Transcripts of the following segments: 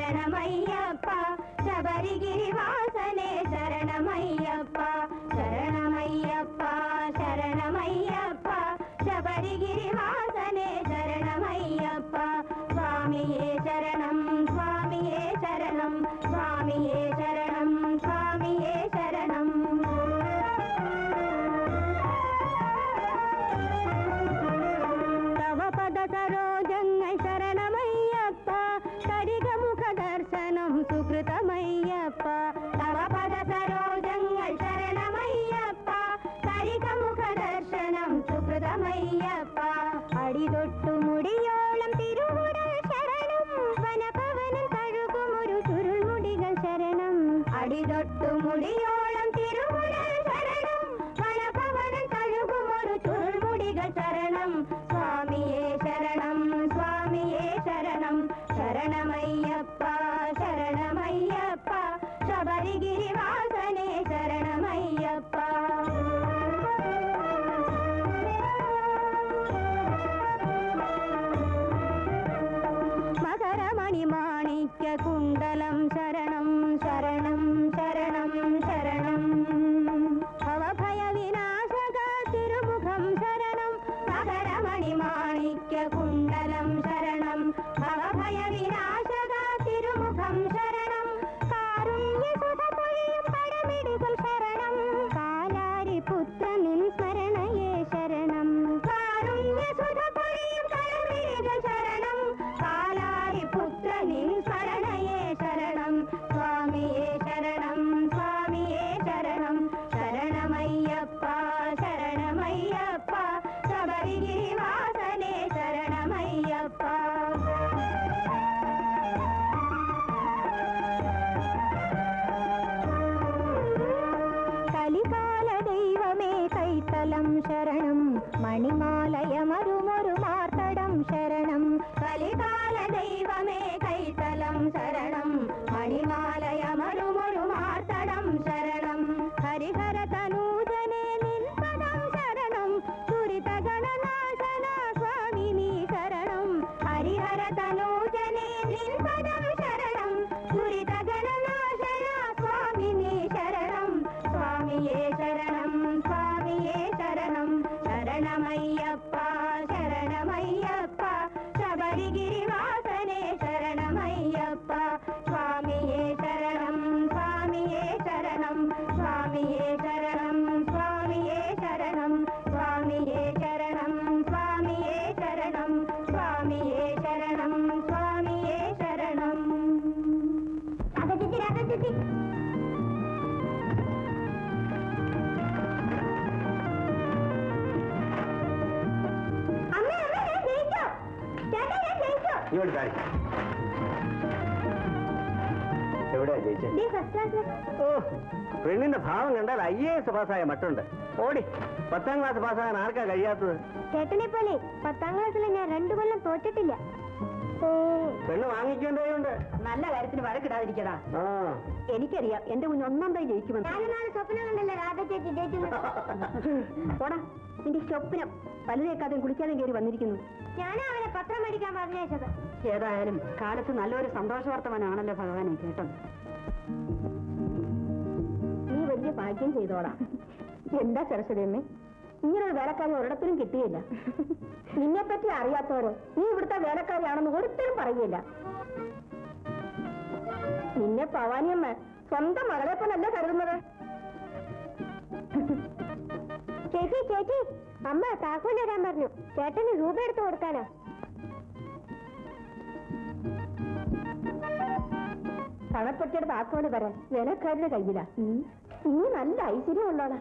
ശരണമയ്യപ്പ ശബരിഗിരിവാസനെ ശരണമയ്യപ്പ ശരണമയ്യപ്പ ശരണമയ്യപ്പ ശബരിഗിരിവാസനെ ശരണമയ്യപ്പ സ്വാമിയേ ശരണം സ്വാമിയേ ശരണം സ്വാമിയേ ശരണം സ്വാമിയേ ശരണം തവ പദ സരോജങ്ങൾ ശരണമയ്യപ്പ കരികമുഖ ദർശനം സുകൃതമയ്യപ്പ തവ പദ സരോജങ്ങൾ ശരണമയ്യപ്പ കരികമുഖ ദർശനം സുകൃതമയ്യപ്പ അടിതൊട്ടു മുടിയോളം തിരുവുടൽ ശരണം വനഭവനം കഴുകും ഒരു ചുരുൾമുടികൾ ശരണം അടിതൊട്ടു മുടിയോളം തിരുവുടൽ ശരണം വനഭവനം കഴുകും ഒരു ചുരുൾമുടികൾ ശരണം സ്വാമിയേ ശരണം സ്വാമിയേ ശരണം ശരണമയ്യപ്പ ശരണമയ്യപ്പ ശബരിഗിരിവാസനെ ശരണമയ്യപ്പ മകരമണി മാണിക്യ കുണ്ടലം ശരണം ശരണം ശരണം ശരണം ഭവഭയ വിനാശക തിരുമുഖം ശരണം മകരമണി മാണിക്യ കുണ്ടലം ശരണം ഭവഭയ വിനാശക തിരുമുഖം ശരണം കാരുണ്യസുധ പൊഴിയും പടമിടികൾ ശരണം കാലാരി പുത്രനിൻ സ്മരണയേ ശരണം കാരുണ്യസുധ പൊഴിയും പടമിടികൾ ശരണം കാലാരി പുത്രനിൻ സ്മരണയേ ശരണം സ്വാമിയേ ശരണം സ്വാമിയേ ശരണം ശരണമയ്യപ്പ ശരണമയ്യപ്പ ശബരിഗിരിവാസനെ ശരണമയ്യപ്പ കലികാല ദൈവമേ കൈത്തലം ശരണം മണിമാലയമരുമൊരു മാർത്തടം ശരണം കലികാല ദൈവമേ കൈത്തലം ശരണം മണിമാലയമരുമൊരു മാർത്തടം ശരണം ഹരിഹര തനൂജനെ നിൻപദം ശരണം ദുരിതഗണനാശന സ്വാമി നീ ശരണം ഹരിഹര തനൂജനെ നിൻപദം ശരണം ദുരിതഗണനാശന സ്വാമി നീ ശരണം സ്വാമിയേ ശരണം സ്വാമിയേ ശരണം ശരണമയ്യപ്പ ശരണമയ്യപ്പ ശബരിഗിരിവാസനെ ശരണമയ്യപ്പ സ്വാമിയേ ശരണം സ്വാമിയേ ശരണം സ്വാമിയേ ശരണം സ്വാമിയേ ശരണം സ്വാമിയേ ശരണം സ്വാമിയേ ശരണം സ്വാമിയേ ശരണം സ്വാമിയേ ശരണം അകത്തിരി അകത്തിരി അമ്മ അമ്മ ഞാൻ ജയിച്ചു ചേട്ടാ ഞാൻ ജയിച്ചു ഇങ്ങോട്ട് താഴെ എവിടെയാ ജയിച്ചേ നീ ഫസ്റ്റ് ക്ലാസ് ഓ പെണ്ണിന്റെ ഭാവം കണ്ടാൽ ഐ എ എസ് പാസ്സായ മട്ടുണ്ട് ഓടി പത്താം ക്ലാസ് പാസ്സാകാൻ ആർക്കാ കഴിയാത്തത് ചേട്ടനെ പോലെ പത്താം ക്ലാസ്സിൽ ഞാൻ രണ്ടു കൊല്ലം തോറ്റിട്ടില്ല പെണ്ണ് വാങ്ങിക്കേണ്ടതുണ്ട് നല്ല കാര്യത്തിന് വഴക്കിടാതിരിക്കടാ ആ എനിക്കറിയാം എന്റെ കുഞ്ഞ് ഒന്നാം തൈ ജയിക്കുമെന്ന് ഞാനെന്നാണ് സ്വപ്നം കണ്ടല്ലേ രാധ ചേച്ചി ജയിക്കുന്നത് പോടാ നിന്റെ സ്വപ്നം പല്ലുതേക്കാതെയും കുളിക്കാതെയും കയറി വന്നിരിക്കുന്നു ഞാനാ അവനെ പത്രം മേടിക്കാൻ പറഞ്ഞയച്ചത് ഏതായാലും കാലത്ത് നല്ലൊരു സന്തോഷ വർത്തമാനാണല്ലോ ഭഗവാനെ കേട്ടത് നീ വലിയ ഭാഗ്യം ചെയ്തോടാ എന്താ സരസ്വതി അമ്മേ ഇങ്ങനൊരു വേലക്കാരി ഒരിടത്തിലും കിട്ടിയില്ല നിന്നെ പറ്റി അറിയാത്തവര് നീ ഇവിടുത്തെ വേലക്കാരിയാണെന്ന് ഒരിക്കലും പറയില്ല നിന്നെ ഭവാനിയമ്മ സ്വന്തം മകളെ പോലല്ല കരുതുന്നത് ചേച്ചി ചേച്ചി അമ്മ താക്കോൽ തരാൻ പറഞ്ഞു ചേട്ടന് രൂപ എടുത്ത് കൊടുക്കാനാ പണപ്പെട്ടിയുടെ താക്കോല് തരാൻ വേലക്കാരുടെ കയ്യിലാ നീ നല്ല ഐശ്വര്യമുള്ളോളാ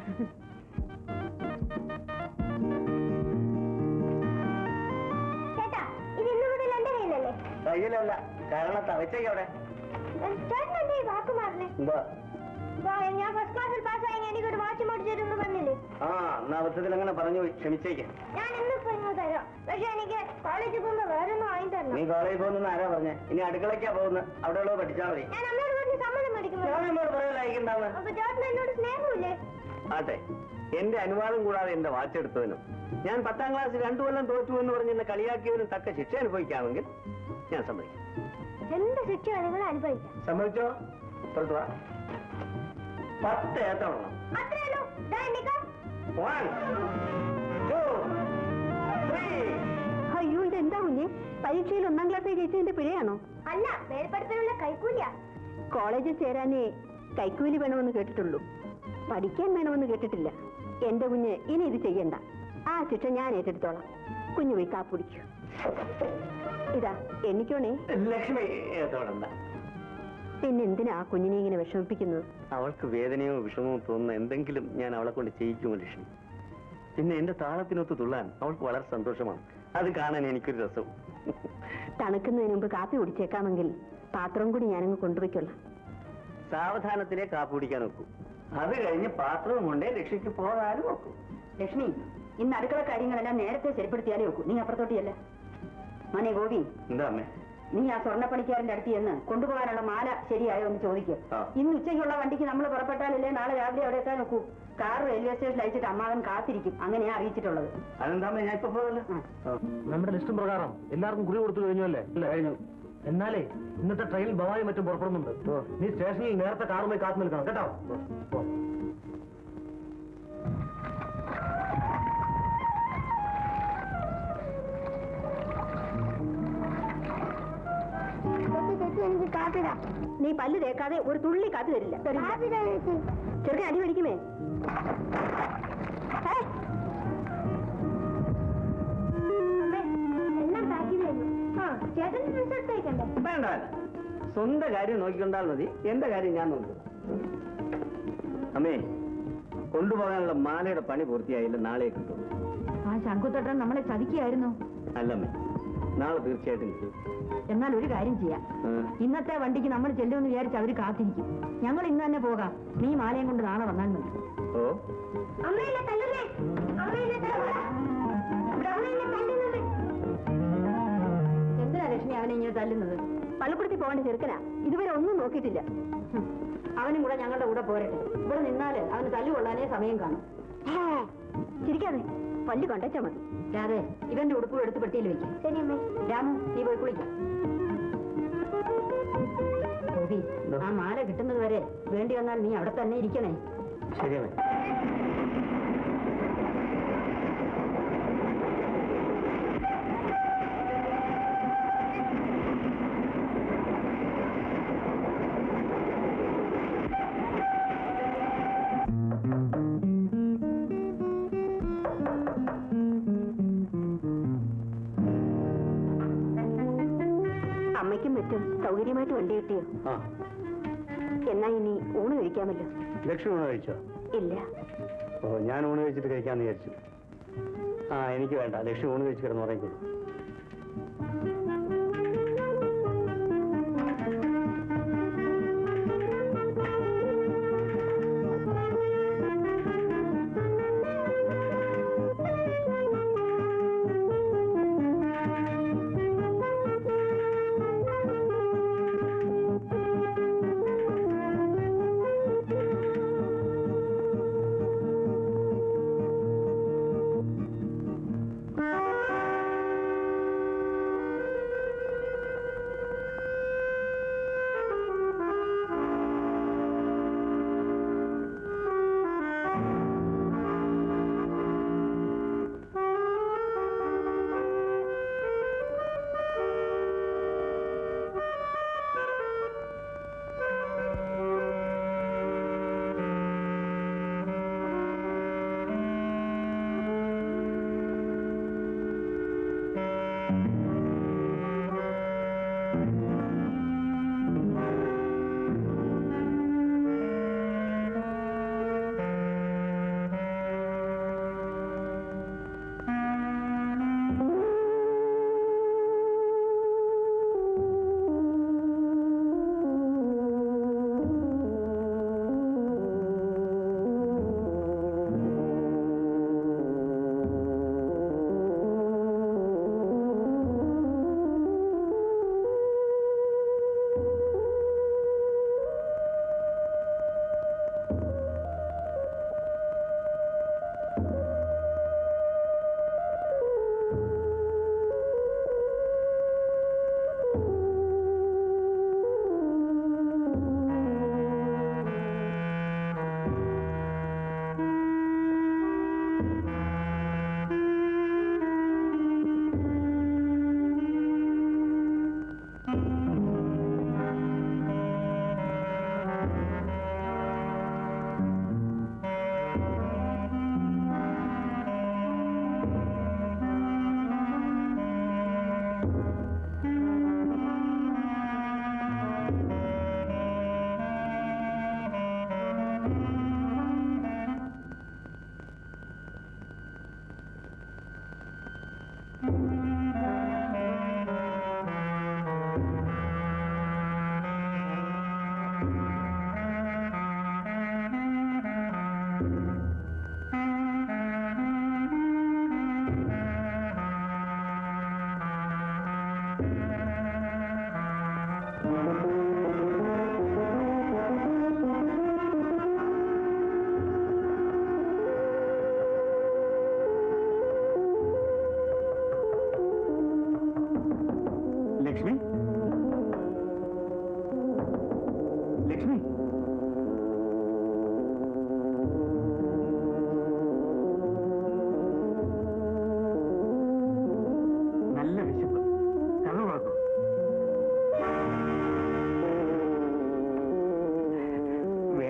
ചേട്ടാ ഇത് ഇന്നു മുതൽ എന്റെ കയ്യിലല്ലേ കയ്യിലല്ല കാരണം തവച്ചേക്ക് അവിടെ ചേട്ടൻ എന്റെ ഈ വാക്ക് മാറണേ എന്താ ദാ, ഞാൻ ഫസ്റ്റ് ക്ലാസ്സിൽ പാസ്സായി എനിക്കൊരു വാച്ച് മേടിച്ചിരുന്നു പറഞ്ഞില്ലേ ആ എന്നാ അബദ്ധത്തിൽ അങ്ങനെ പറഞ്ഞു പോയി ക്ഷമിച്ചേക്ക് ഞാൻ ഇന്നിപ്പോ ഇങ്ങ് തരാം പക്ഷെ എനിക്ക് കോളേജിൽ പോകുമ്പോ വേറൊന്നും വാങ്ങി നീ തരണം കോളേജിൽ പോകുന്ന ആരാ പറഞ്ഞേ ഇനി അടുക്കളയ്ക്കാ പോകുന്നത് അവിടെ ഉള്ളത് പഠിച്ചാൽ മതി ഞാൻ അമ്മയോട് പറഞ്ഞ് സമ്മതം മേടിക്കുന്നു ഞാൻ എന്നോട് പറയലായിക്കുണ്ടാവുന്നത് അപ്പൊ ചേട്ടൻ എന്നോട് സ്നേഹമില്ലേ ആട്ടെ എന്റെ അനുവാദം കൂടാതെ എന്റെ വാച്ച് എടുത്തവനും ഞാൻ പത്താം ക്ലാസ് രണ്ടു കൊല്ലം തോറ്റു എന്ന് പറഞ്ഞ് എന്നെ കളിയാക്കിയവനും തക്ക ശിക്ഷ അനുഭവിക്കാമെങ്കിൽ ഞാൻ സമ്മതിക്കും എന്ത് ശിക്ഷ നിങ്ങൾ അനുഭവിക്കാം സമ്മതിച്ചോ പുറത്തു വാ പത്ത് ഏത്തവണ്ണം അത്രേ ഉള്ളൂ ദാ എണ്ണിക്കോ. വൺ ടു ത്രീ അയ്യോ ഇതെന്താ കുഞ്ഞെ പരീക്ഷയിൽ ഒന്നാം ക്ലാസ്സിൽ ജയിച്ചതിന്റെ പിഴയാണോ അല്ല മേൽപ്പടുത്തലുള്ള കൈക്കൂലിയാ കോളേജിൽ ചേരാനേ കൈക്കൂലി വേണമെന്ന് കേട്ടിട്ടുള്ളൂ പഠിക്കാൻ വേണമെന്ന് കേട്ടിട്ടില്ല എന്റെ കുഞ്ഞ് ഇനി ഇത് ചെയ്യണ്ട ആ ശിക്ഷ ഞാൻ ഏറ്റെടുത്തോളാം കുഞ്ഞു പോയി കാപ്പുടിക്കൂ ഇതാ എണ്ണിക്കോണേ ലക്ഷ്മി ഏത്തോടണ്ട പിന്നെ എന്തിനാ ആ കുഞ്ഞിനെ ഇങ്ങനെ വിഷമിപ്പിക്കുന്നത് അവൾക്ക് വേദനയോ വിഷമോ തോന്നുന്ന എന്തെങ്കിലും ഞാൻ അവളെ കൊണ്ട് ചെയ്യിക്കുമോ ലക്ഷ്മി പിന്നെ എന്റെ താളത്തിനൊത്ത് തുള്ളാൻ അവൾക്ക് വളരെ സന്തോഷമാണ് അത് കാണാൻ എനിക്കൊരു രസവും തണുക്കുന്നതിന് മുമ്പ് കാപ്പി കുടിച്ചേക്കാമെങ്കിൽ പാത്രം കൂടി ഞാനങ്ങ് കൊണ്ടുപോയിക്കൊള്ളാം സാവധാനത്തിലെ കാപ്പി കുടിക്കാൻ നോക്കൂ അത് കഴിഞ്ഞ് പാത്രവും കൊണ്ടേ രക്ഷയ്ക്ക് പോകാനും നോക്കൂ ലക്ഷ്മി ഇന്ന് അടുക്കള കാര്യങ്ങളെല്ലാം നേരത്തെ ശരിപ്പെടുത്തിയാലേ നോക്കൂ നീ അപ്പുറത്തോട്ടിയല്ലേ മോനെ ഗോപി എന്താ അമ്മേ നീ ആ സ്വർണ്ണപ്പണിക്കാരന്റെ അടുത്ത് ചെന്ന് കൊണ്ടുപോകാനുള്ള മാല ശരിയായോ എന്ന് ചോദിക്കുക ആ. ഇന്ന് ഉച്ചയ്ക്കുള്ള വണ്ടിക്ക് നമ്മൾ പുറപ്പെട്ടാലല്ലേ നാളെ രാവിലെ അവിടെ എത്താൻ നോക്കൂ കാർ റെയിൽവേ സ്റ്റേഷനിൽ അയച്ചിട്ട് അമ്മാവൻ കാത്തിരിക്കും അങ്ങനെയാ അറിയിച്ചിട്ടുള്ളത് അതെന്താ അമ്മേ ഞാൻ ഇപ്പൊ പോകല്ലോ നമ്മുടെ ലിസ്റ്റും പ്രകാരം എല്ലാവർക്കും കുറി കൊടുത്തു കഴിഞ്ഞു അല്ലേ കഴിഞ്ഞു എന്നാലേ ഇന്നത്തെ ട്രെയിൻ ഭവാനി മറ്റും പുറപ്പെടുന്നുണ്ട് നീ സ്റ്റേഷനിൽ നേരത്തെ കാറുമായി കാത്തു നിൽക്കണം കേട്ടോ പോ. ചേച്ചി ചേച്ചി എനിക്ക് കാപ്പിടാ നീ പല്ല് തേക്കാതെ ഒരു തുള്ളി കാപ്പി തരില്ല തരില്ല. കാപ്പിടാ ചേച്ചി ചെറുക്കൻ അടി മേടിക്കുമേ ഏ, അമ്മേ, എല്ലാം പാക്ക് ചെയ്തു ആ ചേട്ടൻ ഡ്രസ് എടുത്തേക്കണ്ടേ വേണ്ട വേണ്ട സ്വന്തം കാര്യം നോക്കിക്കൊണ്ടാൽ മതി എന്റെ കാര്യം ഞാൻ നോക്കും അമ്മേ കൊണ്ടുപോകാനുള്ള മാലയുടെ പണി പൂർത്തിയായില്ല നാളെ കിട്ടും ആ ശങ്കുത്തട്ടൻ നമ്മളെ ചതിക്കുകയായിരുന്നു അല്ലമ്മേ നാളെ തീർച്ചയായിട്ടും കിട്ടും എന്നാൽ ഒരു കാര്യം ചെയ്യാം ആ. ഇന്നത്തെ വണ്ടിക്ക് നമ്മൾ ചെല്ലുമെന്ന് വിചാരിച്ച് അവര് കാത്തിരിക്കും ഞങ്ങൾ ഇന്ന് തന്നെ പോകാം നീ മാലയും കൊണ്ട് നാളെ വന്നാൽ മതി ഓ അമ്മയിലെ തല്ലുന്നേ അമ്മയിലെ തല്ലുക അമ്മയിലെ തല്ലുന്നത് എന്തിനാ ലക്ഷ്മി അവനെ ഇങ്ങനെ തല്ലുന്നത് പള്ളിക്കുടത്തി പോകേണ്ട ചെറുക്കനാ ഇതുവരെ ഒന്നും നോക്കിയിട്ടില്ല ഹും. അവനും കൂടെ ഞങ്ങളുടെ കൂടെ പോരട്ടെ ഇവിടെ നിന്നാല് അവന് തല്ലു കൊള്ളാനേ സമയം കാണും ചിരിക്കാതെ പല്ല് കൊണ്ടച്ചാ മതി രാധേ ഇവന്റെ ഉടുപ്പ് എടുത്ത് പെട്ടിയിൽ വെക്കാം ശരി അമ്മേ രാമു നീ പോയി കുളിക്കാം ഗോപി ആ മാല കിട്ടുന്നത് വരെ വേണ്ടി വന്നാൽ നീ അവിടെ തന്നെ ഇരിക്കണേ ശരിയമ്മേ അമ്മയ്ക്കും മറ്റും സൗകര്യമായിട്ട് വണ്ടി കിട്ടിയോ ആ എന്നാ ഇനി ഊണ് കഴിക്കാമല്ലോ ലക്ഷ്മി ഊണ് കഴിച്ചോ ഇല്ല ഓ ഞാൻ ഊണ് കഴിച്ചിട്ട് കഴിക്കാമെന്ന് വിചാരിച്ചു ആ എനിക്ക് വേണ്ട ലക്ഷ്മി ഊണ് കഴിച്ച് കിടന്ന് ഉറങ്ങിക്കോളൂ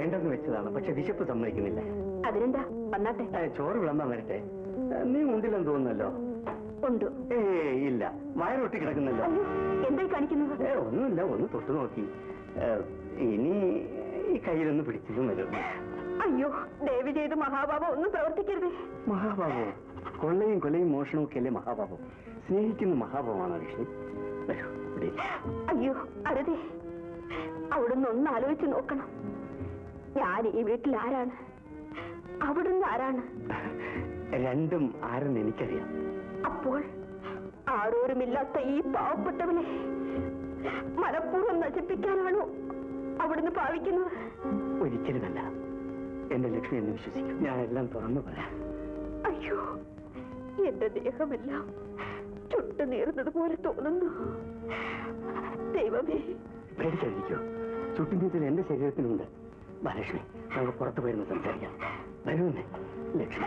വേണ്ടെന്ന് വെച്ചതാണ് പക്ഷെ വിശപ്പ് സമ്മതിക്കുന്നില്ല അതിനെന്താ വന്നാട്ടെ ഏ, ചോറ് വിളമ്പാൻ വരട്ടെ ഏ, നീ ഉണ്ടില്ലെന്ന് തോന്നുന്നല്ലോ ഉണ്ട് ഏ ഇല്ല വയറൊട്ടി കിടക്കുന്നല്ലോ അയ്യോ എന്തായി കാണിക്കുന്നത് ഏ ഒന്നുമില്ല ഒന്ന് തൊട്ടു നോക്കി ഏ, ഇനി ഈ കയ്യിലൊന്ന് പിടിച്ചതും വരും അയ്യോ ദയവ് ചെയ്ത് മഹാബാബ ഒന്നും പ്രവർത്തിക്കരുത് മഹാബാബു കൊള്ളയും കൊലയും മോഷണവും ഒക്കെ അല്ലേ മഹാബാബു സ്നേഹിക്കുന്ന മഹാബാബാണ് ലക്ഷ്മി വരൂ, ഇവിടെ ഇരിക്ക്. അയ്യോ അരുതേ അവിടുന്ന് ഒന്ന് ആലോചിച്ച് നോക്കണം ഞാൻ ഈ വീട്ടിൽ ആരാണ് അവിടുന്ന് ആരാണ് രണ്ടും ആരെന്ന് എനിക്കറിയാം അപ്പോൾ ആരോരുമില്ലാത്ത ഈ പാവപ്പെട്ടവനെ മനഃപൂർവ്വം നശിപ്പിക്കാനാണോ അവിടുന്ന് ഭാവിക്കുന്നത് ഒരിക്കലുമല്ല എന്റെ ലക്ഷ്മി എന്ന് വിശ്വസിക്കും ഞാൻ എല്ലാം തുറന്നു പറയാം അയ്യോ എന്റെ ദേഹമെല്ലാം ചുട്ടു നീറുന്നത് പോലെ തോന്നുന്നു ദൈവമേ പേടിക്കാതിരിക്കോ ചുട്ടുനീത്തിൽ എന്റെ ശരീരത്തിനുണ്ട് വാ ലക്ഷ്മി നമുക്ക് പുറത്തു പോയിരുന്ന് സംസാരിക്കാം വരുന്നേ ലക്ഷ്മി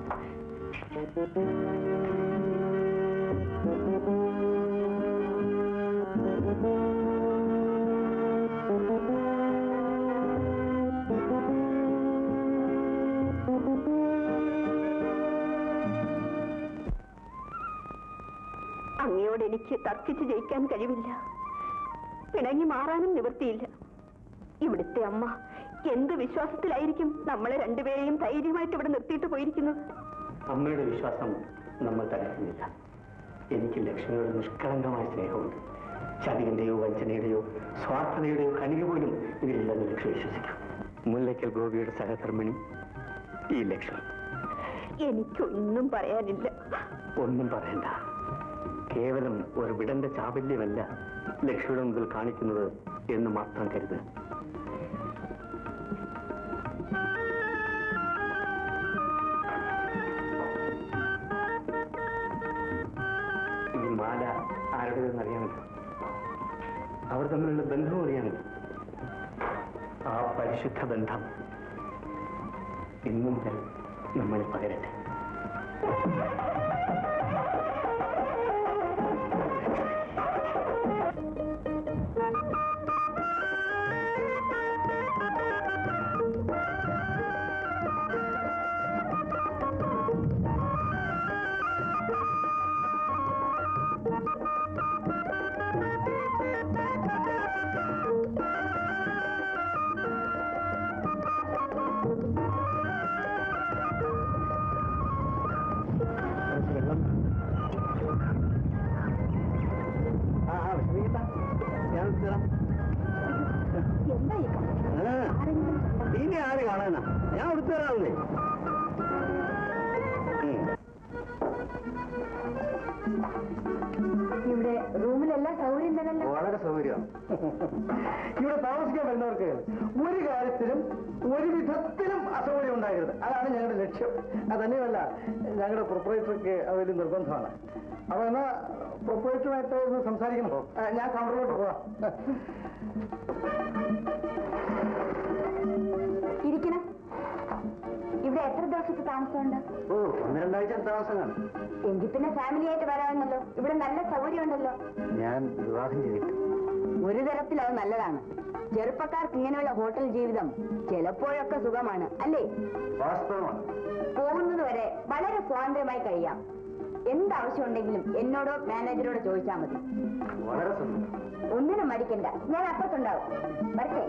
അങ്ങയോട് എനിക്ക് തർക്കിച്ച് ജയിക്കാൻ കഴിവില്ല പിണങ്ങി മാറാനും നിവൃത്തിയില്ല ഇവിടുത്തെ അമ്മ എന്ത് വിശ്വാസത്തിലായിരിക്കും നമ്മളെ രണ്ടുപേരെയും ധൈര്യമായിട്ട് ഇവിടെ നിർത്തിയിട്ട് പോയിരിക്കുന്നത് അമ്മയുടെ വിശ്വാസം നമ്മൾ തകർക്കുന്നില്ല എനിക്ക് ലക്ഷ്മിയോട് നിഷ്കളങ്കമായ സ്നേഹമുണ്ട് ചതികന്റെയോ വഞ്ചനയുടെയോ സ്വാർത്ഥതയുടെയോ കണിക പോലും ഇതിലില്ലെന്ന് ലക്ഷ്മി വിശ്വസിക്കും മുല്ലയ്ക്കൽ ഗോപിയുടെ സഹധർമ്മിണി ഈ ലക്ഷ്മി എനിക്കൊന്നും പറയാനില്ല ഒന്നും പറയണ്ട കേവലം ഒരു വിടന്റെ ചാബല്യമല്ല ലക്ഷ്മിയുടെ മുമ്പിൽ കാണിക്കുന്നത് എന്ന് മാത്രം കരുത് ഈ മാല ആരുടേതെന്ന് അറിയാമല്ലോ അവർ തമ്മിലുള്ള ബന്ധവും അറിയാമല്ലോ ആ പരിശുദ്ധ ബന്ധം ഇന്നും മുതൽ നമ്മളിൽ പകരട്ടെ ആ ആ വിഷമിക്കണ്ട ഞാൻ തരാം എന്താ ഈ കാര്യം? ഇനി ആര് കാണാനാ ഞാൻ എടുത്തു തരാമെന്നേ ഇവിടെ റൂമിലെല്ലാം സൗകര്യം തന്നല്ലോ വളരെ സൗകര്യമാണ് ഇവിടെ താമസിക്കാൻ വരുന്നവർക്ക് ഒരു കാര്യത്തിലും ഒരു വിധത്തിലും അസൗകര്യം ഉണ്ടാകരുത് അതാണ് ഞങ്ങളുടെ ലക്ഷ്യം അതന്നെയല്ല ഞങ്ങളുടെ പ്രൊപ്പറേറ്റർക്ക് അത് വലിയ നിർബന്ധമാണ് അപ്പൊ എന്നാ പ്രൊപ്പറേറ്ററുമായിട്ട് ഒന്ന് സംസാരിക്കണോ ആ, ഞാൻ കൗണ്ടറിലോട്ട് പോവാം ഇരിക്കണം ഇവിടെ എത്ര ദിവസത്തെ താമസമുണ്ട് ഓ ഒന്ന് രണ്ടാഴ്ച താമസം കാണും എങ്കിൽ പിന്നെ ഫാമിലി ആയിട്ട് വരാമെന്നല്ലോ ഇവിടെ നല്ല സൗകര്യം ഉണ്ടല്ലോ ഞാൻ വിവാഹം ചെയ്തിട്ട് ഒരു തരത്തിൽ അത് നല്ലതാണ് ചെറുപ്പക്കാർക്ക് ഇങ്ങനെയുള്ള ഹോട്ടൽ ജീവിതം ചിലപ്പോഴൊക്കെ സുഖമാണ് അല്ലേ വാസ്തവമാണ് പോകുന്നത് വരെ വളരെ സ്വാതന്ത്ര്യമായി കഴിയാം എന്താവശ്യമുണ്ടെങ്കിലും എന്നോടോ മാനേജറോടോ ചോദിച്ചാൽ മതി വളരെ സന്തോഷം ഒന്നിനും മടിക്കണ്ട ഞാൻ അപ്പുറത്തുണ്ടാവും വരട്ടെ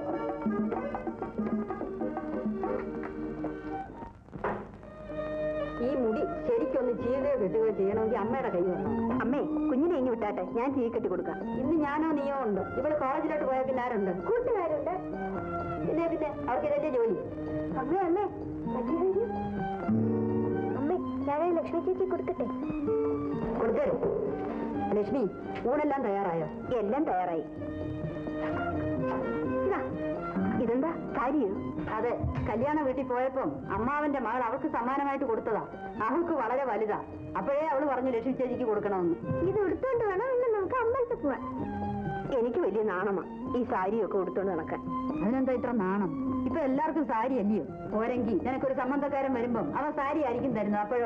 ഈ മുടി ശരിക്കൊന്ന് ചീകുകയോ കെട്ടുകയോ ചെയ്യണമെങ്കിൽ അമ്മയുടെ കൈ വരണം അമ്മേ കുഞ്ഞിനെ ഇങ്ങ് വിട്ടാട്ടെ ഞാൻ ചീ കെട്ടി കൊടുക്കാം ഇന്ന് ഞാനോ നീയോ ഉണ്ട് ഇവിടെ കോളേജിലോട്ട് പോയാൽ പിന്നെ ആരുണ്ട് കൂട്ടുകാരുണ്ട് പിന്നെ പിന്നെ അവർക്ക് ഇതല്ലേ ജോലി അമ്മേ അമ്മേ മറ്റേ കാര്യം? അമ്മേ ഞാൻ ലക്ഷ്മി ചേച്ചി കൊടുക്കട്ടെ കൊടുത്തരും ലക്ഷ്മി ഊണെല്ലാം തയ്യാറായോ എല്ലാം തയ്യാറായി ഇതാ, ഇതെന്താ കാര്യം അതെ കല്യാണ വീട്ടിൽ പോയപ്പം അമ്മാവന്റെ മകൾ അവൾക്ക് സമ്മാനമായിട്ട് കൊടുത്തതാ അവൾക്ക് വളരെ വലുതാ അപ്പോഴേ അവള് പറഞ്ഞു ലക്ഷ്മി ചേച്ചിക്ക് കൊടുക്കണമെന്ന് ഇത് എടുത്തോണ്ട് വേണം ഇന്ന് നമുക്ക് അമ്പലത്തിൽ പോവാൻ എനിക്ക് വലിയ നാണമാ ഈ സാരിയൊക്കെ ഉടുത്തോണ്ട് നടക്കാൻ അതിനെന്താ ഇത്ര നാണം ഇപ്പൊ എല്ലാവർക്കും സാരി അല്ലയോ പോരെങ്കിൽ നിനക്കൊരു സംബന്ധക്കാരൻ വരുമ്പം അവൻ സാരി ആയിരിക്കും തരുന്നത് അപ്പോഴോ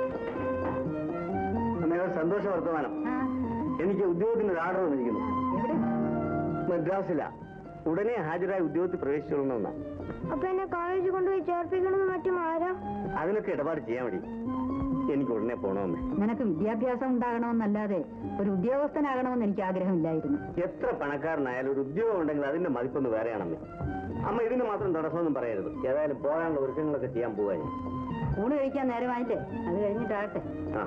അമ്മയുടെ സന്തോഷ വർത്തമാനം ആ, എനിക്ക് ഉദ്യോഗത്തിന് ഒരു ആർഡർ വന്നിരിക്കുന്നു എവിടെ മദ്രാസില ഉടനെ ഹാജരായ ഉദ്യോഗത്തിൽ പ്രവേശിച്ചോളണമെന്നാ അപ്പൊ എന്നെ കോളേജിൽ കൊണ്ടുപോയി ചേർപ്പിക്കണമെന്ന് മറ്റും ആരാ അതിനൊക്കെ ഇടപാട് ചെയ്യാൻ മതി എനിക്ക് ഉടനെ പോണമെന്ന് നിനക്ക് വിദ്യാഭ്യാസം ഉണ്ടാകണമെന്നല്ലാതെ ഒരു ഉദ്യോഗസ്ഥനാകണമെന്ന് എനിക്ക് ആഗ്രഹമില്ലായിരുന്നു എത്ര പണക്കാരനായാലും ഒരു ഉദ്യോഗം ഉണ്ടെങ്കിൽ അതിന്റെ മതിപ്പൊന്ന് വേറെയാണമ്മേ അമ്മ ഇതിന് മാത്രം തടസ്സമൊന്നും പറയരുത് ഏതായാലും പോകാനുള്ള ഒരുക്കങ്ങളൊക്കെ ചെയ്യാൻ പോവാ ഞാൻ ഊണ് കഴിക്കാൻ നേരമായില്ലേ അത് കഴിഞ്ഞിട്ടാകട്ടെ ആ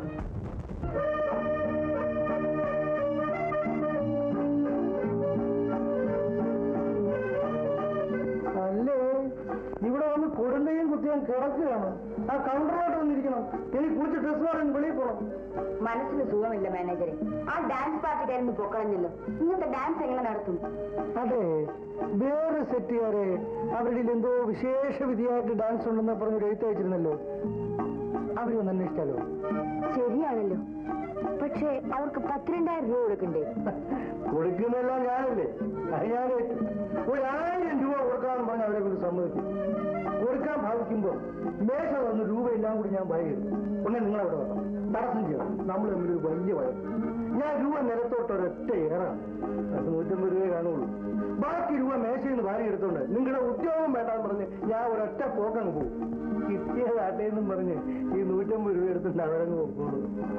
അല്ലേ ഇവിടെ വന്ന് കൊടുന്തയും കുത്തിയാൻ കിടക്കുകയാണ് ആ കൗണ്ടറിലോട്ട് വന്നിരിക്കണം എനിക്ക് കുളിച്ച് ഡ്രസ് മാറാൻ വെളിയിൽ പോകണം മനസ്സിന് സുഖമില്ല മാനേജറെ ആ ഡാൻസ് പാർട്ടിക്കാരന് പൊക്കളഞ്ഞല്ലോ ഇന്നത്തെ ഡാൻസ് എങ്ങനെ നടത്തും അതെ വേറെ സെറ്റുകാരെ അവരുടെ എന്തോ വിശേഷ വിധിയായിട്ട് ഡാൻസ് ഉണ്ടെന്ന് പറഞ്ഞ് ഒരു എഴുത്ത് അയച്ചിരുന്നല്ലോ അവരെ ഒന്ന് അന്വേഷിച്ചാലോ ശരിയാണല്ലോ പക്ഷേ അവർക്ക് പത്തിരണ്ടായിരം രൂപ കൊടുക്കണ്ടേ കൊടുക്കുന്നെല്ലാം ഞാനല്ലേ അത് ഞാൻ ഏറ്റു. ഒരു ആയിരം രൂപ കൊടുക്കാമെന്ന് പറഞ്ഞ് അവരെ കൊണ്ട് സമ്മതിക്കും കൊടുക്കാൻ ഭാവിക്കുമ്പോൾ മേശ വന്ന് രൂപയെല്ലാം കൂടി ഞാൻ വൈകി ഉടനെ നിങ്ങളവിടെ വരണം തടസ്സം ചെയ്യണം നമ്മൾ തമ്മിൽ ഒരു വലിയ വഴക്ക് ഞാൻ രൂപ നിലത്തോട്ട് ഒരൊറ്റ ഏറാണ് അത് നൂറ്റമ്പത് രൂപയെ കാണുള്ളൂ ബാക്കി രൂപ മേശയിൽ നിന്ന് വാരി എടുത്തോണ്ട് നിങ്ങളുടെ ഉദ്യോഗം വേണ്ടാന്ന് പറഞ്ഞ് ഞാൻ ഒരൊറ്റ പോക്കങ്ങ് പോകും കിട്ടിയതാട്ടെ എന്നും പറഞ്ഞ് ഈ നൂറ്റമ്പത് രൂപ എടുത്തിട്ട് അവരങ്ങ് പോകുള്ളൂ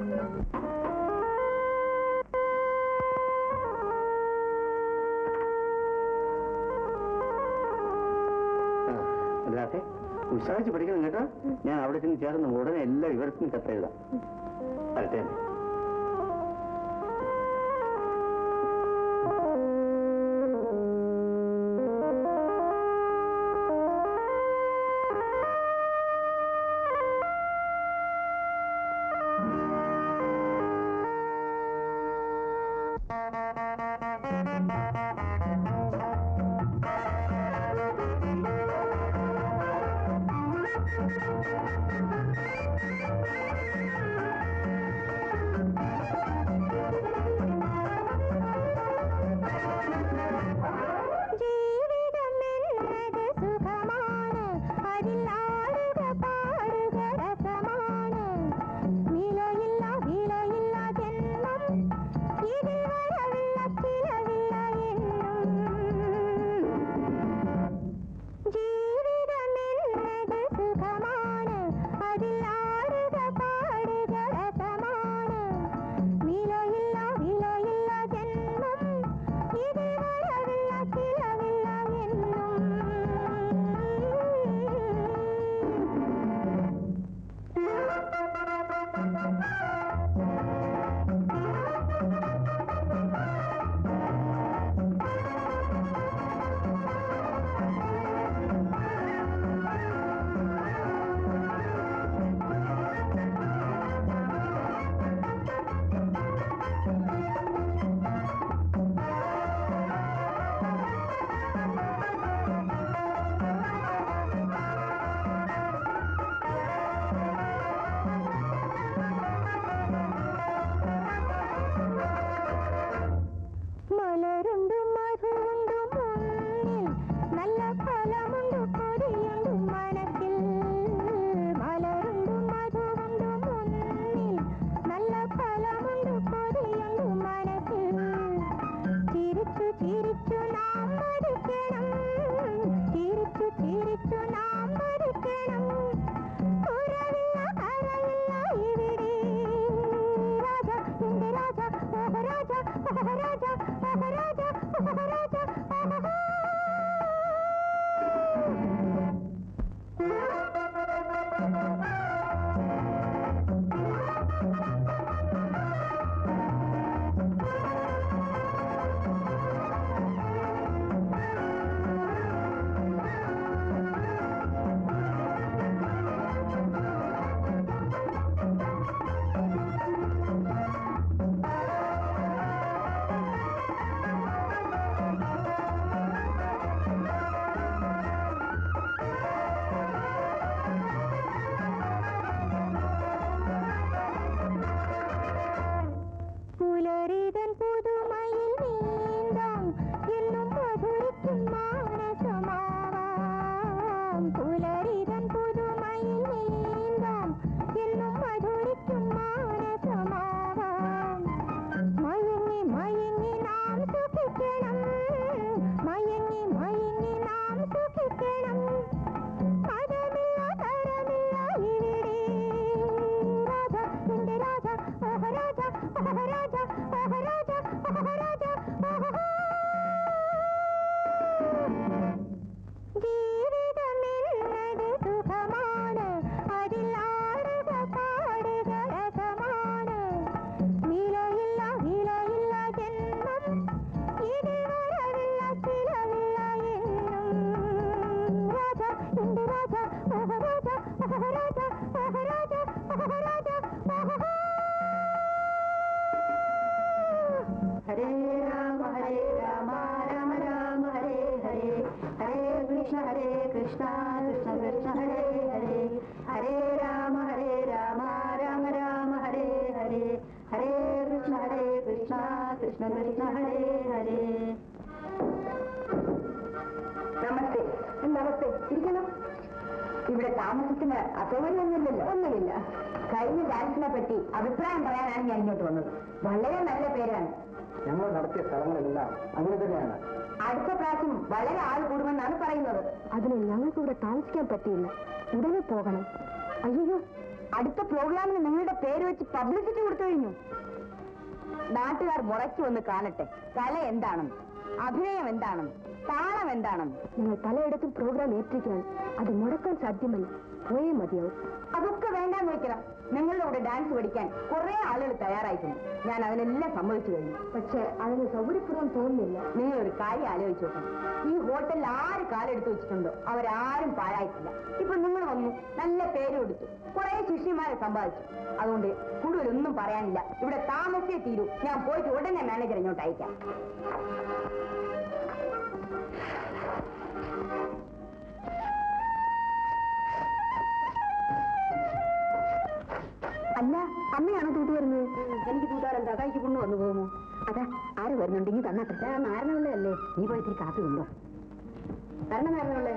അതിനകത്തെ ഉത്സാഹിച്ച് പഠിക്കണം കേട്ടോ ഞാൻ അവിടെ ചെന്ന് ചേർന്ന് ഉടനെ എല്ലാ വിവരത്തിനും കത്തെഴുതാം വരട്ടെ ജീവിതം എന്നത് സുഖമാണ് അതിൽ ആടുക പാടുക രസമാണ് വിലയില്ല വിലയില്ല ജന്മം ഇതിൽ വരവില്ല ചിലവില്ല എന്നും ജീവിതം എന്നത് സുഖമാണ് കൃഷ്ണ ഹരേ കൃഷ്ണ കൃഷ്ണ കൃഷ്ണ ഹരേ ഹരേ ഹരേ രാമ ഹരേ രാമ രാമ രാമ ഹരേ ഹരേ ഹരേ കൃഷ്ണ ഹരേ കൃഷ്ണ കൃഷ്ണ കൃഷ്ണ ഹരേ ഹരേ നമസ്തേ നമസ്തേ ഇരിക്കണം ഇവിടെ താമസത്തിന് അസൗകര്യമൊന്നുമില്ലല്ലോ ഒന്നുമില്ല കഴിഞ്ഞ ഡാൻസിനെ പറ്റി അഭിപ്രായം പറയാനാണ് ഞാൻ ഇങ്ങോട്ട് വന്നത് വളരെ നല്ല പേരാണ് ഞങ്ങൾ നടത്തിയ സ്ഥലങ്ങളെല്ലാം അങ്ങനെ തന്നെയാണ് അടുത്ത പ്രാവശ്യം വളരെ ആൾ കൂടുമെന്നാണ് പറയുന്നത് അതിന് ഞങ്ങൾക്ക് ഇവിടെ താമസിക്കാൻ പറ്റിയില്ല ഉടനെ പോകണം അയ്യോ അടുത്ത പ്രോഗ്രാമിന് നിങ്ങളുടെ പേര് വെച്ച് പബ്ലിസിറ്റി കൊടുത്തു കഴിഞ്ഞു നാട്ടുകാർ മുറയ്ക്ക് വന്ന് കാണട്ടെ കല എന്താണെന്ന് അഭിനയം എന്താണെന്ന് താളം എന്താണെന്ന് ഞങ്ങൾ പലയിടത്തും പ്രോഗ്രാം ഏറ്റിരിക്കുകയാണ് അത് മുടക്കാൻ സാധ്യമല്ല പോയേ മതിയാവും അതൊക്കെ വേണ്ടാന്ന് വെക്കണം നിങ്ങളുടെ കൂടെ ഡാൻസ് പഠിക്കാൻ കുറെ ആളുകൾ തയ്യാറായിട്ടുണ്ട് ഞാൻ അതിനെല്ലാം സമ്മതിച്ചു കഴിഞ്ഞു പക്ഷെ അതിന് സൗകര്യപൂർവ്വം തോന്നുന്നില്ല നിങ്ങൾ ഒരു കാര്യം ആലോചിച്ച് നോക്കണം ഈ ഹോട്ടലിൽ ആര് കാലെടുത്ത് വെച്ചിട്ടുണ്ടോ അവരാരും പാഴായിട്ടില്ല ഇപ്പൊ നിങ്ങൾ വന്നു നല്ല പേര് കൊടുത്തു കുറെ ശിഷ്യന്മാരെ സമ്പാദിച്ചു അതുകൊണ്ട് കൂടുതലൊന്നും പറയാനില്ല ഇവിടെ താമസിച്ചേ തീരൂ ഞാൻ പോയിട്ട് ഉടനെ മാനേജർ ഇങ്ങോട്ട് അയക്കാം അല്ല അമ്മയാണോ തൂട്ട് വരുന്നത് എനിക്ക് തൂട്ടാറെന്താ കൈക്ക് പുണ്ണ് വന്നു പോകുമോ അതാ ആര് വരുന്നുണ്ടെങ്കിൽ തന്നട്ടെ നാരണമുള്ള അല്ലേ നീ പോയി ഇത്തിരി കാപ്പി ഉണ്ടോ തരണം നാരണമുള്ളേ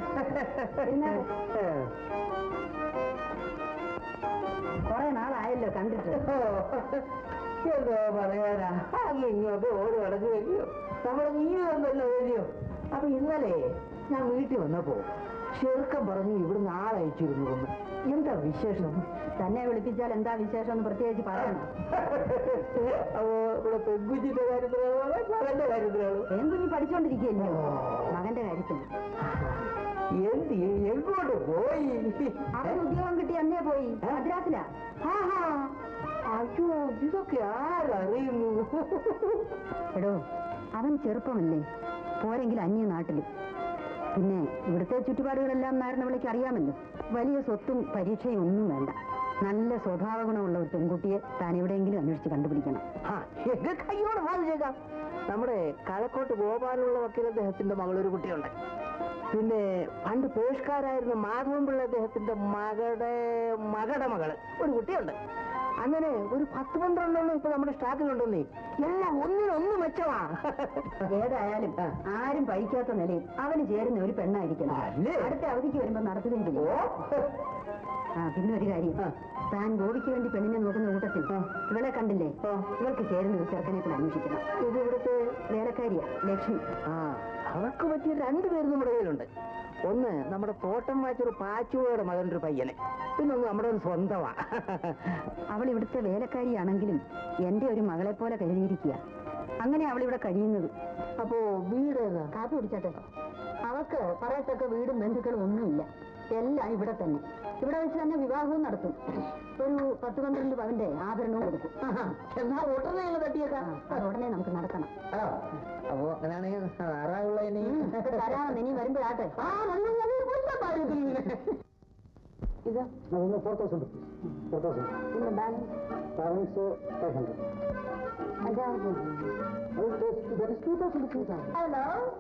കൊറേ നാളായല്ലോ കണ്ടിട്ട് എന്തോ പറയാനാ അങ്ങ് ഇങ്ങോട്ട് ഓടി നടന്നു വരികയോ നമ്മുടെ ജീവിതമല്ലോ വരികയോ അപ്പൊ ഇന്നലെ ഞാൻ വീട്ടിൽ വന്നപ്പോ ചെറുക്കം പറഞ്ഞു ഇവിടുന്ന് ആളയച്ചിരുന്നു എന്ന് എന്താ വിശേഷം തന്നെ വിളിപ്പിച്ചാൽ എന്താ വിശേഷം എന്ന് പ്രത്യേകിച്ച് പറയണം അപ്പോ ഇവിടെ പെൺകുച്ചിന്റെ കാര്യത്തിലാണോ മകന്റെ കാര്യത്തിലാണോ എന്തും പഠിച്ചോണ്ടിരിക്കുകയല്ലോ മകന്റെ കാര്യത്തിൽ എന്ത് എങ്ങോട്ട് പോയി അവൻ ഉദ്യോഗം കിട്ടി അന്നേ പോയി മദ്രാസിലാ ആഹാ. അയ്യോ ഇതൊക്കെ ആരറിയുന്നു എടോ അവൻ ചെറുപ്പമല്ലേ പോരെങ്കിൽ അന്യ നാട്ടില് പിന്നെ ഇവിടുത്തെ ചുറ്റുപാടുകളെല്ലാം നാരണവിളിക്ക് അറിയാമല്ലോ വലിയ സ്വത്തും പരീക്ഷയും ഒന്നും വേണ്ട നല്ല സ്വഭാവ ഗുണമുള്ള ഒരു പെൺകുട്ടിയെ താൻ എവിടെയെങ്കിലും അന്വേഷിച്ച് കണ്ടുപിടിക്കണം ആ, എന്റെ കൈയോട് വാദിച്ചേക്കാം നമ്മുടെ കഴക്കോട്ട് ഗോപാലുള്ള വക്കീൽ അദ്ദേഹത്തിന്റെ മകളൊരു കുട്ടിയുണ്ട് പിന്നെ പണ്ട് പേഷ്കാരായിരുന്ന മാധവൻപിള്ള അദ്ദേഹത്തിന്റെ മകളുടെ മകളുടെ മകള് ഒരു കുട്ടിയുണ്ട് അങ്ങനെ ഒരു പത്ത് പന്ത്രണ്ടെണ്ണം ഇപ്പൊ നമ്മുടെ സ്റ്റാക്കിലുണ്ടെന്നേ എല്ലാം ഒന്നിനൊന്ന് മെച്ചമാ ഏതായാലും ആരും പഴിക്കാത്ത നിലയിൽ അവന് ചേരുന്ന ഒരു പെണ്ണായിരിക്കണം അല്ലേ? അടുത്ത അവധിക്ക് വരുമ്പോ നടത്തുകയും ചെയ്യും ആ പിന്നെ ഒരു കാര്യം ആ. താൻ ഗോപിക്ക് വേണ്ടി പെണ്ണിനെ നോക്കുന്ന കൂട്ടത്തിൽ ഇവളെ കണ്ടില്ലേ ഇവൾക്ക് ചേരുന്ന ഒരു ചെറുക്കനെ കൂടെ അന്വേഷിക്കണം ഇത് ഇവിടുത്തെ വേലക്കാരിയാ ലക്ഷ്മി ആ അവർക്ക് പറ്റിയ രണ്ടുപേര് നമ്മുടെ കയ്യിലുണ്ട് ഒന്ന് നമ്മുടെ തോട്ടം വാച്ചൊരു പാച്ചുവയുടെ മകൻ്റെ ഒരു പയ്യനെ പിന്നെ ഒന്ന് നമ്മുടെ ഒരു സ്വന്തമാ അവൾ ഇവിടുത്തെ വേലക്കാരിയാണെങ്കിലും എന്റെ ഒരു മകളെ പോലെ കരുതിയിരിക്കുക അങ്ങനെ അവൾ ഇവിടെ കഴിയുന്നത് അപ്പോ വീട് ഏതാ കാപ്പി കുടിച്ചട്ടെ അവൾക്ക് പറയത്തക്ക വീടും ബന്ധുക്കളും ഒന്നുമില്ല എല്ലാം ഇവിടെ തന്നെ ഇവിടെ വെച്ച് തന്നെ വിവാഹവും നടത്തും ഒരു പത്ത് പന്ത്രണ്ട് പവന്റെ ആഭരണവും കൊടുക്കും ആഹാ, എന്നാ ഉടനെ അങ്ങ് തട്ടിയേക്കാം ആ, അത് ഉടനെ നമുക്ക് നടത്തണം ആ, അപ്പോ അങ്ങനെയാണെങ്കിൽ ആറായുള്ള ഇനി തരാമെന്ന് ഇനി വരുമ്പോഴാട്ടെ ആ, നല്ല നല്ല നല്ല കാര്യത്തിൽ ഇങ്ങനെ. ഇത് ഫോർ തൗസൻഡ് ഫോർ തൗസൻഡ് പിന്നെ ബാലൻസ് ബാലൻസ് ഫൈവ് ഹൺഡ്രഡ് അഞ്ചാമത് ടൂ തൗസൻഡ് റുപ്പീസ് ആണ് ഹലോ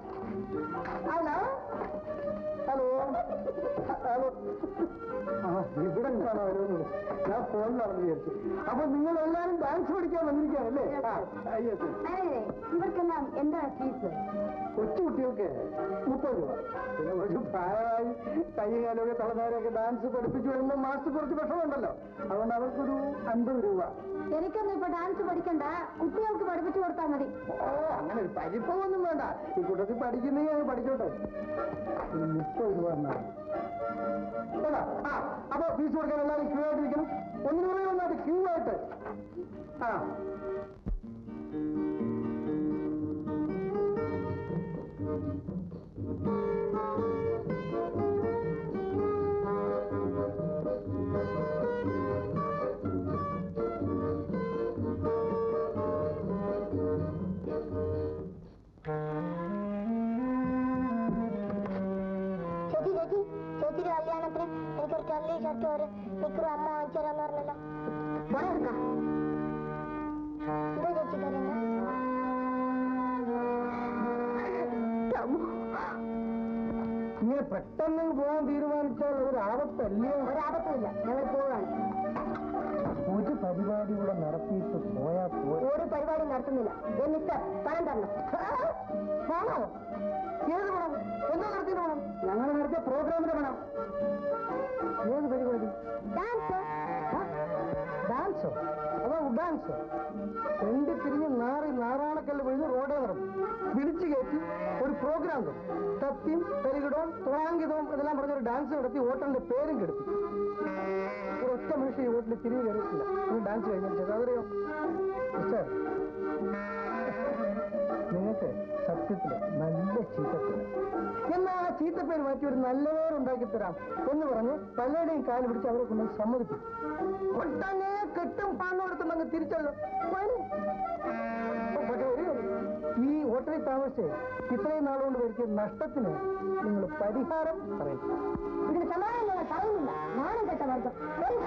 ഹലോ ഹലോ ഹലോ ആ ഇവിടെ കാണാമല്ലോ ഞാൻ ഫോണിലാണെന്ന് വിചാരിച്ചു അപ്പൊ നിങ്ങൾ എല്ലാരും ഡാൻസ് പഠിക്കാൻ വന്നിരിക്കുകയാണല്ലേ ആ, ആ, yes, yes. ഇവർക്കെല്ലാം എന്താ ഫീസ് കൊച്ചു കുട്ടികൾക്ക് മുപ്പത് രൂപ പിന്നെ ഒരു പ്രായമായി കൈയും കാലൊക്കെ തളർന്നവരൊക്കെ ഡാൻസ് പഠിപ്പിച്ചു വരുമ്പോൾ മാസത്തിൽ കുറച്ച് വിഷമമുണ്ടല്ലോ അതുകൊണ്ട് അവർക്കൊരു അൻപത് രൂപ എനിക്കൊന്നും ഇപ്പൊ ഡാൻസ് പഠിക്കണ്ട കുട്ടികൾക്ക് പഠിപ്പിച്ചു കൊടുത്താൽ മതി ഓ അങ്ങനെ ഒരു പരിഭവമൊന്നും വേണ്ട ഈ കൂട്ടത്തിൽ പഠിക്കുന്നെങ്കിൽ അത് പഠിച്ചോട്ടെ ഒരു മുപ്പത് രൂപ എന്നാണ് കേട്ടോ? ആ അപ്പൊ ഫീസ് കൊടുക്കാൻ എല്ലാവരും ക്യൂ ആയിട്ടിരിക്കണം ഒന്നിനു പുറകെ ഒന്നായിട്ട് ക്യൂ ആയിട്ട് ആ ചേച്ചി ചേച്ചി ചേച്ചിയുടെ കല്യാണത്തിന് എനിക്കൊരു ചള്ളി ഷർട്ട് ഒരു നിക്കറും അമ്മ വാങ്ങിച്ചു തരാന്ന് പറഞ്ഞല്ലോ എന്താ ചേച്ചി കരയുന്നത് നീ ഇങ്ങനെ പെട്ടെന്ന് പോകാൻ തീരുമാനിച്ചാൽ ഒരു ആപത്തല്ലേ ഒരാപത്തുമില്ല ഞങ്ങൾ പോവുകയാണ് ഒരു പരിപാടി കൂടെ നടത്തിയിട്ട് പോയാ പോയി ഒരു പരിപാടി നടത്തുന്നില്ല എന്നിട്ട് പണം തരണം പണോ ഏത് പണം എന്താ നടത്തിയിട്ട് പണം ഞങ്ങൾ നടത്തിയ പ്രോഗ്രാമിന്റെ പണം ഏത് പരിപാടി ഡാൻസ് ഡാൻസോ അതോ ഡാൻസോ തെണ്ടി തിരിഞ്ഞ് നാറി നാറാണക്കല്ല് വീഴുന്ന റോഡേ നടന്നു വിളിച്ചു കയറ്റി ഒരു പ്രോഗ്രാം തപ്പിയും തരികിടവും തുവാങ്കിതവും ഇതെല്ലാം പറഞ്ഞൊരു ഡാൻസ് നടത്തി ഹോട്ടലിന്റെ പേരും കെടുത്തി ഒരു ഒറ്റ മനുഷ്യൻ ഈ ഹോട്ടലിൽ തിരികെ കയറിയിട്ടില്ല ഒരു ഡാൻസ് കഴിഞ്ഞിട്ട് അതറിയോ മിസ്റ്റർ നിങ്ങൾക്ക് സത്യത്തില് നല്ല ചീത്തപ്പേര് എന്നാ ആ ചീത്തപ്പേര് മാറ്റി ഒരു നല്ല പേരുണ്ടാക്കി തരാം എന്ന് പറഞ്ഞ് പലരുടെയും കാല് പിടിച്ച് അവരെ കൊണ്ട് സമ്മതിപ്പിച്ചു ഒട്ടനെ കെട്ടും പാന്നോടത്തും തിരിച്ചല്ലോ വരൂ. പക്ഷേ ഒരു കാര്യം, ഈ ഹോട്ടലിൽ താമസിച്ച് ഇത്രയും നാളുകൊണ്ട് വരുത്തിയ നഷ്ടത്തിന് നിങ്ങൾ പരിഹാരം പറയും ഇതിന് സമാധാനം ഞങ്ങൾ പറയുന്നില്ല നാണം കെട്ട വർഗം വരൂ.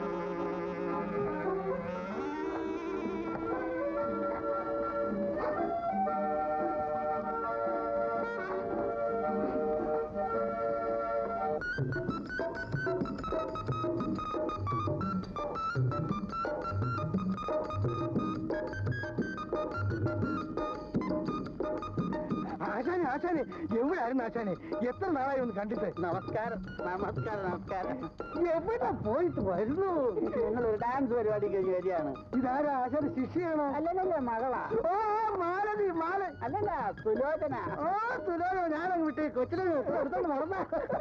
ആശാനെ ആശാനെ എവിടെയായിരുന്നു ആശാനെ എത്ര നാളായി ഒന്ന് കണ്ടിട്ട് നമസ്കാരം നമസ്കാരം നമസ്കാരം എവിടെ പോയിട്ട് വരുന്നു ഞങ്ങൾ ഒരു ഡാൻസ് പരിപാടി കഴിഞ്ഞ് വരികയാണ് ഇതാരാ ആശാന ശിഷ്യയാണോ അല്ലല്ല മകളാ ഓ മാലതി മാല അല്ലല്ല സുലോചന ഓ സുലോചന ഞാനങ്ങ് വിട്ടേ കൊച്ചിലെ എടുത്തോണ്ട് നടന്ന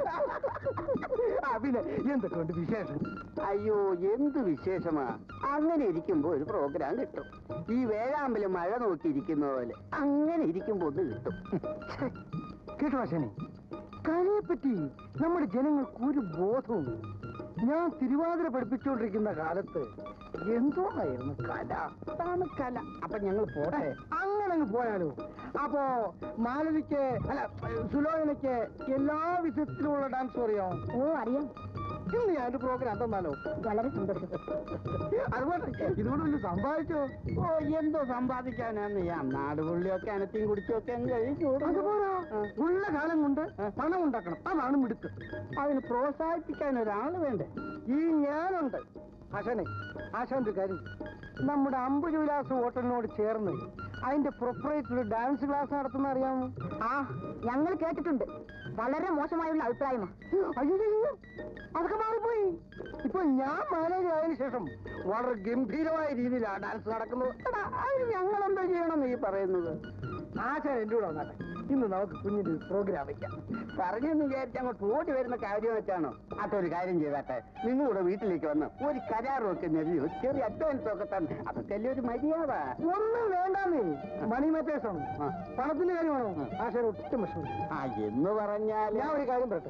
ആ പിന്നെ എന്തൊക്കെയുണ്ട് വിശേഷം അയ്യോ എന്ത് വിശേഷമാ അങ്ങനെ ഇരിക്കുമ്പോ ഒരു പ്രോഗ്രാം കിട്ടും ഈ വേഴാമ്പല് മഴ നോക്കി ഇരിക്കുന്ന പോലെ അങ്ങനെ ഇരിക്കുമ്പോ ഒന്ന് കിട്ടും കേട്ടോ ആശാനെ കലയെപ്പറ്റി നമ്മുടെ ജനങ്ങൾക്ക് ഒരു ബോധവും ഞാൻ തിരുവാതിര പഠിപ്പിച്ചുകൊണ്ടിരിക്കുന്ന കാലത്ത് എന്തോന്നായിരുന്നു കല അതാണ് കല അപ്പൊ ഞങ്ങൾ പോട്ടെ അങ്ങനെ അങ്ങ് പോയാലോ അപ്പോ മാലവിക്ക് അല്ല സുലോചനയ്ക്ക് എല്ലാ വിധത്തിലുള്ള ഡാൻസ് അറിയാമോ ഓ അറിയാം ഇന്ന് ഞാനൊരു പ്രോഗ്രാം തന്നാലോ വളരെ സന്തോഷം അതുപോലെ ഇതുകൊണ്ട് വലിയ സമ്പാദിച്ചോ ഓ എന്തോ സമ്പാദിക്കാനാന്ന് ഞാൻ നാട് പുള്ളിയൊക്കെ അനത്തിയും കുടിച്ചൊക്കെ അങ്ങ് കഴിഞ്ഞൂടും അതുപോലെ ഉള്ള കാലം കൊണ്ട് പണം ഉണ്ടാക്കണം അതാണ് മിടുക്ക് അതിന് പ്രോത്സാഹിപ്പിക്കാൻ ഒരാൾ വേണ്ടേ ഈ ഞാനുണ്ട് ആശാനെ ആശാന്റെ കാര്യം നമ്മുടെ അമ്പുജ വിലാസ് ഹോട്ടലിനോട് ചേർന്ന് അതിന്റെ പ്രൊപ്പറേറ്റർ ഡാൻസ് ക്ലാസ് നടത്തുന്ന അറിയാമോ ആ ഞങ്ങൾ കേട്ടിട്ടുണ്ട് വളരെ മോശമായുള്ള അഭിപ്രായമാണ് അയ്യോ അയ്യോ, അതൊക്കെ മാറിപ്പോയി ഇപ്പൊ ഞാൻ മാനേജ് ആയതിനു ശേഷം വളരെ ഗംഭീരമായ രീതിയിലാണ് ഡാൻസ് നടക്കുന്നത് എടാ, അതിന് ഞങ്ങൾ എന്താ ചെയ്യണം ഈ പറയുന്നത് ആശാൻ എന്റെ കൂടെ വന്നാട്ടെ ഇന്ന് നമുക്ക് കുഞ്ഞിന്റെ പ്രോഗ്രാം വയ്ക്കാം പറഞ്ഞെന്ന് വിചാരിച്ച് അങ്ങോട്ട് ഓടി വരുന്ന കാര്യം വെച്ചാണോ അതൊരു കാര്യം ചെയ്താട്ടെ നിങ്ങളുടെ വീട്ടിലേക്ക് വന്ന് ഒരു കരാറും ഒക്കെ നെല്ലി ഒരു ചെറിയ അഡ്വാൻസ് ഒക്കെ തന്നെ അതൊക്കെ അല്ലേ ഒരു മര്യാദ ഒന്നും വേണ്ടാന്നേ മണി മാറ്റേഴ്സാണ് ആ. പണത്തിന്റെ കാര്യമാണോ ആശാൻ ഒട്ടും വിഷമം ആ എന്ന് പറഞ്ഞാൽ ഞാൻ ഒരു കാര്യം പറയട്ടെ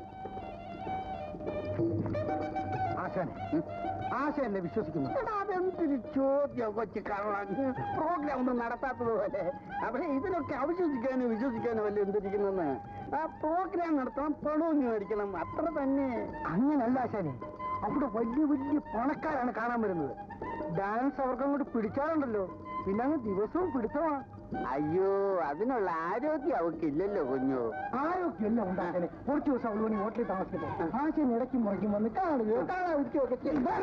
ആശാനെ ആശ എന്നെ വിശ്വസിക്കുന്നു അതെന്തൊരു ചോദ്യം കൊച്ചു കള്ളൻ പ്രോഗ്രാം ഒന്നും നടത്താത്തത് പോലെ അവിടെ ഇതിനൊക്കെ അവിശ്വസിക്കാനും വിശ്വസിക്കാനും വല്ല എന്തിരിക്കുന്നെന്ന് ആ പ്രോഗ്രാം നടത്തണം പണവും മേടിക്കണം അത്ര തന്നെ അങ്ങനല്ല ആശാനെ അവിടെ വലിയ വലിയ പണക്കാരാണ് കാണാൻ വരുന്നത് ഡാൻസ് അവർക്ക് അങ്ങോട്ട് പിടിച്ചാലുണ്ടല്ലോ പിന്നെ അങ്ങ് ദിവസവും പിടുത്തമാണ് അയ്യോ അതിനുള്ള ആരോഗ്യം അവക്കില്ലല്ലോ കുഞ്ഞു ആരോഗ്യമല്ല ഉണ്ടാക്കാനെ കുറച്ച് ദിവസം അവളോട് ഹോട്ടലിൽ താമസിക്കട്ടെ ആശാൻ ഇടയ്ക്കും മുറയ്ക്കും വന്ന് കാണുകയോ കാണാതിരിക്കുകയോ ഒക്കെ ചെയ്യും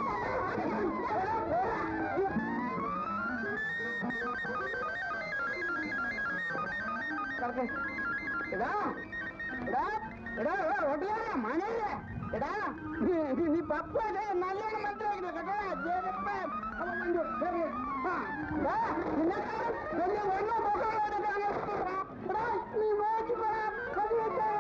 കിടക്ക്. എടാ എടാ എടാ എടാ, ഹോട്ടലുകാരാ, മാനേജരെ, എടാ നീ- നീ പപ്പല്ലേ നല്ലോണം മനസ്സിലാക്കണം കേട്ടോ ജെറുപ്പൻ. അവൻ വണ്ടി ഓടി, കേറി. ആ, എടാ, നിന്നെക്കാളും വലിയ വെള്ളം പൊക്കമുള്ളവനൊക്കെ അങ്ങ് എത്തിടാ. എടാ, നീ നോക്കി പറ, കൈ വെച്ചോ.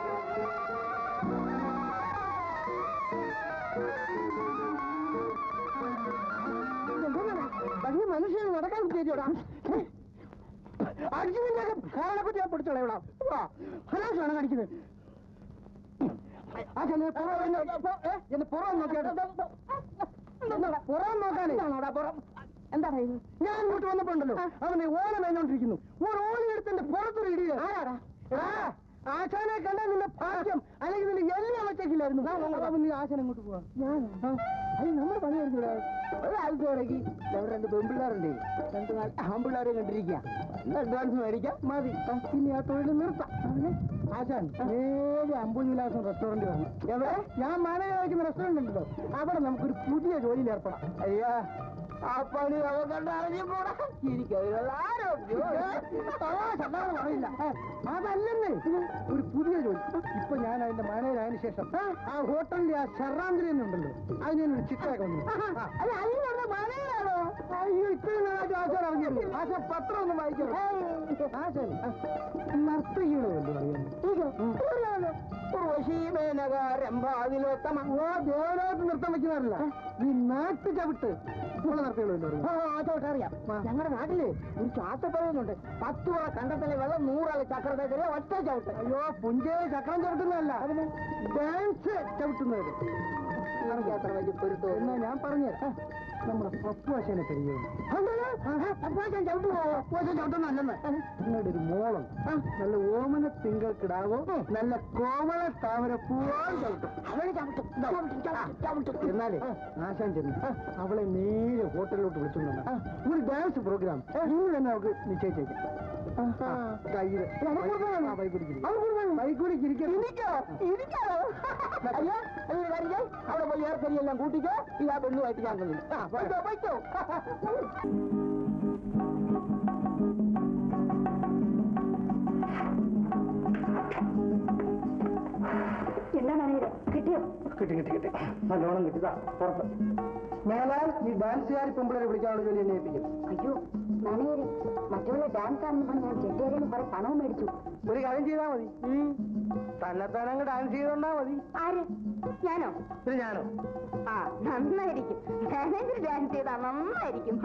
വലിയ മനുഷ്യന് നടക്കാൻ പറ്റിയോടാ അർജുനന്റെ കാലിനെ പറ്റി ഞാൻ പിടിച്ചോളാം ഇവിടെ ഹലാശാണ് കാണിക്കുന്നത് ആ ചെന്നെ പുറം എന്നെ ഏ, എന്നെ പുറം നോക്കിയാട്ടെ പുറം നോക്കാനേ പുറം എന്താണ് ഇത് ഞാൻ ഇങ്ങോട്ട് വന്നപ്പോണ്ടല്ലോ അവനെ ഓല മേഞ്ഞോണ്ടിരിക്കുന്നു ഒരു ഓല എടുത്ത് എന്റെ പുറത്തൊരു ഇടിയ ആശാനെ കണ്ടാൽ നിന്റെ ഭാഗ്യം അല്ലെങ്കിൽ നിന്റെ എല്ലാം വെച്ചേക്കില്ലായിരുന്നു അപ്പൊ നീ ആശാൻ അങ്ങോട്ട് പോവാ അത് നമ്മുടെ പണി വരുന്നില്ല ഒരാൾക്ക് ഇടയ്ക്ക് ഇവിടെ രണ്ട് പെൺപിള്ളേരുണ്ട് രണ്ട് നാല് ആൺപിള്ളേരെ കണ്ടിരിക്കുക അഡ്വാൻസ് മേടിക്കാം മതി ആ, പിന്നെ ആ തൊഴിൽ നിർത്താം ആശാൻ ഏത് അമ്പൂജി വിലാസം റെസ്റ്റോറന്റ് വന്നു എവിടെ ഞാൻ മാനേജർ വയ്ക്കുന്ന റെസ്റ്റോറന്റ് ഉണ്ടല്ലോ അവിടെ നമുക്കൊരു പുതിയ ജോലിയിൽ ഏർപ്പെടാം അയ്യാ ആ പണി അവക്കണ്ട അറിഞ്ഞൂടാ എനിക്കതിനുള്ള ആരോഗ്യം പറയില്ല അതല്ലെന്നേ ഒരു പുതിയ ജോലി ഇപ്പൊ ഞാൻ അതിന്റെ മാനേജർ ആയതിനു ശേഷം ആ ഹോട്ടലിന്റെ ആ ശർറാന്തിരി ഉണ്ടല്ലോ അത് ഞാൻ ഒരു ചിത്രമൊക്കെ വന്നു അല്ല അതിന് മാനേജറാണോ അയ്യോ ഇത്രയും നാളായിട്ട് ആശാൻ അറിഞ്ഞില്ലേ ആശാൻ പത്രം ഒന്നും വായിക്കണം ആശാൻ നർത്തകിയുടെ വല്ലതും അറിയാമോ രംഭാതിലോത്തമ ഓ ദേവലോകത്ത് നൃത്തം വെക്കുന്നവരല്ല ഈ നാട്ടു ചവിട്ട് ഉള്ള നർത്തകളുണ്ട് ചവിട്ട് അറിയാം ഞങ്ങളുടെ നാട്ടില് ഒരു ചാത്ത പറയുന്നുണ്ട് പത്ത് രൂപ കണ്ടത്തിലെ വെള്ളം നൂറാള് ചക്രത്തേക്കല് ഒറ്റ ചവിട്ട് അയ്യോ പുഞ്ചേ ചക്രം ചവിട്ടുന്നതല്ല അതിന് ഡാൻസ് ചവിട്ടുന്നത് അത്ര വലിയ പൊരുത്തം എന്നാ ഞാൻ പറഞ്ഞു നമ്മുടെ പപ്പുവാശനെ പരിചയമുണ്ട് പപ്പുവാശൻ ചവിട്ടുമോ പപ്പുവാശൻ ചവിട്ടുന്നല്ലെന്ന് നിങ്ങളുടെ ഒരു മോളം നല്ല ഓമന തിങ്കൾ കിടാവോ നല്ല കോമള താമര പൂവോ ചവിട്ടും എന്നാലേ ആശാൻ ചെന്ന് അവളെ നേരെ ഹോട്ടലിലോട്ട് വിളിച്ചുകൊണ്ടാണ് ഒരു ഡാൻസ് പ്രോഗ്രാം ഇന്ന് തന്നെ നമുക്ക് നിശ്ചയിച്ചേക്കാം കയ്യില് അവിടെ പോയി ഏർക്കരിയെല്ലാം കൂട്ടിക്കോ ഈ ആ പെണ്ണുമായിട്ട് ഞാൻ തന്നു പോയിക്കോ എന്താ മാനേജരെ കിട്ടിയോ കിട്ടി കിട്ടി കിട്ടി നല്ലോണം കിട്ടിതാ പുറത്ത് മേലാൽ ഈ ഡാൻസുകാരി പെമ്പിളരെ വിളിക്കാനുള്ള ജോലി എന്നെ ഏൽപ്പിക്കും അയ്യോ മാനേജരെ മറ്റുള്ള ഡാൻസ് ആണെന്ന് പറഞ്ഞ് ഞാൻ ചെട്ടിയാരിൽ കുറെ പണവും മേടിച്ചു ഒരു കാര്യം ചെയ്താൽ മതി തന്നെത്താനങ്ങ് ഡാൻസ് ചെയ്തോണ്ടാ മതി ആര് ഞാനോ പിന്നെ ഞാനോ ആ നന്നായിരിക്കും മാനേജർ ഡാൻസ് ചെയ്താ നന്നായിരിക്കും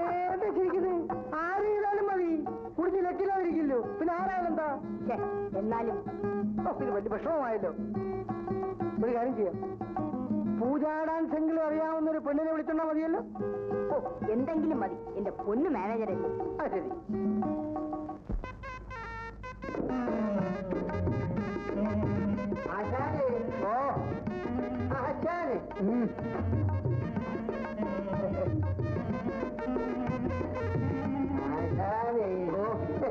ആര് ചെയ്താലും മതി കുടിച്ച് ലെറ്റിലാതിരിക്കില്ലോ പിന്നെ ആരായാലും എന്താ ഛെ, എന്നാലും ഓ, ഇത് വലിയ വിഷമമായല്ലോ ഒരു കാര്യം ചെയ്യാം പൂജാ ഡാൻസ് എങ്കിലും അറിയാവുന്ന ഒരു പെണ്ണിനെ വിളിച്ചോണ്ടാ മതിയല്ലോ ഓ എന്തെങ്കിലും മതി എന്റെ പൊന്നു മാനേജറല്ലേ ആ ശരി ആശാനെ ഓ ആശാനെ ആശാനെ ഓ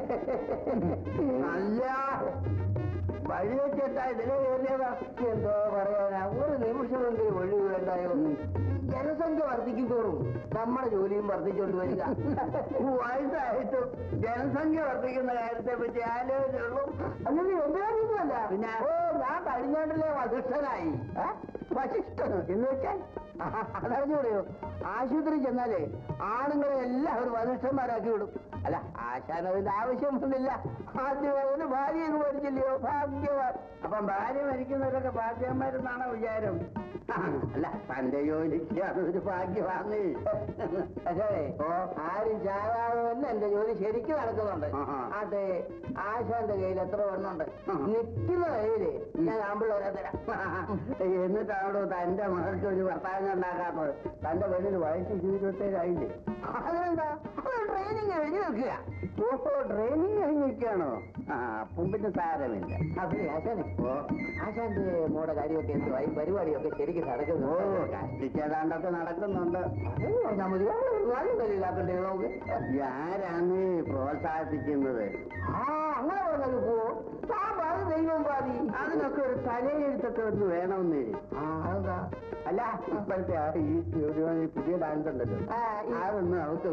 നല്ല വഴി വെച്ചിട്ടാ ഇതിലെ കയറിയതാ എന്തോ പറയാനാ ഒരു നിമിഷമെങ്കിലും ഒഴിവ് വേണ്ടായോ ജനസംഖ്യ വർദ്ധിക്കും തോറും നമ്മുടെ ജോലിയും വർദ്ധിച്ചുകൊണ്ട് വരിക വയസ്സായിട്ടും ജനസംഖ്യ വർദ്ധിക്കുന്ന കാര്യത്തെ പറ്റി ആലോചിച്ചുള്ളൂ അങ്ങനെ എന്തിനാ പിന്നെ ഓ ഞാൻ കഴിഞ്ഞാണ്ടിലെ വധിഷ്ഠനായി വശിഷ്ഠനോ എന്ന് വെച്ചാൽ അതറിഞ്ഞൂടെയോ ആശുപത്രി ചെന്നാലേ ആണുങ്ങളെ എല്ലാവരും വധിഷ്ഠന്മാരാക്കി വിടും അല്ല ആശാൻ അതിന്റെ ആവശ്യമൊന്നുമില്ല ആദ്യം ഒരു ഭാര്യ എന്ന് മരിച്ചില്ലയോ ഭാഗ്യവാൻ അപ്പം ഭാര്യ മരിക്കുന്നവരൊക്കെ ഭാഗ്യന്മാരെന്നാണോ വിചാരം അല്ല തന്റെ ജോലിക്ക് അതൊരു ഭാഗ്യമാണ് അതെ ഓ ആരും ചാകാതെ തന്നെ എന്റെ ജോലി ശരിക്കും നടക്കുന്നുണ്ട് അതെ ആശാന്റെ കയ്യിൽ എത്ര വെണ്ണുണ്ട് നിൽക്കുന്ന കയ്യില് ഞാൻ ആമ്പിള്ളേരെ തരാം എന്നിട്ടാണോ തന്റെ മകൾക്ക് ഒരു ഭർത്താവിനെ ഉണ്ടാക്കാത്തത് തന്റെ പെണ്ണിന് വയസ്സ് ഇരുപത്തേഴായില്ലേ അതെന്താ ട്രെയിനിങ് കഴിഞ്ഞ് നിൽക്കുക ഓഹോ ട്രെയിനിങ് കഴിഞ്ഞ് നിൽക്കുകയാണോ ആ അപ്പം പിന്നെ സാരമില്ല അതെ ആശാനെ ഓ ആശാന്റെ മോടെ കാര്യമൊക്കെ എന്തുവായി പരിപാടിയൊക്കെ ശരിക്കും നടക്കുന്നു ഓ കഷ്ടിച്ചേതാണ്ടൊക്കെ നടക്കുന്നുണ്ട് അതെന്ന് പറഞ്ഞാൽ മതി നല്ല കളിയിലാക്കണ്ടേ നമുക്ക് ആരാണ് പ്രോത്സാഹിപ്പിക്കുന്നത് ആ അങ്ങനെ പറഞ്ഞത് പോ പാതി ദൈവം പാതി അതിനൊക്കെ ഒരു തലയെഴുത്തൊക്കെ ഒന്ന് വേണമെന്ന് ആ അതെന്താ അല്ല ഇപ്പോഴത്തെ ആ ഈ ഒരു ഈ പുതിയ ഡാൻസ് ഉണ്ടല്ലോ അതൊന്നും അവക്ക്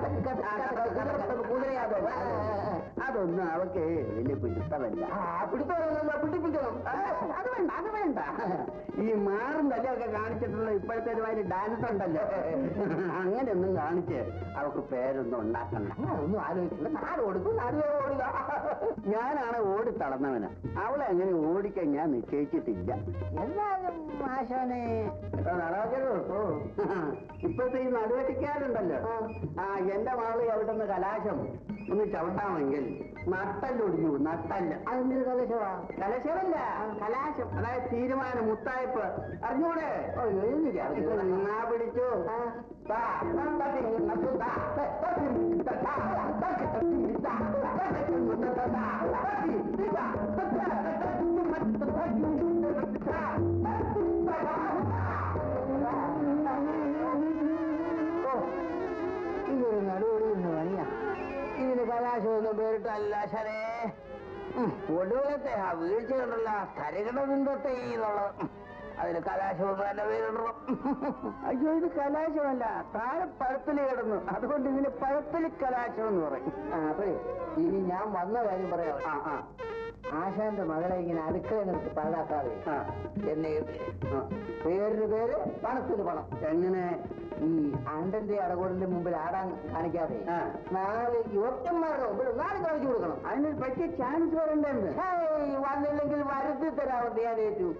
അതൊന്നും അവക്ക് വലിയ പിടുത്തമല്ല പിടുത്തമല്ല പിടിപ്പിക്കണം അത് വേണ്ട അത് വേണ്ട ഈ മാറും തലയൊക്കെ കാണിച്ചിട്ടുള്ള ഇപ്പോഴത്തെ ഒരുമാതിരി ഡാൻസ് ഉണ്ടല്ലോ അങ്ങനെയൊന്നും കാണിച്ച് അവക്ക് പേരൊന്നും ഉണ്ടാക്കണ്ട ഒന്നും ആലോചിക്കണ്ട നാട് കൊടുക്കും നാട് വേറെ ഓടുക ഞാനാണ് ഓടി തളർന്നവന് അവളെ അങ്ങനെ ഓടിക്കാൻ ഞാൻ നിശ്ചയിച്ചിട്ടില്ല എന്നാലും ആശാനെ നടവാചകോ ഇപ്പോഴത്തെ ഈ നടുവെട്ടിക്കാരുണ്ടല്ലോ ആ എന്റെ മകള് എവിടെ നിന്ന് കലാശം ഒന്ന് ചവിട്ടാമെങ്കിൽ നട്ടല്ലൊടിഞ്ഞു നട്ടല്ല അതെന്തൊരു കലശമാ കലശമല്ല കലാശം അതായത് തീരുമാനം മുത്തായ്പ് അറിഞ്ഞൂടെ ഓ എനിക്ക് അറിഞ്ഞൂടെ എന്നാ പിടിച്ചു താ, തട്ടി, നട്ടു, താ, തട്ടി, താ, തട്ടി, താ, തട്ടി, താ, തട്ടി, താ, ഓ ഇതൊരു നടുവൊടിയുന്ന പണിയാ ഇതിന് കലാശമൊന്നും പേരിട്ടല്ല ശരേ ഒടുവിലത്തെ ആ വീഴ്ച കണ്ടല്ല തരകടബിന്ദത്തെ എന്നുള്ളത് ഉം. അതിന് കലാശം തന്നെ പേരിടണം അയ്യോ ഇത് കലാശമല്ല താഴെ പഴപ്പില് കിടന്നു അതുകൊണ്ട് ഇതിന് പഴപ്പില് കലാശം എന്ന് പറയും അപ്പഴേ ഇനി ഞാൻ വന്ന കാര്യം പറയാം ആ ആ ആശാന്റെ മകളെ ഇങ്ങനെ അടുക്കള നിർത്തി പാഴാക്കാതെ എന്നെ പേരിന് പേര് പണത്തിന് പണം എങ്ങനെ ഈ അണ്ടന്റെ അടകോടിന്റെ മുമ്പിൽ ആടാൻ കാണിക്കാതെ നാല് യുവക്കന്മാരുടെ മുമ്പിൽ നാല് കാണിച്ചു കൊടുക്കണം അതിനൊരു പറ്റിയ ചാൻസ് വരണ്ടെന്ന് വന്നില്ലെങ്കിൽ വരുത്തി തരാമെന്ന് ഞാൻ ഏറ്റു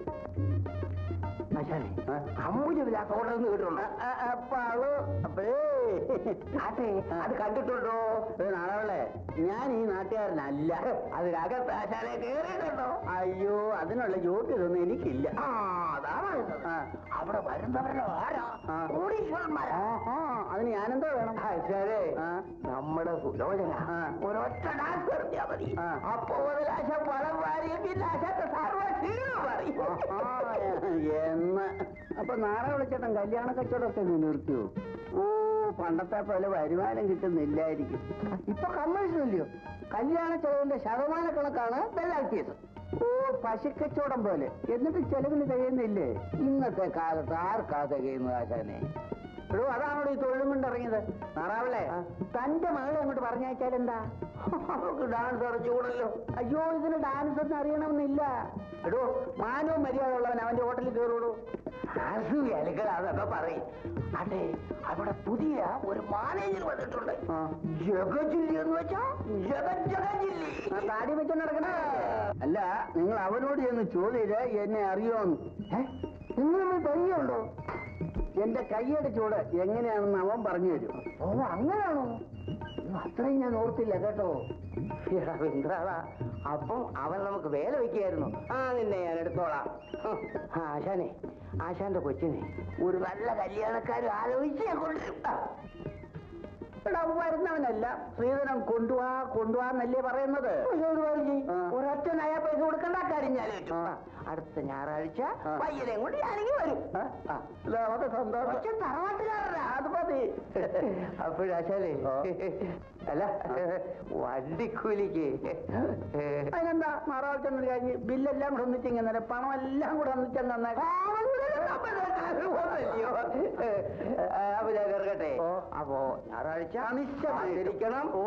അമ്പൂജമില്ലാത്ത ഓർഡർ കേട്ടിട്ടുണ്ടോ അപ്പൊ ആള് അപ്പഴേ അതെ അത് കണ്ടിട്ടുണ്ടോ നാളെ ഞാൻ ഈ നാട്ടുകാരനല്ല അതിനകത്ത് ആശാനെ കയറിയിട്ടുണ്ടോ അയ്യോ അതിനുള്ള യോഗ്യതൊന്നും എനിക്കില്ല അതാണ് അവിടെ വരുന്നവരോ ആരാ കോടീശ്വരന്മാരാ അതിന് ഞാനെന്തോ വേണം ശരി നമ്മുടെ സുലോചന ഒരൊറ്റ ഡാൻസ് കളിച്ചാ മതി അപ്പോ മുതൽ ആശ പണം വാരി പിന്നെ ആശാന്റെ സർവ്വ ക്ഷീണം പറയും എന്ന് അപ്പൊ നാളെ വിളിച്ചേട്ടൻ കല്യാണ കച്ചവടമൊക്കെ നീ നിർത്തിയോ ഓ പണ്ടത്തെ പോലെ വരുമാനം കിട്ടുന്നില്ലായിരിക്കും ഇപ്പൊ കമ്മീഷൻ ഇല്ലയോ കല്യാണ ചെലവിന്റെ ശതമാന കണക്കാണ് ബെല്ലാക്കിയത് ഓ പശുക്കച്ചവടം പോലെ എന്നിട്ട് ചെലവിന് തികയുന്നില്ലേ ഇന്നത്തെ കാലത്ത് ആർക്കാ തികയുന്നത് ആശാനെ എടോ അതാണോ ഈ തൊഴിലും കൊണ്ട് ഇറങ്ങിയത് നാറാവല്ലേ തന്റെ മകളെ അങ്ങോട്ട് പറഞ്ഞയച്ചാൽ എന്താ അവർക്ക് ഡാൻസ് അറിച്ചുകൂടല്ലോ അയ്യോ ഇതിന് ഡാൻസ് ഒന്നും അറിയണമെന്നില്ല എടോ മാനവും മര്യാദ ഉള്ളവൻ അവന്റെ ഹോട്ടലിൽ കയറുള്ളൂ അതൊക്കെ പറയും അതെ അവിടെ പുതിയ ഒരു മാനേജർ വന്നിട്ടുണ്ട് ജഗജില്ലി എന്ന് വെച്ചാ ജഗത് ജഗജില്ലി താടി വെച്ച് നടക്കണ അല്ല നിങ്ങൾ അവനോട് ചെന്ന് ചോദ്യം എന്നെ അറിയോന്ന് നിങ്ങൾ പരിചയമുണ്ടോ എന്റെ കൈയുടെ ചൂട് എങ്ങനെയാണെന്ന് അവൻ പറഞ്ഞു തരും ഓ അങ്ങനെയാണോ അത്രയും ഞാൻ ഓർത്തില്ല കേട്ടോ ഇന്ദ്രാളാ അപ്പം അവൻ നമുക്ക് വേല വയ്ക്കായിരുന്നു ആ നിന്നെ ഞാൻ എടുത്തോളാം ഹ്, ആ, ആശാനെ ആശാന്റെ കൊച്ചിനെ ഒരു നല്ല കല്യാണക്കാരും ആലോചിച്ച് ഞാൻ കൊണ്ടുവരും ആ. എടാ വരുന്നവനല്ല ശ്രീധരൻ കൊണ്ടുപോവാ കൊണ്ടുപോവാന്നല്ലേ പറയുന്നത് ഒരൊറ്റ നയ പൈസ കൊടുക്കണ്ട കാര്യം ഞാൻ ഏറ്റു. ആ, അടുത്ത ഞായറാഴ്ച പയ്യനെ കൊണ്ട് ഞാനെങ്കിൽ വരും അത് സന്തോഷം തറവാട്ടുകാരനാ അത് മതി അപ്പോഴാശാലേ അല്ല വണ്ടിക്കൂലിക്ക് അതിനെന്താ ഞായറാഴ്ച കഴിഞ്ഞ് ബില്ലെല്ലാം കൂടെ ഒന്നിച്ചിങ്ങനെ പണം എല്ലാം കൂടെ ഒന്നിച്ചങ്ങ് അപ്പൊ ഞാൻ കയറട്ടെ അപ്പോ ഞായറാഴ്ച നിശ്ചയിക്കണം ഓ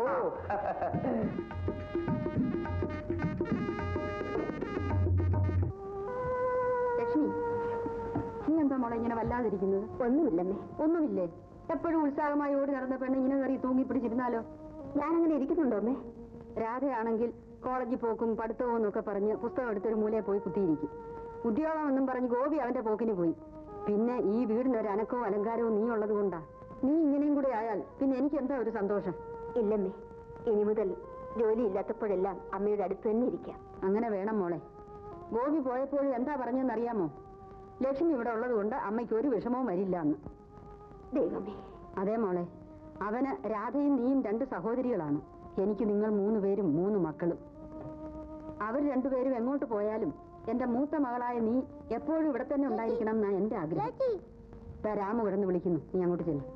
ലക്ഷ്മി നീ എന്താ മോളെ ഇങ്ങനെ വല്ലാതിരിക്കുന്നത് ഒന്നുമില്ലമ്മേ ഒന്നുമില്ലേ എപ്പോഴും ഉത്സാഹമായി ഓടി നടന്ന പെണ്ണ് ഇങ്ങനെ കയറി തൂങ്ങി പിടിച്ചിരുന്നാലോ ഞാനങ്ങനെ ഇരിക്കുന്നുണ്ടോ അമ്മേ രാധയാണെങ്കിൽ കോളേജിൽ പോക്കും പഠിത്തവും എന്നൊക്കെ പറഞ്ഞ് പുസ്തകം എടുത്തൊരു മൂലയിൽ പോയി കുത്തിയിരിക്കും ഉദ്യോഗം എന്നും പറഞ്ഞ് ഗോപി അവന്റെ പോക്കിന് പോയി പിന്നെ ഈ വീടിനൊരു അനക്കവും അലങ്കാരവും നീ ഉള്ളത് കൊണ്ടാ നീ ഇങ്ങനെയും കൂടെ ആയാൽ പിന്നെ എനിക്ക് എന്താ ഒരു സന്തോഷം ഇല്ലമ്മേ ഇനി മുതൽ ജോലി ഇല്ലാത്തപ്പോഴെല്ലാം അമ്മയുടെ അടുത്ത് തന്നെ ഇരിക്കാം അങ്ങനെ വേണം മോളെ ഗോപി പോയപ്പോഴും എന്താ പറഞ്ഞെന്നറിയാമോ ലക്ഷ്മി ഇവിടെ ഉള്ളത് കൊണ്ട് അമ്മയ്ക്ക് ഒരു വിഷമവും വരില്ല എന്ന് ദൈവമേ അതെ മോളെ അവന് രാധയും നീയും രണ്ട് സഹോദരികളാണ് എനിക്ക് നിങ്ങൾ മൂന്ന് പേരും മൂന്ന് മക്കളും അവർ രണ്ടുപേരും എങ്ങോട്ട് പോയാലും എന്റെ മൂത്ത മകളായ നീ എപ്പോഴും ഇവിടെ തന്നെ ഉണ്ടായിരിക്കണം എന്നാണ് എന്റെ ആഗ്രഹം ദാ രാമു കിടന്ന് വിളിക്കുന്നു നീ അങ്ങോട്ട് ചെല്ലും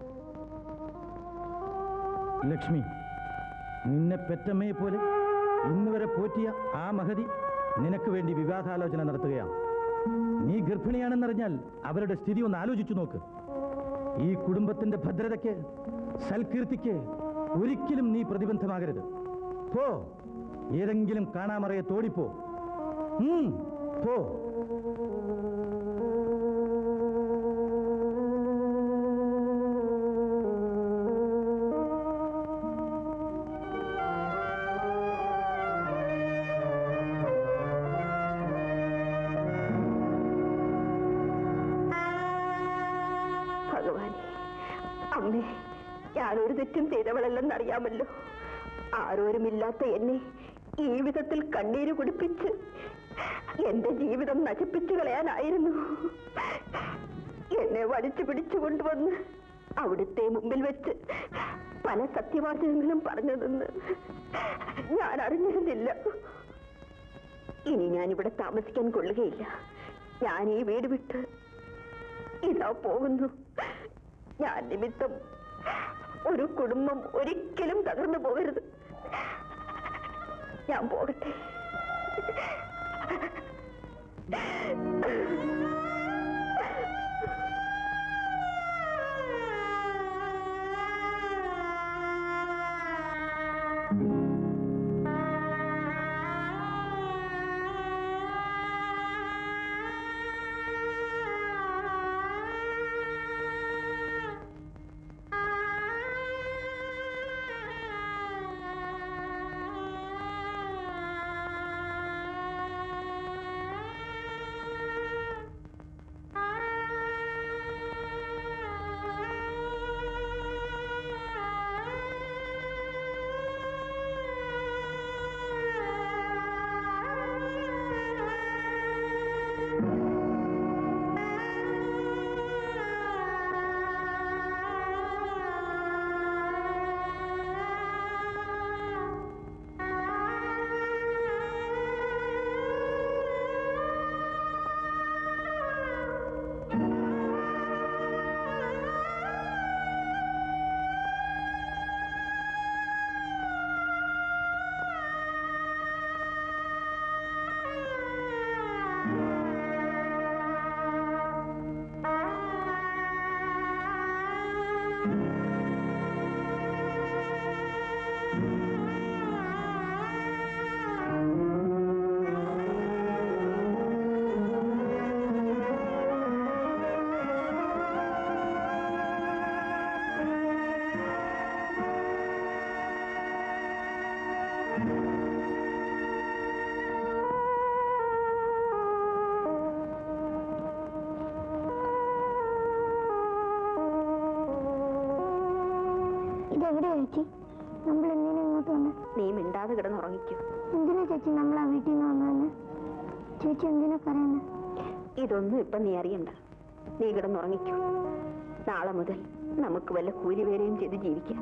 ലക്ഷ്മി നിന്നെ പെറ്റമ്മയെ പോലെ ഇന്ന് വരെ പോറ്റിയ ആ മഹതി നിനക്ക് വേണ്ടി വിവാഹാലോചന നടത്തുകയാണ് നീ ഗർഭിണിയാണെന്നറിഞ്ഞാൽ അവരുടെ സ്ഥിതി ഒന്ന് ആലോചിച്ചു നോക്ക് ഈ കുടുംബത്തിന്റെ ഭദ്രതയ്ക്ക് സൽകീർത്തിക്ക് ഒരിക്കലും നീ പ്രതിബന്ധമാകരുത് പോ ഏതെങ്കിലും കാണാമറയെ തോടിപ്പോ ഉം, പോ ഭഗവാനെ അമ്മേ ഞാനൊരു തെറ്റും ചെയ്തവളല്ലെന്നറിയാമല്ലോ ആരോരുമില്ലാത്ത എന്നെ ഈ വിധത്തിൽ കണ്ണീര് കുടിപ്പിച്ച് എന്റെ ജീവിതം നശിപ്പിച്ചു കളയാനായിരുന്നു എന്നെ വലിച്ചു പിടിച്ചു കൊണ്ടുവന്ന് അവിടുത്തെ മുമ്പിൽ വെച്ച് പല സത്യവാചകങ്ങളും പറഞ്ഞതെന്ന് ഞാൻ അറിഞ്ഞിരുന്നില്ല ഇനി ഞാൻ ഇവിടെ താമസിക്കാൻ കൊള്ളുകയില്ല ഞാൻ ഈ വീട് വിട്ട് ഇതാ പോകുന്നു ഞാൻ നിമിത്തം ഒരു കുടുംബം ഒരിക്കലും തകർന്നു പോകരുത് ഞാൻ പോകട്ടെ ഇതെവിടെയാ ചേച്ചി നമ്മൾ എന്തിനാ ഇങ്ങോട്ട് വന്നെ നീ മിണ്ടാതെ കിടന്നുറങ്ങിക്കൂ എന്തിനാ ചേച്ചി നമ്മൾ ആ വീട്ടിൽ നിന്ന് വന്നതന്നെ ചേച്ചി എന്തിനാ പറയുന്നത് ഇതൊന്നും ഇപ്പൊ നീ അറിയണ്ട നീ കിടന്നുറങ്ങിക്കൂ നാളെ മുതൽ നമുക്ക് വല്ല കൂലി വേലയും ചെയ്ത് ജീവിക്കാം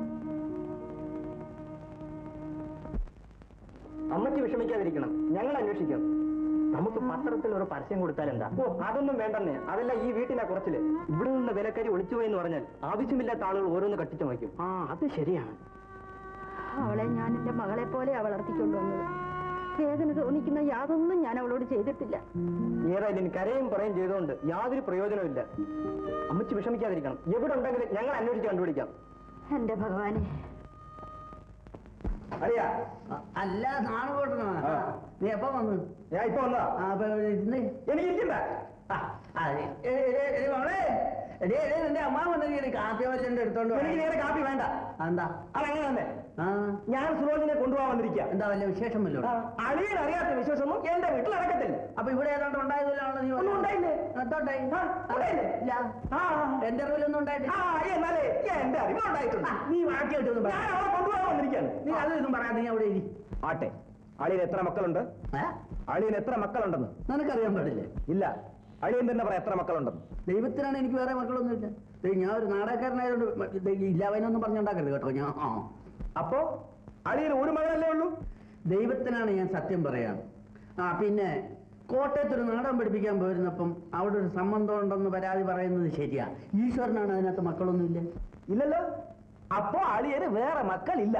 അമ്മയ്ക്ക് വിഷമിക്കാതിരിക്കണം ഞങ്ങൾ അന്വേഷിക്കാം നമുക്ക് പത്രത്തിൽ ഒരു പരസ്യം കൊടുത്താൽ എന്താ ഓ അതൊന്നും വേണ്ടെന്നേ അതല്ല ഈ വീട്ടിലാ കുറച്ചില് ഇവിടെ നിന്ന് വിലക്കരി ഒളിച്ചുപോയി എന്ന് പറഞ്ഞാൽ ആവശ്യമില്ലാത്ത ആളുകൾ ഓരോന്ന് കട്ടിച്ചു വയ്ക്കും ആ അത് ശരിയാണ് അവളെ ഞാൻ എന്റെ മകളെ പോലെ വളർത്തിക്കൊണ്ടുവന്നത് വേദന തോന്നിക്കുന്ന യാതൊന്നും ഞാൻ അവളോട് ചെയ്തിട്ടില്ല ഏതായാലും കരയും പറയും ചെയ്തുകൊണ്ട് യാതൊരു പ്രയോജനവും ഇല്ല അമ്മച്ചി വിഷമിക്കാതിരിക്കണം എവിടെ ഉണ്ടെങ്കിലും ഞങ്ങൾ അന്വേഷിച്ച് കണ്ടുപിടിക്കാം എന്റെ ഭഗവാനെ അറിയാ അല്ല നാളെ പോട്ടണോ ആ. നീ എപ്പോ വന്നു ഞാൻ ഇപ്പൊ വന്നതാ ആ അപ്പൊ ഇരുന്ന് എനിക്ക് ഇരിക്കണ്ട ആ, ആ, ഏ, ഏ, ഏ, ഏ, മോളെ എടേ, എടേ, നിന്റെ അമ്മ വന്നെങ്കിൽ കാപ്പി വച്ചെന്റെ എടുത്തോണ്ട് വാ. എനിക്ക് നേരെ കാപ്പി വേണ്ട എന്താ അതങ്ങനെ തന്നെ ആ ഞാൻ സുരോജിനെ കൊണ്ടുപോകാൻ വന്നിരിക്കുക എന്താ വല്ല വിശേഷം വല്ലോ അളിയൻ അറിയാത്ത വിശ്വാസമൊന്നും എന്റെ വീട്ടിൽ നടക്കത്തില്ല അപ്പൊ ഇവിടെ ഏതാണ്ട് ഉണ്ടായതിലാണല്ലോ നീ ഒന്നും ഉണ്ടായില്ലേ? എന്തോണ്ടായി ആ, ഉണ്ടായില്ലേ? ഇല്ല ആ, എന്റെ അറിവിലൊന്നും ആ, ഉണ്ടായിട്ടില്ല എന്നാലേ എന്റെ അറിവുണ്ടായിട്ടുണ്ട് നീ ബാക്കി കിട്ടുമെന്ന് ഞാൻ അവളെ കൊണ്ടുപോകാൻ വന്നിരിക്കുകയാണ് നീ അതൊന്നും പറയാതെ നീ അവിടെ ഇരി ആട്ടെ അളിയൻ എത്ര മക്കളുണ്ട് ഏ? അളിയൻ എത്ര മക്കളുണ്ടെന്ന് നിനക്കറിയാൻ പാടില്ലേ ഇല്ല അളിയൻ തന്നെ പറ എത്ര മക്കളുണ്ടെന്ന് ദൈവത്തിനാണ് എനിക്ക് വേറെ മക്കളൊന്നുമില്ല ദേ, ഞാൻ ഒരു നാടകക്കാരനായതുകൊണ്ട് ദേ, ഇല്ലാവനൊന്നും പറഞ്ഞുണ്ടാക്കരുത് കേട്ടോ ഞാൻ ആ അപ്പോ അളിയൻ ഒരു മകനല്ലേ ഉള്ളൂ ദൈവത്തിനാണ് ഞാൻ സത്യം പറയാം ആ പിന്നെ കോട്ടയത്ത് ഒരു നാടകം പഠിപ്പിക്കാൻ പോയിരുന്നപ്പം അവിടെ ഒരു സംബന്ധം ഉണ്ടെന്ന് പരാതി പറയുന്നത് ശരിയാ ഈശ്വരനാണ് അതിനകത്ത് മക്കളൊന്നുമില്ല ഇല്ലല്ലോ അപ്പോ അളിയന് വേറെ മക്കളില്ല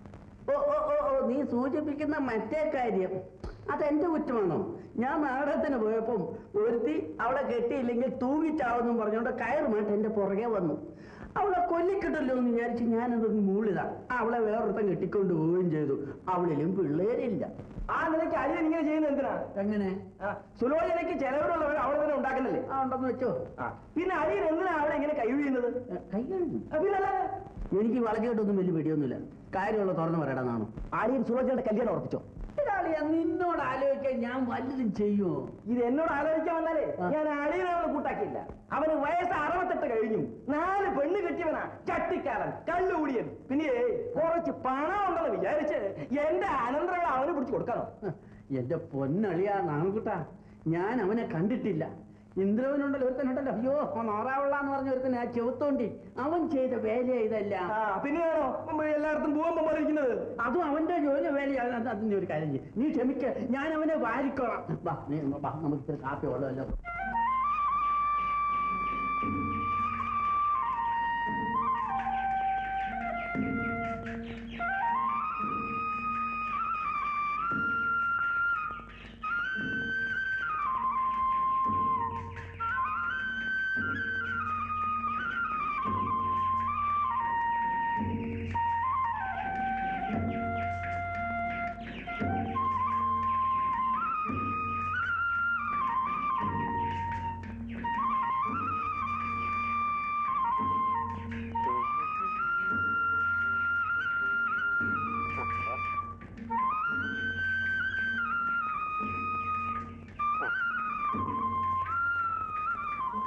ഓ ഓ ഓ ഓ നീ സൂചിപ്പിക്കുന്ന മറ്റേ കാര്യം അതെന്റെ കുറ്റമാണോ ഞാൻ നാടകത്തിന് പോയപ്പം ഒരുത്തി അവളെ കെട്ടിയില്ലെങ്കിൽ തൂങ്ങിച്ചാവെന്നും പറഞ്ഞുകൊണ്ട് കയറുമായിട്ട് എന്റെ പുറകെ വന്നു അവളെ കൊല്ലിക്കിട്ടല്ലോ എന്ന് വിചാരിച്ച് ഞാനതൊന്ന് മൂളിതാ അവളെ വേറൊരുത്തം കെട്ടിക്കൊണ്ട് പോവുകയും ചെയ്തു അവളിലും പിള്ളേരില്ല ആ നിലയ്ക്ക് അളിയൻ ഇങ്ങനെ ചെയ്യുന്നത് എന്തിനാ എങ്ങനെ ആ, സുലോചനയ്ക്ക് ചെലവിലുള്ളവർ അവളെ തന്നെ ഉണ്ടാക്കുന്നില്ലേ ആ ഉണ്ടെന്ന് വെച്ചോ ആ, പിന്നെ അളിയൻ എന്തിനാ അവളെ ഇങ്ങനെ കൈവീഴുന്നത് ഏ, കൈ കഴുകുന്നു ആ, പിന്നല്ലാതെ എനിക്ക് വളക്കേട്ടൊന്നും വലിയ പിടിയൊന്നുമില്ല കാര്യമുള്ള തുറന്നു പറയണമെന്നാണോ ആര്യൻ സുലോചനയുടെ കല്യാണം ഉറപ്പിച്ചോ ഇതാളിയ നിന്നോട് ആലോചിക്കാൻ ഞാൻ വല്ലതും ചെയ്യുമോ ഇത് എന്നോട് ആലോചിക്കാൻ വന്നാലേ ആ. ഞാൻ അളിയനെ അവളെ കൂട്ടാക്കിയില്ല അവന് വയസ്സ് അറുപത്തെട്ട് കഴിഞ്ഞു നാല് പെണ്ണ് കെട്ടിയവനാ ചട്ടിക്കാരൻ കള്ളുകൂടിയൻ പിന്നെ കുറച്ച് പണം ഉണ്ടെന്ന് വിചാരിച്ച് എന്റെ അനന്തരങ്ങൾ അവന് പിടിച്ചു കൊടുക്കാനോ ഹ്, എന്റെ പൊന്നളിയാ നാണുകുട്ടാ ഞാൻ അവനെ കണ്ടിട്ടില്ല ഇന്ദ്രവനുണ്ടല്ലോ ഒരുത്തനുണ്ടല്ലോ അയ്യോ നോറാവുള്ള എന്ന് പറഞ്ഞ ഒരുത്തനെ ആ ചെവുത്തോണ്ടി അവൻ ചെയ്ത വേല ഇതല്ല ആ പിന്നെയാണോ മുമ്പ് എല്ലായിടത്തും ഭൂകമ്പം പോലെ ഇരിക്കുന്നത് അതും അവന്റെ ജോലി വേലയാണ് അത് അതിന്റെ ഒരു കാര്യം ചെയ്യ്. നീ ക്ഷമിക്ക ഞാൻ അവനെ വാരിക്കോളാം വാ നീ വാ നമുക്ക് ഇത്തിരി കാപ്പി ഉള്ളതല്ലോ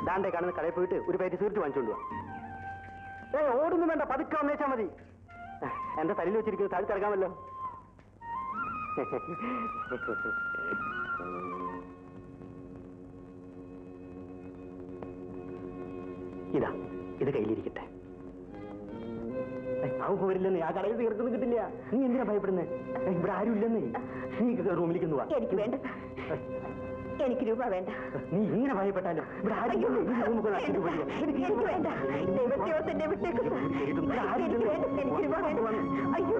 ദാണ്ടെ കാണുന്ന കടയിൽ പോയിട്ട് ഒരു പേര് തീർത്ത് വാങ്ങിച്ചോണ്ട് വാ ഏ ഓടൊന്നും വേണ്ട പതുക്കെ വന്നേച്ചാ മതി എന്റെ തലയിൽ വെച്ചിരിക്കുന്നത് താഴെ കിടക്കാമല്ലോ ഇതാ ഇത് കയ്യിലിരിക്കട്ടെ ഏയ്, അവൻ പോരില്ലെന്നേ ആ കടയിൽ തീർക്കുന്നു കിട്ടില്ല നീ എന്തിനാ ഭയപ്പെടുന്നേ ഏയ്, ഇവിടെ ആരും ഇല്ലെന്നേ നീ റൂമിലേക്ക് ഒന്ന് വാ എനിക്ക് വേണ്ട എനിക്ക് രൂപ വേണ്ട നീ ഇങ്ങനെ ഭയപ്പെട്ടാലും ഇവിടെ ആരും ഇല്ലേ? നീ റൂമിൽ കൊണ്ട് അച്ഛൻ്റെ പോയി. എനിക്ക് എനിക്ക് വേണ്ട ദൈവത്തെയോ തന്നെ വിട്ടേക്ക് ഇവിടെ ആരും എനിക്ക് ഇല്ലേ? വേണ്ട എനിക്ക് രൂപ വേണ്ട അയ്യോ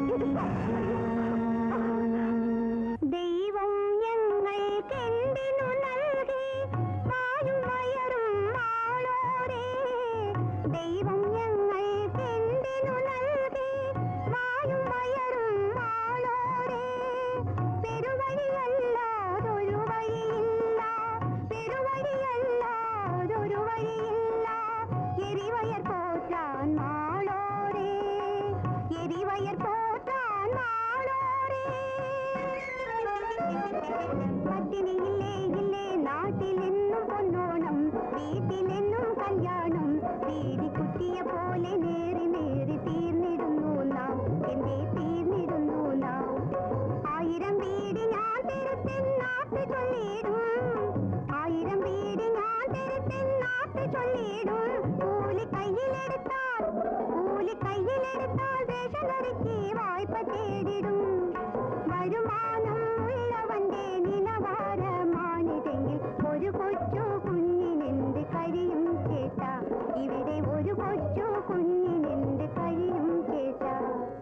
ദൈവം ഞങ്ങൾക്കെന്തിനു നൽകി വായും വയറും ആളോരേ ദൈവം ഞങ്ങൾക്കെന്തിനു നൽകി വായും വയറും ആളോരേ പെരുവഴിയല്ലാതൊരു വഴിയില്ല പെരുവഴിയല്ലാതൊരു വഴിയില്ല എരിവയർ പോറ്റാൻ മാളോരേ എരിവയർ പോറ്റാൻ മാളോരേ പട്ടിണിയില്ലേ ഇല്ലേ നാട്ടിലെന്നും പൊന്നോണം വീട്ടിലെന്നും കല്യാണം വീടി കുട്ടിയെ പോലെ നേറി നേറി തീർന്നിടുന്നു നാം എന്തേ തീർന്നിടുന്നു നാം ആയിരം വീട് ഞാൻ തിരുത്തെന്നാത്ത് ചൊല്ലിടും ആയിരം വീട് ഞാൻ തിരുത്തെന്നാത്ത് ചൊല്ലിടും കൂലി കയ്യിലെടുത്താൽ കൂലി കയ്യിലെടുത്താൽ ദേശനറുക്കി വായ്പ തേടിടും വരുമാനം ഉള്ളവന്റെ നിലവാരമാണിതെങ്കിൽ ഒരു കൊച്ചു കുഞ്ഞിനെന്ത് കഴിയും ചേട്ടാ ഇവിടെ ഒരു കൊച്ചു കുഞ്ഞിനെന്ത് കഴിയും ചേട്ടാ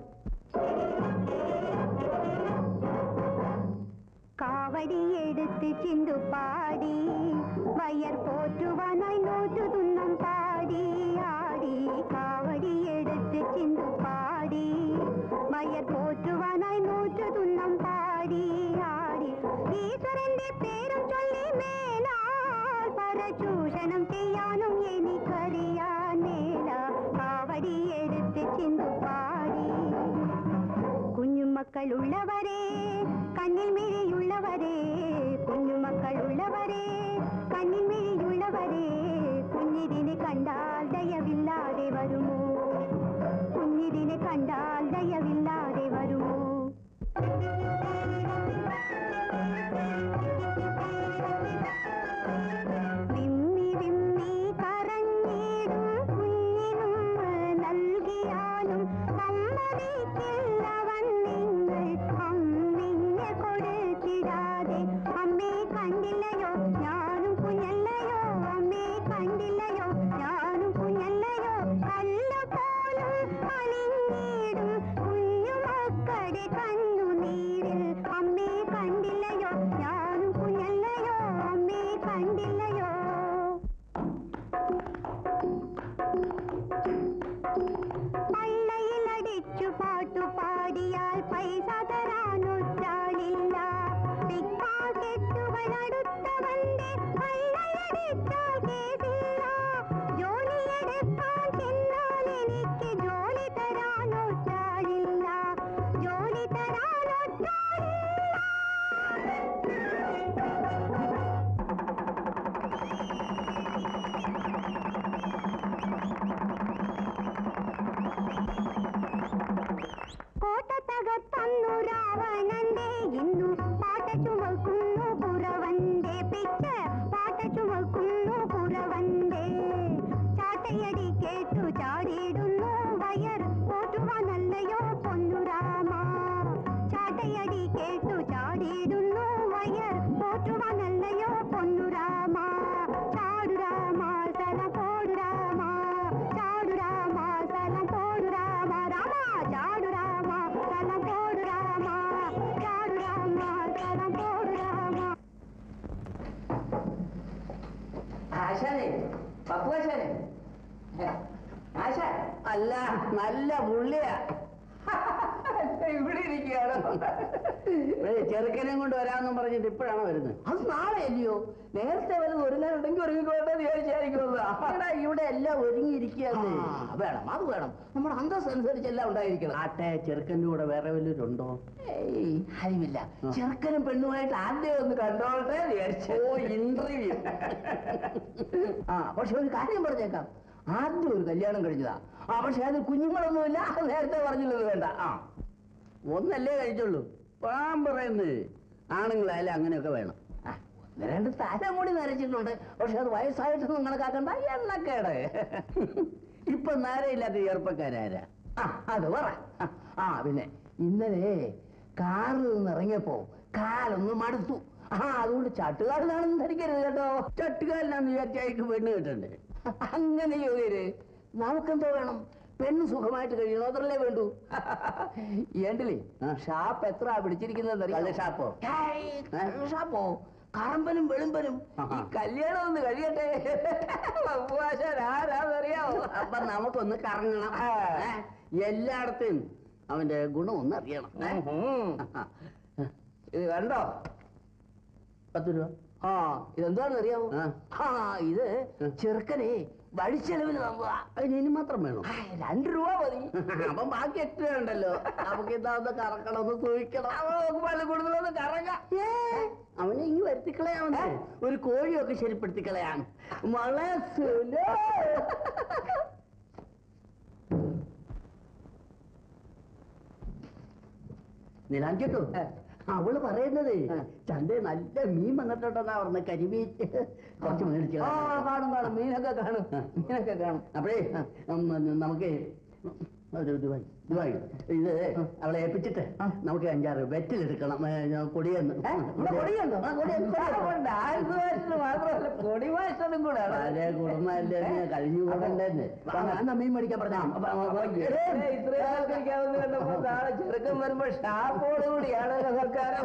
കാവടിയെടുത്ത് ചിന്തു പാടി വയർ പോറ്റുവാനായി നോറ്റു തുന്നം പാടി ആടി കാവടിയെടുത്ത് ചിന്തു പാടി വയർ പോറ്റുവാനായി നോറ്റു തുന്നം പാടി ആടി ഈശ്വരന്റെ പേരും ചൊല്ലി മേലാൽ പരചൂഷണം ചെയ്യാനും എനിക്കറിയാൻ മേല കാവടിയെടുത്ത് ചിന്തു പാടി കുഞ്ഞുമക്കളുള്ളവരെ കണ്ണിൽ മിഴിയുള്ളവരെ കുഞ്ഞുമക്കളുള്ളവരെ കണ്ണിൽ മിഴിയുള്ളവരെ കുഞ്ഞിതിനെ കണ്ടാൽ ദയവില്ലാതെ വരുമോ കുഞ്ഞിതിനെ കണ്ടാൽ ദയവില്ലാതെ വരുമോ വിമ്മി വിമ്മി കരഞ്ഞിടും കുഞ്ഞിനും നൽകിയാലും സമ്മതിക്കില്ലവൻ നിങ്ങൾ അമ്മിഞ്ഞ കൊടുത്തിടാതെ അമ്മേ കണ്ടില്ലയോ ഞാനും കുഞ്ഞല്ലയോ അമ്മേ കണ്ടില്ലയോ ഞാനും കുഞ്ഞല്ലയോ കല്ലു പോലും അലിഞ്ഞിടും കുഞ്ഞുമക്കളുടെ കണ്ണുനീരിൽ അമ്മേ കണ്ടില്ലയോ ഞാനും കുഞ്ഞല്ലയോ അമ്മേ കണ്ടില്ലയോ പള്ളയിലടിച്ചു പാട്ടു പാടിയാൽ പൈസ തരാനൊറ്റാളില്ല പിക്കാക്കെട്ടുകൾ അടുത്തവന്റെ പള്ളയടിച്ചാൽ കേസില്ല ജോലിയെടുക്കാൻ ചെന്നാൽ എനിക്ക് ജോലി തരാനൊറ്റാളില്ല ജോലി തരാനൊറ്റാളില്ല കോട്ട തകർത്തന്നു രാവണന്റെ ഇന്നു പാട്ട ചുമക്കുന്നു കുറവന്റെ പിച്ച പാട്ട ചുമക്കുന്നു കുറവന്റെ ചാട്ടയടി കേട്ടു ചാടിയിടുന്നു വയർ പോറ്റുവാനല്ലയോ പൊന്നുരാമ ചാട്ടയടി കേട്ടു ചാടിയിടുന്നു വയർ പോറ്റുവാനല്ലയോ പൊന്നുരാമ ചാടുരാമ സ്ഥലം പോടുരാമ ചാടുരാമ സ്ഥലം പോടുരാമ രാമ ചാടുരാമ സ്ഥലം പോടുരാമ ചാടുരാമ സ്ഥലം പോടുരാമ ആശാനെ പപ്പുവാശാനെ ആശാൻ അല്ല നല്ല പുള്ളിയാ ഇവിടെ ഇരിക്കുകയാണ് ചെറുക്കനെയും കൊണ്ട് വരാമെന്നും പറഞ്ഞിട്ട് ഇപ്പോഴാണ് വരുന്നത് അത് നാളെ അല്ലയോ നേരത്തെ വരുന്നത് ഒരുങ്ങാനുണ്ടെങ്കിൽ ഒരുങ്ങിക്കോട്ടെ വിചാരിച്ചായിരിക്കുമല്ലോ ഇവിടെ എല്ലാം ഒരുങ്ങിയിരിക്കുകയാണ് വേണം അത് വേണം നമ്മുടെ അന്തസ് അനുസരിച്ച് എല്ലാം ഉണ്ടായിരിക്കണം ആട്ടെ ചെറുക്കൻ്റെ കൂടെ വേറെ വല്ലവരുണ്ടോ ഏയ് ആരുമില്ല ചെറുക്കനും പെണ്ണുമായിട്ട് ആദ്യം ഒന്ന് കണ്ടോട്ടെ വിചാരിച്ചു ഓ ഇന്റർവ്യൂ ആ പക്ഷെ ഒരു കാര്യം പറഞ്ഞേക്കാം ആദ്യം ഒരു കല്യാണം കഴിഞ്ഞതാ ആ പക്ഷെ അത് കുഞ്ഞുങ്ങളൊന്നുമില്ല അത് നേരത്തെ പറഞ്ഞില്ലത് വേണ്ട ആ ഒന്നല്ലേ കഴിച്ചുള്ളൂ പാൻ പറയുന്നത് ആണുങ്ങളായാലും അങ്ങനെയൊക്കെ വേണം ആ, ഒന്ന് രണ്ട് തലമുടി നരച്ചിട്ടുണ്ട് പക്ഷെ അത് വയസ്സായിട്ടൊന്നും കണക്കാക്കണ്ട എണ്ണക്കേട് ഇപ്പൊ നേരെയില്ലാത്ത ചെറുപ്പക്കാരാരാ ആ അത് പറ ആ, ആ പിന്നെ ഇന്നലെ കാറിൽ നിന്ന് ഇറങ്ങിയപ്പോ കാലൊന്ന് മടുത്തു ആ അതുകൊണ്ട് ചട്ടുകാലിനാണെന്ന് ധരിക്കരുത് കേട്ടോ ചട്ടുകാലിനാന്ന് വിചാരിച്ചായിരിക്കും പെണ്ണ് കിട്ടണ്ടേ അങ്ങനെ യോഗ്യര് നമുക്കെന്തോ വേണം പെണ്ണ് സുഖമായിട്ട് കഴിയണോ അതല്ലേ വേണ്ടൂ ഏണ്ടില്ലേ ഷാപ്പ് എത്ര പിടിച്ചിരിക്കുന്നത് ഷാപ്പോ ഷാപ്പോ കറമ്പനും വെളുമ്പനും ഈ കല്യാണം ഒന്ന് കഴിയട്ടെ ഉപവാസൻ ആരാന്നറിയാവോ അപ്പൊ നമുക്കൊന്ന് കറങ്ങണം ഏ, എല്ലായിടത്തും അവന്റെ ഗുണം ഒന്ന് അറിയണം ഏ? ഇത് കണ്ടോ പത്ത് രൂപ ആ ഇതെന്താണെന്ന് അറിയാമോ ആ ഇത് ചെറുക്കനെ വഴിച്ചെലവിന് തന്നതാ അതിന് ഇനി മാത്രം വേണം രണ്ട് രൂപ മതി അപ്പം ബാക്കി എത്ര ഉണ്ടല്ലോ നമുക്ക് ഇതാ ഒന്ന് കറക്കണം ഒന്ന് സൂക്ഷിക്കണം നമുക്ക് പല കൂടുതലൊന്ന് കറങ്ങാം ഏ, അവനെ ഇങ്ങ് വരുത്തിക്കളയാമേ ഒരു കോഴിയൊക്കെ ശരിപ്പെടുത്തിക്കളയാം മനസ്സിലോ നിലാഞ്ചിട്ടു അവള് പറയുന്നത് ചന്തയിൽ നല്ല മീൻ വന്നിട്ടുണ്ടെന്നാ പറഞ്ഞ കരിമീൻ കുറച്ച് മേടിച്ചു കാണും കാണും മീനൊക്കെ കാണും മീനൊക്കെ കാണും അപ്പോഴേ ഉം, നമുക്ക് ഒരു ദുബായ് ദുബായ് ഇത് അവളെ ഏൽപ്പിച്ചിട്ട് നമുക്ക് അഞ്ചാറ് വെറ്റിലെടുക്കണം കൊടിയെന്ന് കൊടിയുണ്ടോ മാത്രമല്ല കൊടി വാശനും കൂടെ പഴയ കുടുംബമല്ലേ കഴിഞ്ഞു കൂടണ്ടേ മീൻ മേടിക്കാൻ പറഞ്ഞാ ചെറുക്കം വരുമ്പോ ഷാപ്പോട് കൂടിയാണ് സർക്കാരം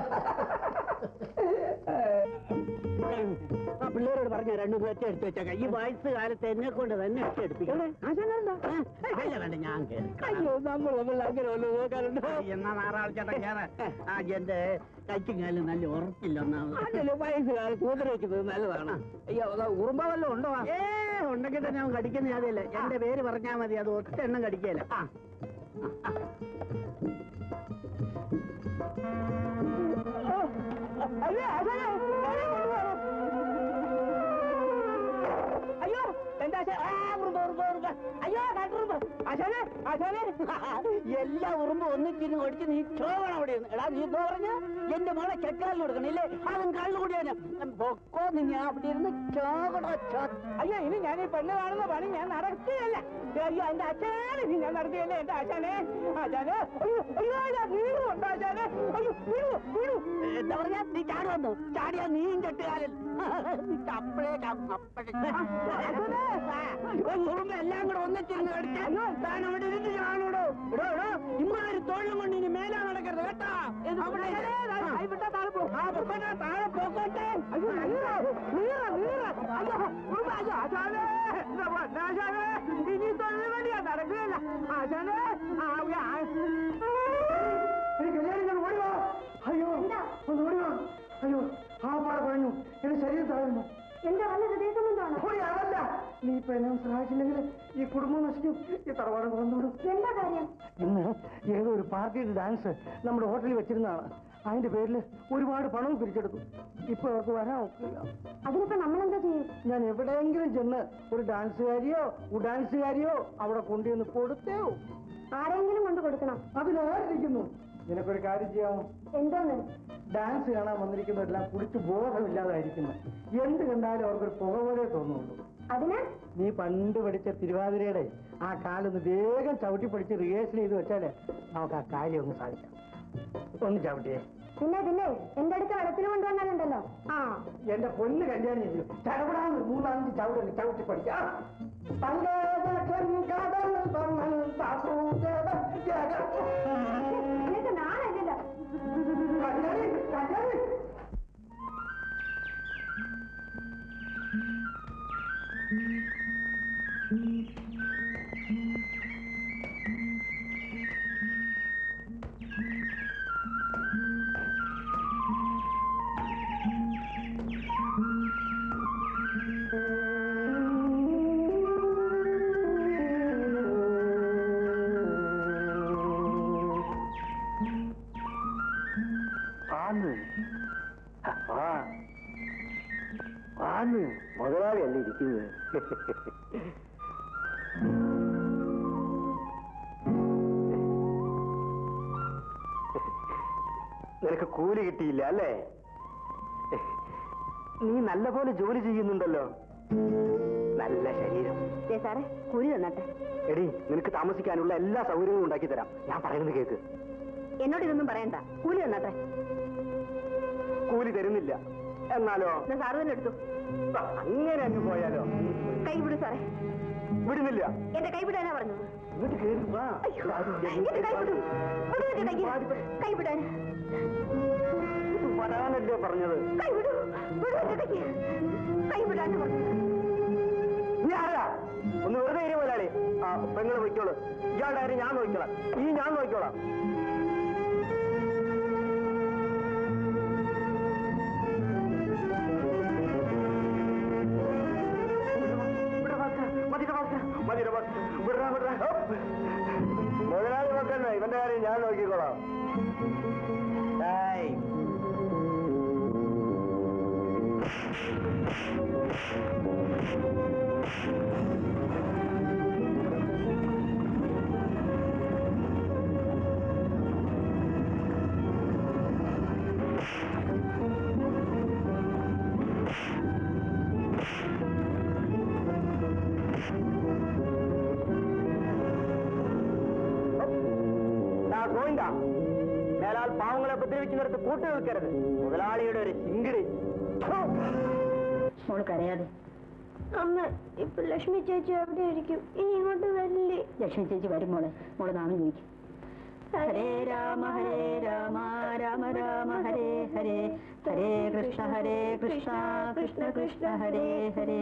പിള്ളേരോട് പറഞ്ഞ രണ്ടു പേർച്ച എടുത്തു വെച്ചേക്കാം ഈ വയസ്സ് കാലത്ത് എന്നെ കൊണ്ട് തന്നെ ഒക്കെ എടുപ്പിക്കണം അല്ല വേണ്ട ഞാൻ അയ്യോ നമ്മൾ നമ്മൾ അങ്ങനെ വല്ലതും നോക്കാറുണ്ടോ എന്നാ നാറാഴ്ച ആ എന്റെ കൈക്കും കാലും നല്ല ഉറപ്പില്ല ഒന്നാമത് വയസ്സ് കാലത്ത് കൂതര വെക്കുന്നത് നല്ലതാണ് അയ്യോ ഉറുമ്പ വല്ലതും ഉണ്ടോ ഏ ഉണ്ടെങ്കിൽ തന്നെ അവൻ കടിക്കുന്ന അതില്ല എന്റെ പേര് പറഞ്ഞാൽ മതി അത് ഒറ്റ എണ്ണം കടിക്കല ആ അയ്യോ എന്താ ആ ഉറുമ്പ് ഉറുമ്പ് ഉറുമ്പ് അയ്യോ കാട്ടുറുമ്പ് ആശാനെ ആശാനെ എല്ലാ ഉറുമ്പ് ഒന്നിച്ചിരുന്ന് ഒടിച്ച് നീ ചോവണം അവിടെ ഇരുന്ന്. എടാ നീ എന്തോ പറഞ്ഞ എന്റെ മോളെ കെക്കാലിന് കൊടുക്കണം ഇല്ലേ അവൻ കള്ളു കൂടിയാണ് പൊക്കോ നീ ഞാൻ അവിടെ ഇരുന്ന് ചോകടോ ചോ അയ്യോ ഇനി ഞാൻ ഈ പെണ്ണ് കാണുന്ന പണി ഞാൻ നടക്കുകയല്ല അയ്യോ എന്റെ അച്ഛനാണ് ഇനി ഞാൻ നടത്തിയല്ലേ എന്റെ അച്ഛനെ അച്ഛനെ അയ്യോ അയ്യോ ഇതാ വീണുണ്ടോ അച്ഛനെ അയ്യോ വീണു വീണു എന്താ പറഞ്ഞാ നീ ചാടി വന്നു ചാടിയാ നീയും കെട്ടുകാലൻ അപ്പഴേ ഉറുമ്പ് എല്ലാം കൂടെ ഒന്നിച്ചിരുന്ന് കടിച്ച് താൻ അവിടെ ഇരുന്ന് കാണൂടോ ഇടോ ഇടോ ഇമ്മാതിരി തൊഴിലും കൊണ്ട് ഇനി മേലാ നടക്കരുത് കേട്ടാ അവിടെ ഇവിടെ താഴെ പോ ആ പൊക്കോട്ടെ താഴെ പോക്കോട്ടെ അയ്യോ നീറ നീറ നീറ അയ്യോ ഉറുമ്പ് അയ്യോ ആശാനേ എന്താ പൊന്നെ ആശാനേ ഇനി തൊഴിൽ വേണ്ടിയാ നടക്കുകയല്ല ആശാനേ ആ ആ കല്യാണം ഓടി വാ അയ്യോ ഒന്ന് ഓടി വാ അയ്യോ ആ പാടെ കുഴഞ്ഞു എന്റെ ശരീരം തളരുന്നു എന്താ വല്ല ഹൃദയസംബന്ധമാണോ ഓടി അതല്ല നീ ഇപ്പൊ എന്നെ സഹായിച്ചില്ലെങ്കിൽ ഈ കുടുംബം നശിക്കും ഈ തറവാട് വന്നോടും എന്താ കാര്യം ഇന്ന് ഏതോ ഒരു പാർട്ടിയുടെ ഡാൻസ് നമ്മുടെ ഹോട്ടലിൽ വെച്ചിരുന്നതാണ് അതിന്റെ പേരിൽ ഒരുപാട് പണവും പിരിച്ചെടുത്തു ഇപ്പൊ അവർക്ക് വരാൻ ഒക്കില്ല അതിനിപ്പോ നമ്മളെന്താ ചെയ്യും ഞാൻ എവിടെയെങ്കിലും ചെന്ന് ഒരു ഡാൻസുകാരിയോ ഡാൻസുകാരിയോ അവിടെ കൊണ്ടുവന്ന് കൊടുത്തേയോ ആരെങ്കിലും കൊണ്ട് കൊടുക്കണം അതിലായിരിക്കുന്നു നിനക്കൊരു കാര്യം ചെയ്യാമോ എന്തോന്ന് ഡാൻസ് കാണാൻ വന്നിരിക്കുന്നവരെല്ലാം കുടിച്ച് ബോധമില്ലാതായിരിക്കുന്നു എന്ത് കണ്ടാലും അവർക്കൊരു പുക പോലെ തോന്നുള്ളൂ അതിന് നീ പണ്ട് പഠിച്ച തിരുവാതിരയുടെ ആ കാലൊന്ന് വേഗം ചവിട്ടി പഠിച്ച് റിഹേഴ്സൽ ചെയ്ത് വെച്ചാല് നമുക്ക് ആ കാര്യം ഒന്ന് സാധിക്കാം ഒന്ന് ചവിട്ടിയേ പിന്നെ പിന്നെ എന്റെ അടുത്ത് വെള്ളത്തിൽ കൊണ്ടുവന്നാലുണ്ടല്ലോ ആ എന്റെ പൊന്ന് കല്യാണം ചെയ്തു ചടപടാന്ന് മൂന്നാലഞ്ച് ചവിട്ടി ചവിട്ടി പഠിക്കാം നിനക്ക് നാളല്ലല്ലോ ആന്ന് മുതലാളിയല്ലേ ഇരിക്കുന്നത് നിനക്ക് കൂലി കിട്ടിയില്ല അല്ലേ നീ നല്ലപോലെ ജോലി ചെയ്യുന്നുണ്ടല്ലോ നല്ല ശരീരം ദേ സാറേ കൂലി തന്നട്ടെ എടി നിനക്ക് താമസിക്കാനുള്ള എല്ലാ സൗകര്യങ്ങളും ഉണ്ടാക്കി തരാം ഞാൻ പറയുന്നത് കേക്ക് എന്നോട് ഇതൊന്നും പറയണ്ട കൂലി തന്നട്ടെ കൂലി തരുന്നില്ല എന്നാലോ എന്നാ സാറ് തന്നെ എടുത്തു ആ, അങ്ങനെ അങ്ങ് പോയാലോ കൈ വിടൂ സാറേ വിടുന്നില്ല എന്റെ കൈ വിടാനാ പറഞ്ഞത് ഇങ്ങോട്ട് കേറി വാ. അയ്യോ എന്റെ കൈ വിടൂ വിടൂ എന്റെ കൈ കൈ വിടാൻ ഇത് വരാനല്ലേ പറഞ്ഞത് കൈ വിടൂ വിടൂ എന്റെ കൈ കൈ വിടാനാ പറഞ്ഞത് നീ ആരാ ഒന്ന് വെറുതെ ഇരി മുതലാളി ആ പെങ്ങള് വയ്ക്കോളൂ ഇയാളുടെ കാര്യം ഞാൻ നോക്കിക്കോളാം ഈ ഞാൻ നോക്കിക്കോളാം മുതലാളി നോക്കണ്ട ഇവന്റെ കാര്യം ഞാൻ നോക്കിക്കോളാം ഏയ്. ദാ ഗോവിന്ദ മേലാൽ പാവങ്ങളെ ഉപദ്രവിക്കുന്നിടത്ത് കൂട്ടു നിൽക്കരുത് മുതലാളിയുടെ ഒരു ചിങ്കിടി മോള് കരയാതെ അമ്മ ഇപ്പൊ ലക്ഷ്മി ചേച്ചി എവിടെ ആയിരിക്കും ഇനി ഇങ്ങോട്ട് വരില്ലേ ലക്ഷ്മി ചേച്ചി വരും മോളെ മോള് നാമം ചോദിക്കും ഹരേ രാമ ഹരേ രാമ രാമ രാമ ഹരേ ഹരേ ഹരേ കൃഷ്ണ ഹരേ കൃഷ്ണ കൃഷ്ണ കൃഷ്ണ ഹരേ ഹരേ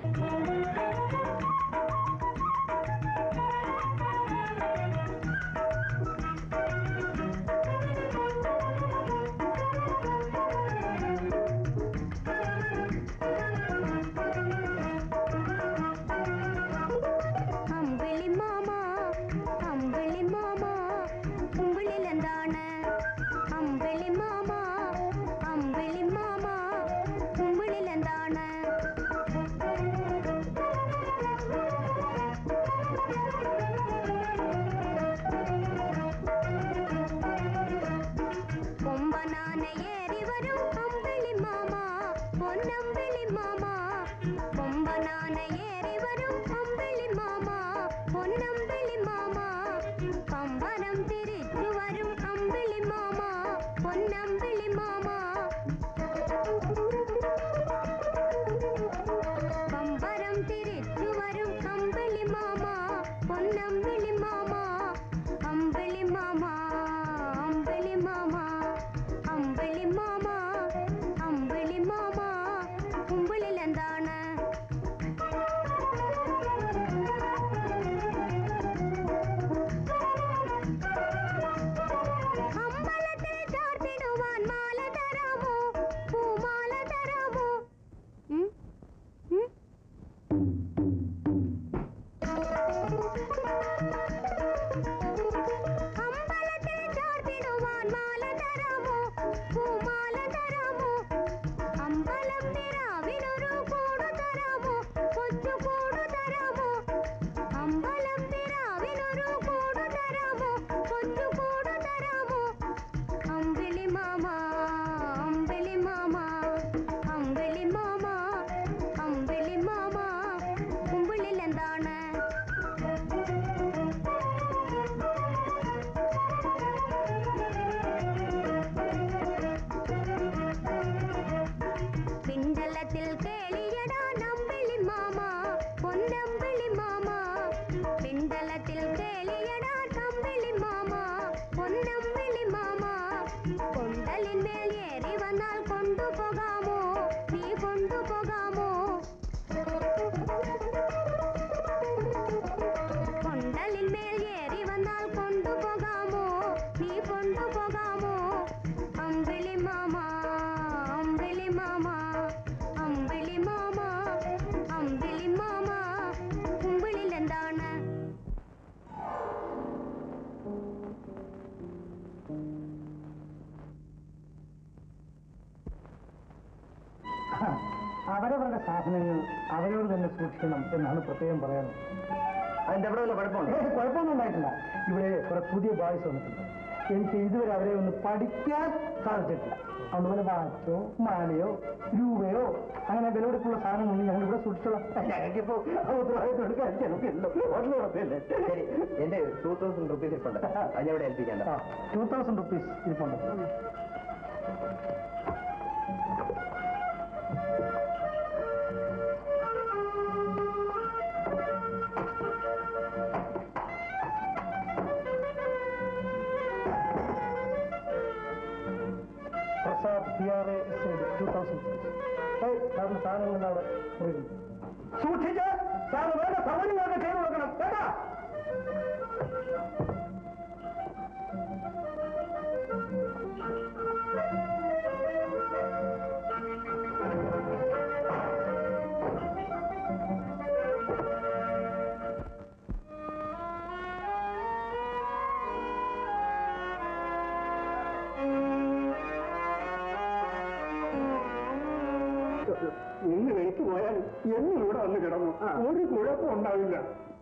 അമ്പിളി മാമ അമ്പിളി മാമ ഉമ്പിളിൽ എന്താണ് അമ്പിളി മാമ അമ്പിളി മാമ ഉമ്പിളിൽ എന്താണ് കൊമ്പനാന ഏറി വരും അമ്പിളി മാമ പൊന്നമ്പിളി മാമ കൊമ്പനാന ഏറി വരും അമ്പിളി മാമ പൊന്നമ്പിളി മാമ പമ്പരം തിരിച്ചു വരും അമ്പിളി മാമ പൊന്നമ്പിളി മാമ പമ്പരം തിരിച്ചു വരും അമ്പിളി മാമ പൊന്നമ്പിളി മാമ അമ്പിളി മാമ അമ്പിളി മാമ അമ്പിളി മാമ അമ്പിളി മാമ കുമ്പിളിൽ എന്താണ് അവരവരുടെ സാധനങ്ങൾ അവരോട് തന്നെ സൂക്ഷിക്കണം എന്നാണ് പ്രത്യേകം പറയാനുള്ളത് അതിന്റെ എവിടെ വല്ല കുഴപ്പമുണ്ട് ഏ, കുഴപ്പമൊന്നും ഉണ്ടായിട്ടില്ല ഇവിടെ കുറെ പുതിയ ബോയ്സ് വന്നിട്ടുണ്ട് എനിക്ക് ഇതുവരെ അവരെ ഒന്ന് പഠിക്കാൻ സാധിച്ചിട്ടില്ല അതുകൊണ്ട് പോലെ വാച്ചോ മാലയോ രൂപയോ അങ്ങനെ വിലപിടിപ്പുള്ള സാധനങ്ങളൊന്നും ഞങ്ങൾ ഇവിടെ സൂക്ഷിച്ചോളാം ഞങ്ങൾക്കിപ്പോ ഉത്തരവാദിത്വം എടുക്കാൻ ചിലപ്പില്ലല്ലോ ഹോട്ടൽ നടത്തിയല്ലേ ശരി എന്റെ ടൂ തൗസൻഡ് റുപ്പീസ് ഇരിപ്പുണ്ട് അത് ഞാൻ ഇവിടെ ഏൽപ്പിക്കണ്ട ടൂ തൗസൻഡ് റുപ്പീസ് ഇരിപ്പുണ്ട് Prasad P R A two thousand സാറിന് സാധനങ്ങൾ അവിടെ മുറിയിലുണ്ട്. സൂക്ഷിച്ച് സാറ് വേണ്ട സൗകര്യങ്ങളൊക്കെ ചെയ്തു കൊടുക്കണം കേട്ടാ ഇന്ന് വെളിക്ക് പോയാൽ എന്ന് ഇവിടെ വന്ന് കിടന്നു ഒരു കുഴപ്പം ഉണ്ടാവില്ല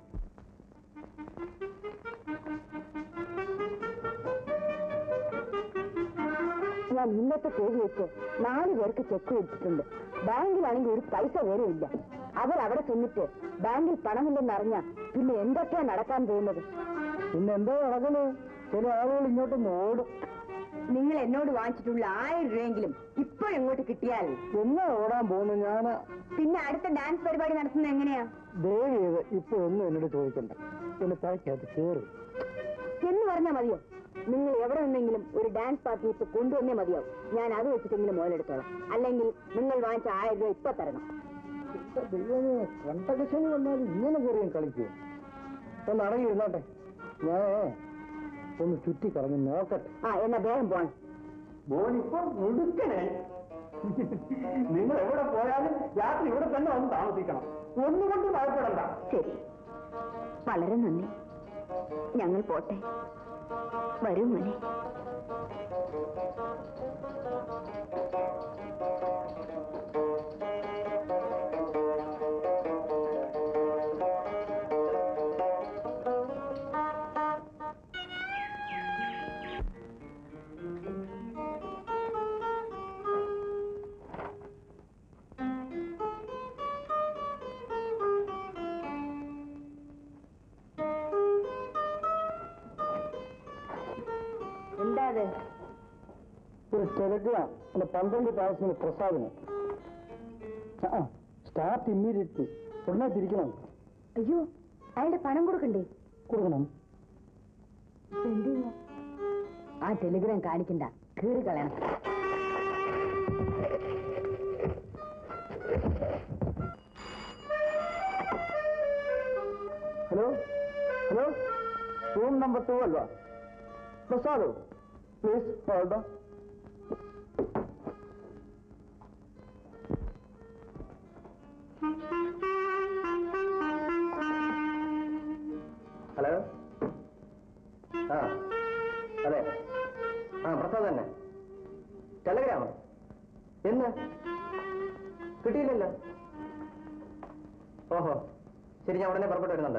ഞാൻ ഇന്നത്തെ പേര് വെച്ച് നാല് പേർക്ക് ചെക്ക് കൊടുത്തിട്ടുണ്ട് ബാങ്കിലാണെങ്കിൽ ഒരു പൈസ പോലും ഇല്ല അവരവിടെ ചെന്നിട്ട് ബാങ്കിൽ പണമില്ലെന്ന് അറിഞ്ഞ പിന്നെ എന്തൊക്കെയാ നടക്കാൻ പോകുന്നത് പിന്നെ എന്തോ നടക്കുന്നു ചില ആളുകൾ ഇങ്ങോട്ടൊന്ന് ഓടും നിങ്ങൾ എന്നോട് വാങ്ങിച്ചിട്ടുള്ള ആയിരം രൂപയെങ്കിലും ഇപ്പോൾ ഇങ്ങോട്ട് കിട്ടിയാൽ എന്നാ ഓടാൻ പോകുന്നു ഞാൻ പിന്നെ അടുത്ത ഡാൻസ് പരിപാടി നടത്തുന്നത് എങ്ങനെയാ ദയവ് ചെയ്ത് ഇപ്പൊ ഒന്നും എന്നോട് ചോദിക്കണ്ട എന്നെ താക്കകത്ത് കയറി എന്ന് പറഞ്ഞാൽ മതിയോ നിങ്ങൾ എവിടെ നിന്നെങ്കിലും ഒരു ഡാൻസ് പാർട്ടി ഇപ്പൊ കൊണ്ടുവന്നേ മതിയാവും ഞാൻ അത് വെച്ചിട്ടെങ്കിലും മുതലെടുത്തോളാം അല്ലെങ്കിൽ നിങ്ങൾ വാങ്ങിച്ച ആയിരം രൂപ ഇപ്പൊ തരണം ദൈവമേ കണ്ടകശനി വന്നാൽ ഇങ്ങനെ കയറിയും കളിക്കൂ ഒന്ന് അടങ്ങി ഇരുന്നോട്ടെ ഞാൻ ഒന്ന് ചുറ്റി കറങ്ങി നോക്കട്ടെ ആ എന്നാ വേഗം പോണം മോനിപ്പോ മുടുക്കനെ നിങ്ങൾ എവിടെ പോയാലും രാത്രി ഇവിടെ തന്നെ വന്ന് താമസിക്കണം ഒന്നുകൊണ്ട് ഭയപ്പെടണ്ട ശരി വളരെ നന്ദി ഞങ്ങൾ പോട്ടെ വരൂ മോനെ എന്താ അത് ഒരു ടെലഗ്രാം എന്റെ പന്ത്രണ്ട് താമസിക്കുന്ന പ്രസാദിന് ആ സ്റ്റാർട്ട് ഇമ്മീഡിയറ്റ്ലി ഉടനെ തിരിക്കണം അയ്യോ അയാളുടെ പണം കൊടുക്കണ്ടേ കൊടുക്കണം എന്ത് ചെയ്യാ? ആ ടെലിഗ്രാം കാണിക്കണ്ട കീറി കളയണം hello hello room number two അಲ್ವಾ പ്രസാദ് പ്ലീസ് ഹോൾഡ് ഹലോ ആ അതെ ആ പ്രസാദ് തന്നെ ടെലഗ്രാമോ എന്ന് കിട്ടിയില്ലല്ലോ ഓഹോ ശരി ഞാൻ ഉടനെ പുറപ്പെട്ടു വരുന്നുണ്ട്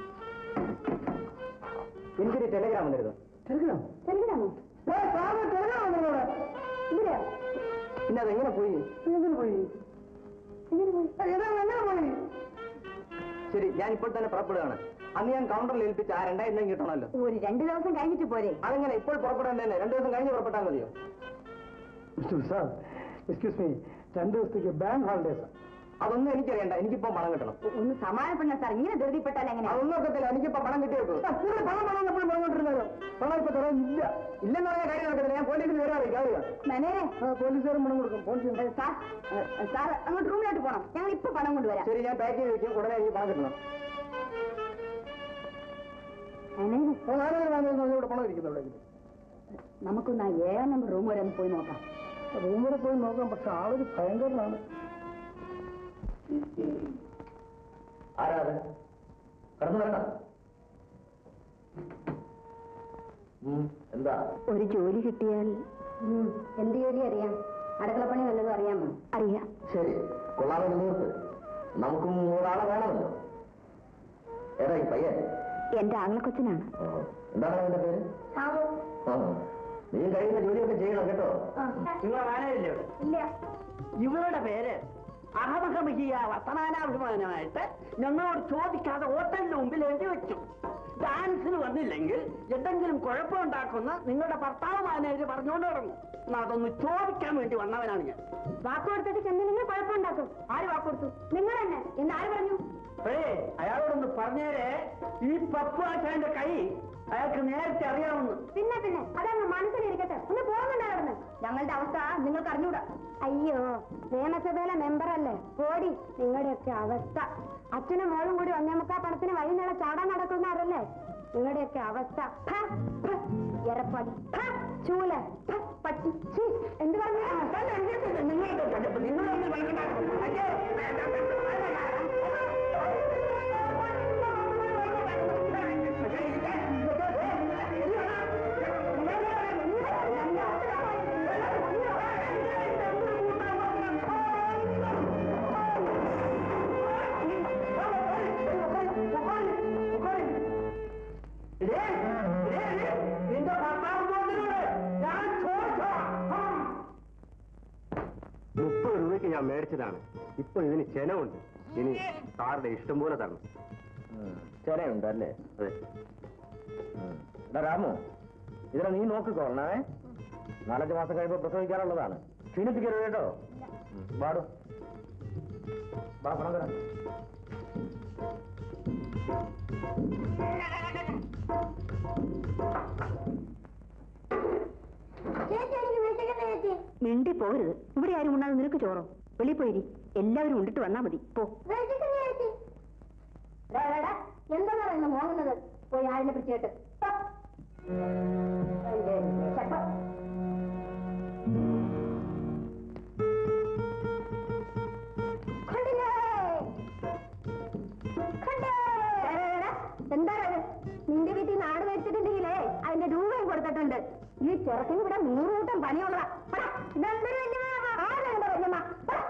എനിക്കൊരു ടെലഗ്രാം വന്നിരുന്നു ടെലഗ്രാം ടെലിഗ്രാമോ ടെലഗ്രാം വന്നിരുന്നോടെ ഇല്ല പിന്നെ അതെങ്ങനെ പോയി എങ്ങനെ പോയി എങ്ങനെ എങ്ങനെ പോയി ശരി ഞാൻ ഇപ്പോൾ തന്നെ പുറപ്പെടുകയാണ് അന്ന് ഞാൻ കൗണ്ടറിൽ ഏൽപ്പിച്ച ആ രണ്ടായിരം രൂപ കിട്ടണമല്ലോ ഒരു രണ്ടു ദിവസം കഴിഞ്ഞിട്ട് പോരെ അതെങ്ങനെ ഇപ്പോൾ പുറപ്പെടാൻ തന്നെ രണ്ടു ദിവസം കഴിഞ്ഞ് പുറപ്പെട്ടാൽ മതിയോ മിസ്റ്റർ സാർ എക്സ്ക്യൂസ് മീ രണ്ട് ദിവസത്തേക്ക് ബാങ്ക് ഹോളിഡേസ് അതൊന്നും എനിക്കറിയണ്ട എനിക്കിപ്പോ പണം കിട്ടണം ഒന്ന് സമാധാനപ്പെടണം സാർ ഇങ്ങനെ ധൃതിപ്പെട്ടാൽ എങ്ങനെയാ അതൊന്നും ഒക്കത്തില്ല എനിക്കിപ്പോ പണം കിട്ടിയേക്കൂ നിങ്ങൾ പണം പണം എപ്പോഴും പറഞ്ഞുകൊണ്ടിരുന്നല്ലോ പണം ഇപ്പൊ തരാൻ ഇല്ല ഇല്ലെന്ന് പറഞ്ഞ കാര്യം നടക്കത്തില്ല ഞാൻ പോലീസിന് വിവരം അറിയിക്കാം അറിയാം മനേരെ ആ, പോലീസുകാരും പണം കൊടുക്കും ഫോൺ ചെയ്യുന്നു ഏ, സാർ ഏ, സാർ അങ്ങോട്ട് റൂമിലോട്ട് പോണം ഞങ്ങൾ ഇപ്പൊ പണം കൊണ്ടുവരാം ശരി ഞാൻ പാക്ക് ചെയ്ത് വെക്കും ഉടനെ എനിക്ക് പണം കിട്ടണം മനേരെ ആ, ആരെങ്കിലും വാങ്ങുന്നു ഇവിടെ പണം ഇരിക്കുന്നു ഇവിടെ നമുക്കൊന്ന് ആ ഏഴാം നമ്പർ റൂം വരെ ഒന്ന് പോയി നോക്കാം റൂം വരെ പോയി നോക്കാം പക്ഷെ ആളൊരു ഭയങ്കരനാണ് ആരാ അത് കടന്നു വരണ്ട ഉം, എന്താ ഒരു ജോലി കിട്ടിയാൽ എന്ത് ജോലി അറിയാം അടുക്കളപ്പണി വല്ലതും അറിയാമോ അറിയാം ശരി കൊള്ളാമെന്ന് തീർത്ത് നമുക്കും ഒരാളെ വേണമല്ലോ ഏതാ ഈ പയ്യൻ എന്റെ ആങ്ങളക്കൊച്ചനാണ് ഓഹോ. എന്താണ് അവന്റെ പേര് ആ. നീ കഴിയുന്ന ജോലിയൊക്കെ ചെയ്യണം കേട്ടോ നിങ്ങളെ മാനേജില്ലേ ഇവിടെ ഇല്ല ഇവരുടെ പേര് അഹമഹമിഹിയ വർത്തമാനാഭിമാനമായിട്ട് ഞങ്ങളോട് ചോദിക്കാതെ ഹോട്ടലിന് മുമ്പിൽ എഴുതി വെച്ചു ഡാൻസിന് വന്നില്ലെങ്കിൽ എന്തെങ്കിലും കുഴപ്പമുണ്ടാക്കുന്ന നിങ്ങളുടെ ഭർത്താവ് മാനേജർ പറഞ്ഞുകൊണ്ട് തുടങ്ങും എന്നാ അതൊന്ന് ചോദിക്കാൻ വേണ്ടി വന്നവനാണ് ഞാൻ വാക്ക് കൊടുത്തിട്ട് ചെന്ന് നിങ്ങൾ കുഴപ്പമുണ്ടാക്കും ആര് വാക്ക് കൊടുത്തു നിങ്ങൾ തന്നെ എന്ന് ആര് പറഞ്ഞു ഏ അയാളോടൊന്ന് പറഞ്ഞേരെ ഈ പപ്പുവാശാന്റെ കൈ അയാൾക്ക് നേരത്തെ അറിയാവുന്നു പിന്നെ പിന്നെ അതങ്ങ് മനസ്സിലിരിക്കട്ടെ ഒന്ന് പോകുന്നുണ്ടായിരുന്നു ഞങ്ങളുടെ അവസ്ഥ നിങ്ങൾക്ക് അറിഞ്ഞൂടാ അയ്യോ നിയമസഭയിലെ മെമ്പറല്ലേ പോടി നിങ്ങളുടെയൊക്കെ അവസ്ഥ അച്ഛനും മോളും കൂടി ഒന്നേമുക്കാ പണത്തിന് വഴി നീളെ ചാടാൻ നടക്കുന്നവരല്ലേ നിങ്ങളുടെയൊക്കെ അവസ്ഥ ഫ, ഫ, എരപ്പടി ഫ, ചൂല ഫ, പട്ടി ഛീ, എന്ത് പറഞ്ഞു നിങ്ങളുടെ നിങ്ങളൊന്ന് നിന്റെ ഭർത്താവ് പോകുന്നുണ്ട് ഞാൻ ചോദിച്ചോ മുപ്പത് രൂപയ്ക്ക് ഞാൻ മേടിച്ചതാണ് ഇപ്പൊ ഇതിന് ചെലവുണ്ട് ഇനി സാറുടെ ഇഷ്ടം പോലെ തരണം ചെറിയുണ്ട് അല്ലേ അതെ എടാ രാമു ഇതിനെ നീ നോക്കിക്കോളണേ നാലഞ്ച് മാസം കഴിയുമ്പോൾ പ്രസവിക്കാറുള്ളതാണ് ക്ഷീണിപ്പിക്കരുത് കേട്ടോ ഉം. പാടും വാ പണം തരാം മിണ്ടി പോരുത് ഇവിടെ ആരും ഉണ്ണാതെ നിനക്ക് ചോറോ വെളി പോയിരി എല്ലാവരും ഉണ്ടിട്ട് വന്നാ മതി പോ എന്താ പറയുന്നത് മോങ്ങുന്നത് പോയി ആരിനെ പിടിച്ചിട്ട് എന്താ നിന്റെ വീട്ടിൽ നാട് വെച്ചിട്ടുണ്ടെങ്കിലേ അതിന്റെ രൂപയും കൊടുത്തിട്ടുണ്ട് ഈ ചെറുക്കിന് ഇവിടെ നൂറ് കൂട്ടം പണിയുള്ളതാ പടാ, ഇതെന്തൊരു വല്യമ്മ? ആരാ ഇതിന്റെ വല്യമ്മ? പടാ.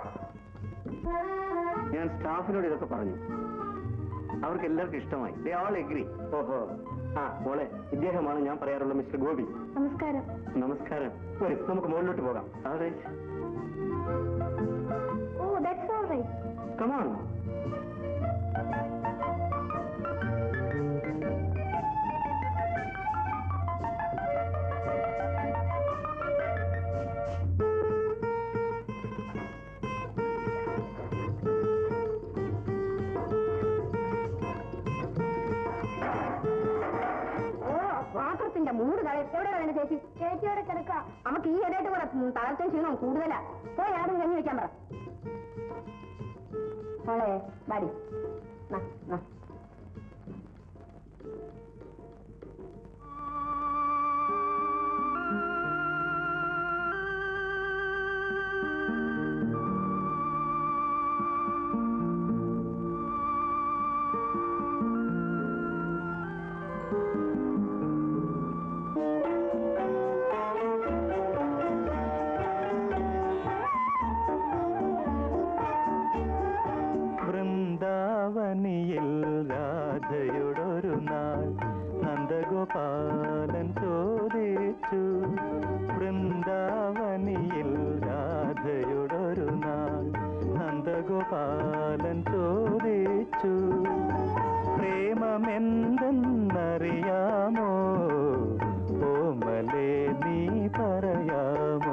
ഞാൻ സ്റ്റാഫിനോട് ഇതൊക്കെ പറഞ്ഞു അവർക്ക് എല്ലാവർക്കും ഇഷ്ടമായി ദേ ആൾ എഗ്രി ഓഹോ ആ മോളെ ഇദ്ദേഹമാണ് ഞാൻ പറയാറുള്ള മിസ്റ്റർ ഗോപി നമസ്കാരം നമസ്കാരം വരും നമുക്ക് മുകളിലോട്ട് പോകാം അതെ oh that's all right come on oh പാത്രത്തിന്റെ മൂട് കളയും എവിടെ കളയുന്ന ചേച്ചി ചേച്ചിയോടെ കിടക്ക നമുക്ക് ഈ ഇടയായിട്ട് കൂടെ തളർത്തും ക്ഷീണവും കൂടുതലാ പോയി ആരും കഞ്ഞി വെക്കാൻ പറ മോളെ ബാടി നാ, നാ. വൃന്ദാവനിയിൽ രാധയോടൊരു നാൾ നന്ദഗോപാലൻ ചോദിച്ചു വൃന്ദാവനിയിൽ രാധയോടൊരു നാൾ നന്ദഗോപാലൻ ചോദിച്ചു പ്രേമമെന്തെന്നറിയാമോ ഓമലേ നീ പറയാമോ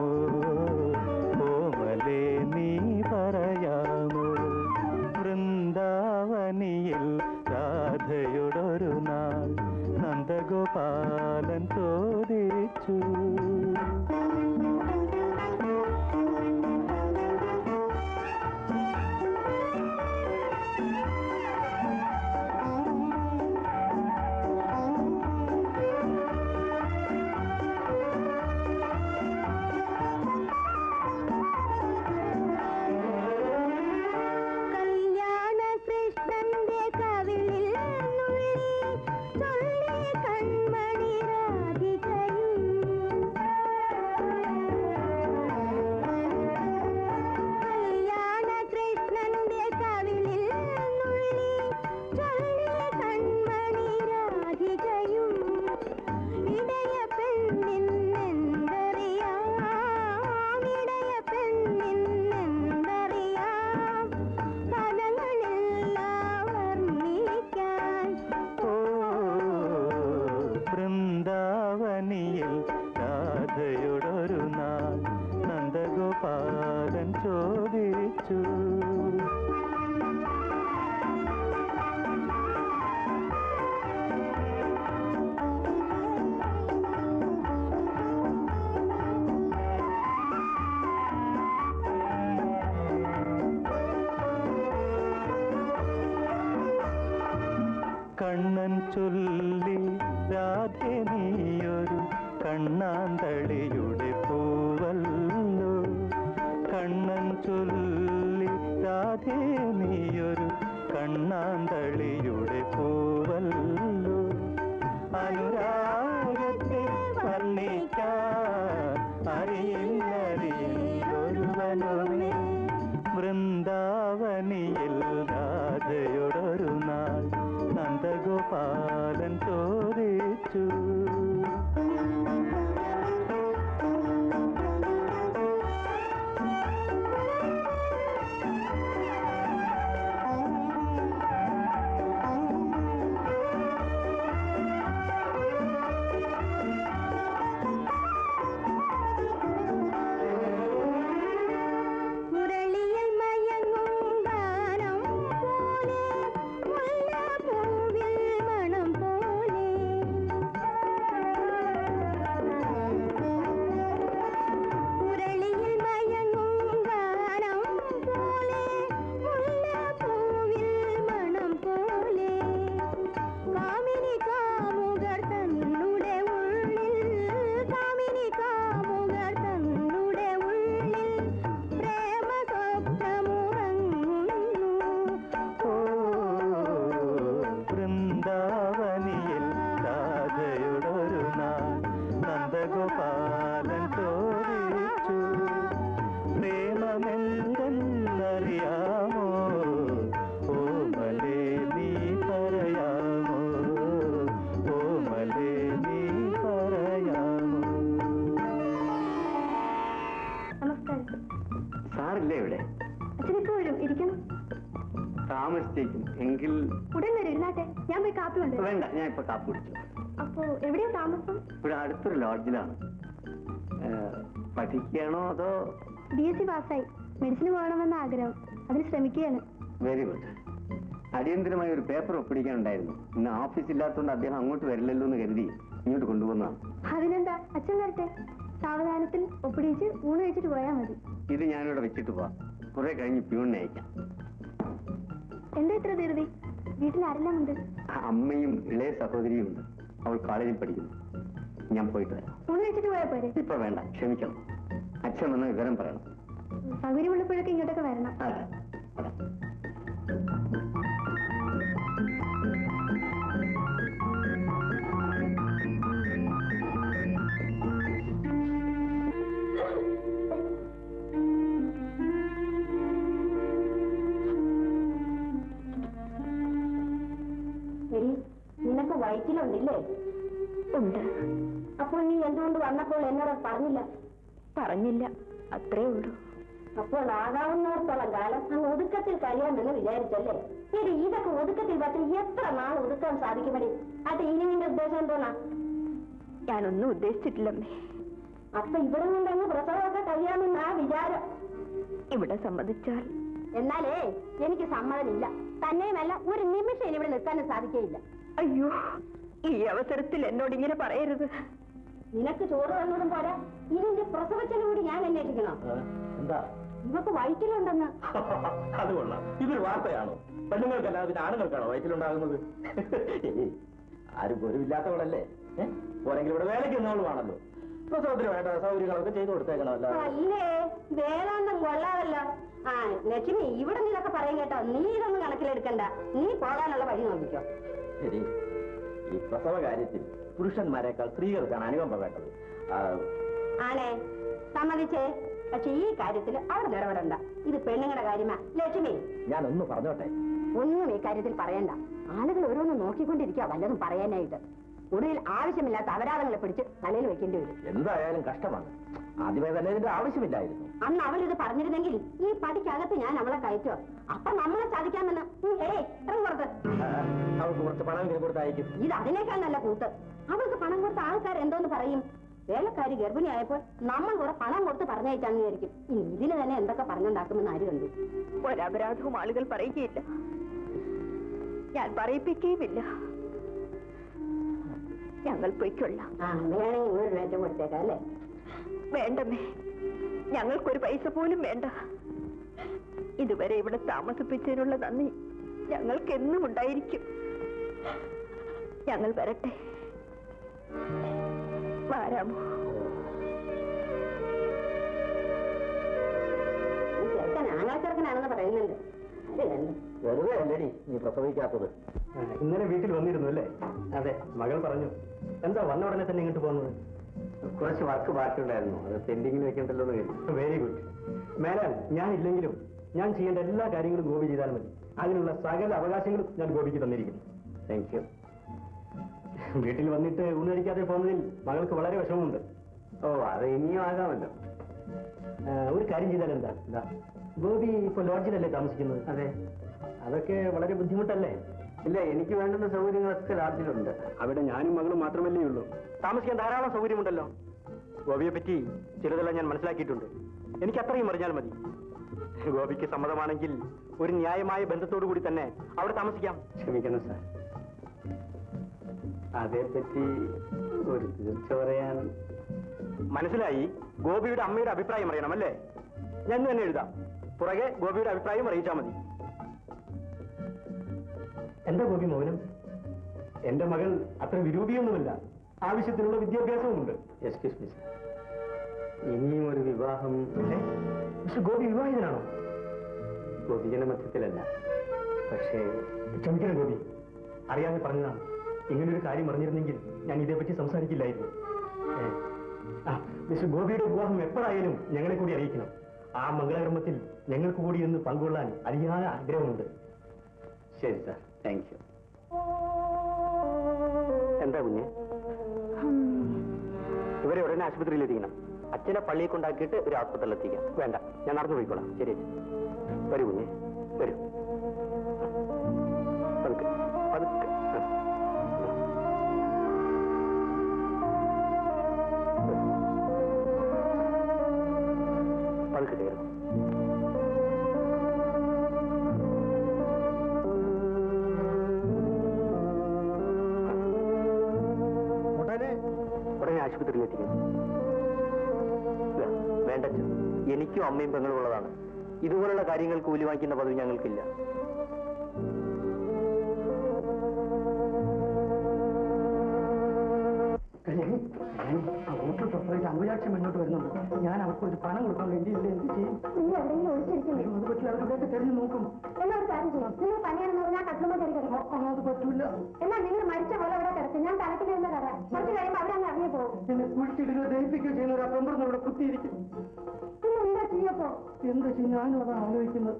ഓമലേ നീ പറയാമോ വൃന്ദാവനിയിൽ രാധയോടൊരു നാൾ നന്ദഗോപാലൻ ചോദിച്ചു കണ്ണൻ ചൊല്ലി രാധെ നീയൊരു കണ്ണാന്തളിയുടെ പൂവല്ലോ കണ്ണൻ ചൊല്ലി രാധെ നീയൊരു കണ്ണാന്തളിയുടെ പൂവല്ലോ അനുരാഗത്തെ വർണ്ണിക്കാൻ അറിയില്ലറിയില്ലൊരുവനുമേ വൃന്ദാവനിയിൽ രാധയോടൊരു നാൾ നന്ദഗോപാലൻ ചോദിച്ചു മുരളിയിൽ മയങ്ങും ഗാനം പോലെ മുല്ലപ്പൂവിൽ മണം പോലെ മുരളിയിൽ മയങ്ങും ഗാനം പോലെ മുല്ലപ്പൂവിൽ മണം പോലെ കാമിനി കാമുകർ തന്നുടെ ഉള്ളിൽ കാമിനി കാമുകർ തന്നുടെ ഉള്ളിൽ പ്രേമ സ്വപ്നമുറങ്ങുന്നു ഓ വൃന്ദാവനിയിൽ രാധയോടൊരു നാൾ നന്ദഗോപാലൻ ചോദിച്ചു പ്രേമമെന്തെന്നറിയാമോ ഓമലേ നീ പറയാമോ ഓമലേ നീ പറയാമോ നമസ്കാരം സാറില്ലേ ഇവിടെ അച്ഛനിപ്പോ വരും ഇരിക്കണം താമസിച്ചേക്കും എങ്കിൽ ഉടൻ വരും ഇരുന്നാട്ടെ ഞാൻ പോയി കാപ്പി കൊണ്ട് വേണ്ട ഞാൻ ഇപ്പൊ കാപ്പി കുടിച്ചു അപ്പോ എവിടെയാ താമസം ഇവിടെ അടുത്തൊരു ലോഡ്ജിലാണ് ഏ, പഠിക്കുകയാണോ അതോ ബി എസ് സി പാസ്സായി മെഡിസിന് പോകണമെന്ന ആഗ്രഹം അതിന് ശ്രമിക്കുകയാണ് വെരി ഗുഡ് അടിയന്തരമായി ഒരു പേപ്പർ ഒപ്പിടിക്കാനുണ്ടായിരുന്നു ഇന്ന് ഓഫീസ് ഇല്ലാത്തതുകൊണ്ട് അദ്ദേഹം അങ്ങോട്ട് വരില്ലല്ലോ എന്ന് കരുതി ഇങ്ങോട്ട് കൊണ്ടുവന്നതാണ് അതിനെന്താ അച്ഛൻ വരട്ടെ സാവധാനത്തിൽ ഒപ്പിടിച്ച് ഊണ് കഴിച്ചിട്ട് പോയാൽ മതി ഇത് ഞാനിവിടെ വെച്ചിട്ട് പോവാം കുറെ കഴിഞ്ഞ് പ്യൂണിനെ അയക്കാം എന്താ ഇത്ര ധൃതി വീട്ടിൽ ആരെല്ലാം ഉണ്ട് അമ്മയും ഇളയ സഹോദരിയും ഉണ്ട് അവൾ കോളേജിൽ പഠിക്കുന്നു ഞാൻ പോയിട്ട് വരാം ഊണ് കഴിച്ചിട്ട് പോയാൽ പോരെ ഇപ്പൊ വേണ്ട ക്ഷമിക്കണം അച്ഛൻ വന്ന് വിവരം പറയണം സൗകര്യമുള്ളപ്പോഴൊക്കെ ഇങ്ങോട്ടൊക്കെ വരണം അതെ അതെ. എടി നിനക്ക് വയറ്റിലുണ്ടില്ലേ ഉണ്ട് അപ്പോൾ നീ എന്തുകൊണ്ട് വന്നപ്പോൾ എന്നോട് പറഞ്ഞില്ല പറഞ്ഞില്ല അത്രേ ഉള്ളൂ അപ്പോൾ ആകാവുന്നിടത്തോളം കാലം അങ്ങ് ഒതുക്കത്തിൽ കഴിയാമെന്ന് വിചാരിച്ചല്ലേ എടി ഇതൊക്കെ ഒതുക്കത്തിൽ പറ്റി എത്ര നാൾ ഒതുക്കാൻ സാധിക്കുമടി അത് ഇനി നിന്റെ ഉദ്ദേശം എന്തോന്നാ ഞാനൊന്നും ഉദ്ദേശിച്ചിട്ടില്ലമ്മേ അപ്പൊ ഇവിടെ കൊണ്ടങ്ങ് പ്രസവമൊക്കെ കഴിയാമെന്നാ വിചാരം ഇവിടെ സമ്മതിച്ചാൽ എന്നാലേ എനിക്ക് സമ്മതമില്ല തന്നെയുമല്ല ഒരു നിമിഷം ഇനി ഇവിടെ നിൽക്കാനും സാധിക്കുകയില്ല അയ്യോ ഈ അവസരത്തിൽ എന്നോട് ഇങ്ങനെ പറയരുത് നിനക്ക് ചോറ് തന്നതും പോരാ ഇതിന്റെ പ്രസവച്ചെലവ് കൂടി ഞാൻ അന്വേഷിക്കണം എന്താ ഇവക്ക് വയറ്റിലുണ്ടെന്ന് അത് കൊള്ളാം ഇതൊരു വാർത്തയാണോ പെണ്ണുങ്ങൾക്കല്ല പിന്നെ ആണുങ്ങൾക്കാണോ വയറ്റിലുണ്ടാകുന്നത് ഏയ്, ആരും പൊരുവില്ലാത്തവളല്ലേ ഏഹ് പോരെങ്കിലും ഇവിടെ വേലയ്ക്ക് നിന്നവളുമാണല്ലോ പ്രസവത്തിന് വേണ്ട സൗകര്യങ്ങളൊക്കെ ചെയ്തു കൊടുത്തേക്കണമല്ലോ അല്ലേ വേദാന്തം കൊള്ളാമല്ലോ ആ ലക്ഷ്മി ഇവിടെ നീ ഇതൊക്കെ പറയും കേട്ടോ നീ ഇതൊന്നും കണക്കിലെടുക്കണ്ട നീ പോകാനുള്ള വഴി നോക്കിക്കോ ശരി ഈ പ്രസവ കാര്യത്തിൽ പുരുഷന്മാരെക്കാൾ സ്ത്രീകൾക്കാണ് അനുകമ്പ വേണ്ടത് ആ, ആണേ സമ്മതിച്ചേ പക്ഷെ ഈ കാര്യത്തിൽ അവിടെ ഇടപെടണ്ട ഇത് പെണ്ണുങ്ങളുടെ കാര്യമാ ലക്ഷ്മി ഞാനൊന്ന് പറഞ്ഞോട്ടെ ഒന്നും ഈ കാര്യത്തിൽ പറയണ്ട ആളുകൾ ഓരോന്ന് നോക്കിക്കൊണ്ടിരിക്കുക വല്ലതും പറയാനായിട്ട് ഒടുവിൽ ആവശ്യമില്ലാത്ത അപരാധങ്ങളെ പിടിച്ച് തലയിൽ വെക്കേണ്ടി വരും എന്തായാലും കഷ്ടമാണ് ആദ്യമേ തന്നെ ഇതിന്റെ ആവശ്യമില്ലായിരുന്നു അന്ന് അവളിത് പറഞ്ഞിരുന്നെങ്കിൽ ഈ പടിക്കകത്ത് ഞാൻ അവളെ കയറ്റോ അപ്പൊ നമ്മളെ ചതിക്കാമെന്ന് ഉം, ഏയ് ഇറങ്ങി പുറത്ത് ആ, അവൾക്ക് കുറച്ച് പണം ഇങ്ങനെ കൊടുത്തയക്കും ഇത് അതിനേക്കാൾ നല്ല കൂത്ത് അവൾക്ക് പണം കൊടുത്ത ആൾക്കാർ എന്തോന്ന് പറയും വേലക്കാരി ഗർഭിണിയായപ്പോൾ നമ്മൾ കുറെ പണം കൊടുത്ത് പറഞ്ഞയച്ചാന്ന് വിചാരിക്കും ഇനി ഇതിന് തന്നെ എന്തൊക്കെ പറഞ്ഞുണ്ടാക്കുമെന്ന് ആര് കണ്ടു ഒരപരാധവും ആളുകൾ പറയുകയില്ല ഞാൻ പറയിപ്പിക്കുകയുമില്ല ഞങ്ങൾ പൊയ്ക്കൊള്ളാം ആ വേണമെങ്കിൽ ഒരു രൂപ കൊടുത്തേക്കാം അല്ലേ വേണ്ടമേ ഞങ്ങൾക്കൊരു പൈസ പോലും വേണ്ട ഇതുവരെ ഇവിടെ താമസിപ്പിച്ചതിനുള്ള നന്ദി ഞങ്ങൾക്ക് എന്നും ഉണ്ടായിരിക്കും ഞങ്ങൾ വരട്ടെ വരാമോ ചെറുക്കൻ ആങ്ങളച്ചെറുക്കനാണെന്ന് പറയുന്നുണ്ട് വെറുതെ അല്ലടി നീ പ്രസവിക്കാത്തത് ഇന്നലെ വീട്ടിൽ വന്നിരുന്നു അല്ലേ അതെ മകൾ പറഞ്ഞു എന്താ വന്ന ഉടനെ തന്നെ ഇങ്ങോട്ട് പോകുന്നത് കുറച്ച് വർക്ക് ബാക്കിയുണ്ടായിരുന്നു അത് പെൻഡിങ്ങിൽ വെക്കണ്ടല്ലോ എന്ന് കരുതി വെരി ഗുഡ് മേലാൽ ഞാൻ ഇല്ലെങ്കിലും ഞാൻ ചെയ്യേണ്ട എല്ലാ കാര്യങ്ങളും ഗോപി ചെയ്താൽ മതി അതിനുള്ള സകല അവകാശങ്ങളും ഞാൻ ഗോപിക്ക് തന്നിരിക്കുന്നു താങ്ക് യു വീട്ടിൽ വന്നിട്ട് ഊണഴിക്കാതെ പോകുന്നതിൽ മകൾക്ക് വളരെ വിഷമമുണ്ട് ഓ അത് ഇനിയും ആകാമല്ലോ ആ, ഒരു കാര്യം ചെയ്താൽ എന്താ എന്താ ഗോപി ഇപ്പൊ ലോഡ്ജിലല്ലേ താമസിക്കുന്നത് അതെ അതൊക്കെ വളരെ ബുദ്ധിമുട്ടല്ലേ ഇല്ല എനിക്ക് വേണ്ടുന്ന സൗകര്യങ്ങളൊക്കെ ലാഡ്ജിലുണ്ട് അവിടെ ഞാനും മകളും മാത്രമല്ലേ ഉള്ളൂ താമസിക്കാൻ ധാരാളം സൗകര്യമുണ്ടല്ലോ ഗോപിയെ പറ്റി ചിലതെല്ലാം ഞാൻ മനസ്സിലാക്കിയിട്ടുണ്ട് എനിക്ക് അത്രയും അറിഞ്ഞാൽ മതി ഗോപിക്ക് സമ്മതമാണെങ്കിൽ ഒരു ന്യായമായ ബന്ധത്തോടു കൂടി തന്നെ അവിടെ താമസിക്കാം ക്ഷമിക്കണം സാർ അതേപ്പറ്റി ഒരു തീർച്ച പറയാൻ മനസ്സിലായി ഗോപിയുടെ അമ്മയുടെ അഭിപ്രായം അറിയണം അല്ലേ ഞാൻ ഇന്ന് തന്നെ എഴുതാം പുറകെ ഗോപിയുടെ അഭിപ്രായം അറിയിച്ചാൽ മതി എന്താ ഗോപി മൗനം എന്റെ മകൾ അത്ര വിരൂപിയൊന്നുമല്ല ആവശ്യത്തിനുള്ള വിദ്യാഭ്യാസവുമുണ്ട് എക്സ്ക്യൂസ് മീ സാർ ഇനിയും ഒരു വിവാഹം ഏ? പക്ഷെ ഗോപി വിവാഹിതനാണോ പൊതുജന മധ്യത്തിലല്ല പക്ഷേ ക്ഷമിക്കണം ഗോപി അറിയാതെ പറഞ്ഞതാണ് ഇങ്ങനൊരു കാര്യം അറിഞ്ഞിരുന്നെങ്കിൽ ഞാൻ ഇതേപ്പറ്റി സംസാരിക്കില്ലായിരുന്നു ഏ. ആ, മിസ്റ്റർ ഗോപിയുടെ വിവാഹം എപ്പോഴായാലും ഞങ്ങളെ കൂടി അറിയിക്കണം ആ മംഗളകർമ്മത്തിൽ ഞങ്ങൾക്ക് കൂടി ഇന്ന് പങ്കുകൊള്ളാൻ അതിയായ ആഗ്രഹമുണ്ട് ശരി സാർ താങ്ക് യു എന്താ കുഞ്ഞ് ഇവരെ ഉടനെ ആശുപത്രിയിൽ എത്തിക്കണം അച്ഛനെ പള്ളിയിൽ കൊണ്ടാക്കിയിട്ട് ഒരു ആസ്പത്രിയിൽ എത്തിക്കാം വേണ്ട ഞാൻ നടന്നു പോയിക്കോളാം ശരി അച്ഛൻ വരൂ കുഞ്ഞ് വരൂ പതുക്കെ പതുക്കെ ആ. പതുക്കെ കയറും ഉടനെ ഉടനെ ആശുപത്രിയിൽ എത്തിക്കണം ഇല്ല, വേണ്ട അച്ഛൻ. എനിക്കും അമ്മയും പെങ്ങളും ഉള്ളതാണ് ഇതുപോലുള്ള കാര്യങ്ങൾ കൂലി വാങ്ങിക്കുന്ന പതിവ് ഞങ്ങൾക്കില്ല അമ്പയാക്ഷം മുന്നോട്ട് വരുന്നുണ്ട് ഞാൻ അവർക്ക് ഒരു പണം കൊടുക്കാൻ വേണ്ടി ഇല്ല എന്ത് ചെയ്യും നീ എവിടെയെങ്കിലും ഒളിച്ചിരിക്കില്ലേ അത് പറ്റില്ല അവരുടെ തെരഞ്ഞു നോക്കും എന്നാ ഒരു കാര്യം ചെയ്യും നിങ്ങൾ പണിയാണെന്ന് പറഞ്ഞാൽ കട്ടുമ്പോൾ കയറി കിടക്കും അത് പറ്റൂല എന്നാൽ നിങ്ങൾ മരിച്ച പോലെ ഇവിടെ കിടക്കും ഞാൻ തലക്കിലിരുന്ന് കയറാം കുറച്ച് കഴിയുമ്പോൾ അവരങ്ങ് ഇറങ്ങി പോകും എന്നെ കുഴിച്ചിടുകയോ ദഹിപ്പിക്കുകയോ ചെയ്യുന്ന ഒരു അപ്പമ്പറന്ന് ഇവിടെ കുത്തിയിരിക്കും പിന്നെ എന്താ ചെയ്യപ്പോ എന്താ ചെയ്യും ഞാനും അതാണ് ആലോചിക്കുന്നത്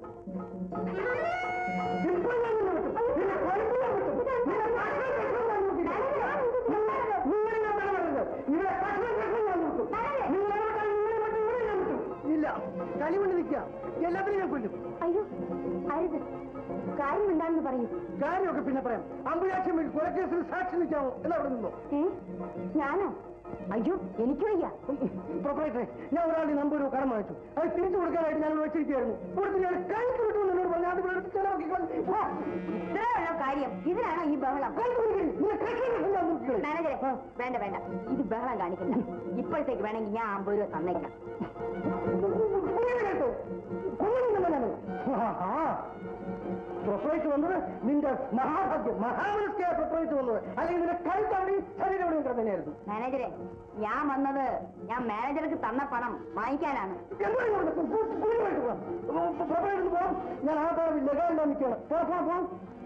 ഇപ്പോൾ ഞാൻ നിന്നെ വിട്ടു. നിന്നെ കൊല്ലുന്നത് വിട്ടു. നിന്നെ കഷ്ണം കഷ്ണം ഞാൻ നോക്കില്ല. നിങ്ങളെ ഞാൻ ഇടപെടരുത്. നിങ്ങളെ കഷ്ണം കഷ്ണം ഞാൻ നോക്കും. നിങ്ങൾ ഇടപെട്ടാൽ നിങ്ങളെ വിട്ട് ഇവിടെ ഞാൻ വിട്ടു. ഇല്ല കളിമണ്ണ് നിൽക്കുക എല്ലാത്തിനും ഞാൻ കൊല്ലും അയ്യോ അരുത് കാര്യം എന്താണെന്ന് പറയൂ കാര്യമൊക്കെ പിന്നെ പറയാം അമ്പുരാക്ഷം കൊലക്കേസിൽ സാക്ഷി നിൽക്കാമോ എന്നവിടെ നിന്നോ ഏ ഞാനോ അയ്യോ എനിക്ക് വയ്യ പ്രൊപ്പറേറ്ററെ ഞാൻ ഒരാളുടെ നമ്പർ ഒരു കടം വാങ്ങിച്ചു അത് തിരിച്ചു കൊടുക്കാനായിട്ട് ഞാൻ വെച്ചിരിക്കുകയായിരുന്നു കൊടുത്ത് ഞാൻ കഴുത്ത് വിട്ടു എന്നോട് പറഞ്ഞു അത് ഇവിടെ എടുത്ത് ചെലവാക്കി കളഞ്ഞു. ആ, ഇത്രയുള്ള കാര്യം ഇതിനാണോ ഈ ബഹളം കഴുത്ത് വിളിക്കരുത്. നിന്നെ കഷ്ണം കഷ്ണം ഞാൻ നോക്കിക്കളയും. മാനേജരെ ആ. വേണ്ട വേണ്ട ഇത് ബഹളം കാണിക്കില്ല ഇപ്പോഴത്തേക്ക് വേണമെങ്കിൽ ഞാൻ അമ്പത് രൂപ തന്നേക്കാം ഇങ്ങനെ കേട്ടോ? കൊല്ലുന്നില്ല ഞാന്. ആഹാ. പ്രൊപ്പറേറ്റ് വന്നത് നിന്റെ മഹാഭാഗ്യം മഹാമനസ്കായ പ്രൊപ്പറേറ്റ് വന്നത് അല്ലെങ്കിൽ നിന്റെ കഴുത്തവിടെ ശരീരം എവിടെയും കിടന്നതിനായിരുന്നു മാനേജരെ ഞാൻ വന്നത് ഞാൻ മാനേജർക്ക് തന്ന പണം വാങ്ങിക്കാനാണ് എന്താണ് ഇവിടെ കൂ- കൂലിയായിട്ട് പോവാം. പ്രൊപ്പറേറ്റ് പോവാം ഞാൻ ആ കാലം ലഗാലില്ലാൻ നിൽക്കുകയാണ് പോ, പോ, പോ.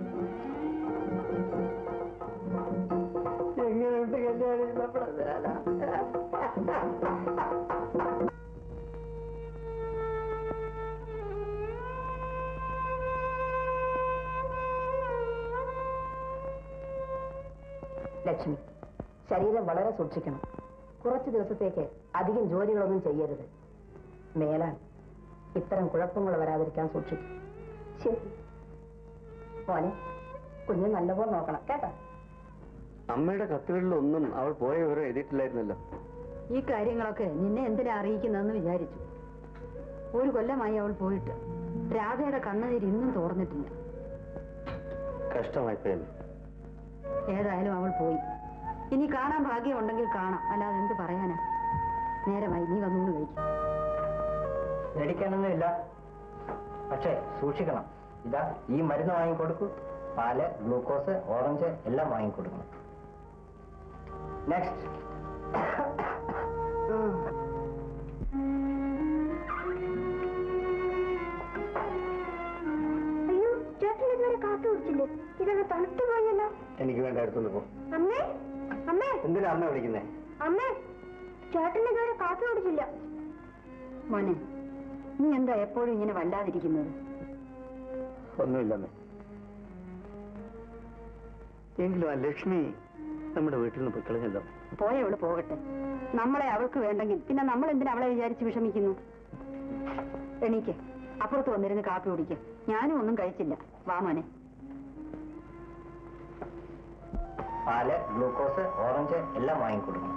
എങ്ങനെയുണ്ട് കല്യാണി നമ്മുടെ വേല ലക്ഷ്മി ശരീരം വളരെ സൂക്ഷിക്കണം കുറച്ച് ദിവസത്തേക്ക് അധികം ജോലികളൊന്നും ചെയ്യരുത് മേലാൻ ഇത്തരം കുഴപ്പങ്ങൾ വരാതിരിക്കാൻ സൂക്ഷിക്കും ശരി മോനെ കുഞ്ഞ് നല്ലപോലെ നോക്കണം കേട്ടോ അമ്മയുടെ കത്തുകളിലൊന്നും അവൾ പോയ വിവരം എഴുതിയിട്ടില്ലായിരുന്നല്ലോ ഈ കാര്യങ്ങളൊക്കെ നിന്നെ എന്തിനാ അറിയിക്കുന്നതെന്ന് വിചാരിച്ചു ഒരു കൊല്ലമായി അവൾ പോയിട്ട് രാധയുടെ കണ്ണുനീര് ഇന്നും തോർന്നിട്ടില്ല കഷ്ടമായിപ്പോയല്ലേ ഏതായാലും അവൾ പോയി ഇനി കാണാൻ ഭാഗ്യമുണ്ടെങ്കിൽ കാണാം അല്ലാതെ എന്ത് പറയാനാ നേരമായി നീ വന്നുകൊണ്ട് കഴിക്കും പേടിക്കാനൊന്നുമില്ല പക്ഷേ സൂക്ഷിക്കണം ഇതാ ഈ മരുന്ന് വാങ്ങിക്കൊടുക്കൂ പാല് ഗ്ലൂക്കോസ് ഓറഞ്ച് എല്ലാം വാങ്ങിക്കൊടുക്കണം നെക്സ്റ്റ് അയ്യോ ചേട്ടൻ ഇതുവരെ കാത്തു കുടിച്ചില്ലേ ഇതൊക്കെ തണുത്തു പോയല്ലോ എനിക്ക് വേണ്ട എടുത്തോണ്ട് പോ അമ്മേ അമ്മേ എന്തിനാ അമ്മ വിളിക്കുന്നേ അമ്മേ ചേട്ടൻ ഇതുവരെ കാത്തു കുടിച്ചില്ല മോനെ നീ എന്താ എപ്പോഴും ഇങ്ങനെ വല്ലാതിരിക്കുന്നത് ഒന്നുമില്ലമ്മേ എങ്കിലും ആ ലക്ഷ്മി നമ്മുടെ വീട്ടിൽ നിന്ന് പൊയ്ക്കളഞ്ഞല്ലോ പോയവള് പോകട്ടെ നമ്മളെ അവൾക്ക് വേണ്ടെങ്കിൽ പിന്നെ നമ്മൾ എന്തിനാ അവളെ വിചാരിച്ച് വിഷമിക്കുന്നു എണീക്ക് അപ്പുറത്ത് വന്നിരുന്ന് കാപ്പി കുടിക്ക് ഞാനും ഒന്നും കഴിച്ചില്ല വാ മോനെ പാല് ഗ്ലൂക്കോസ് ഓറഞ്ച് എല്ലാം വാങ്ങിക്കൊടുക്കണം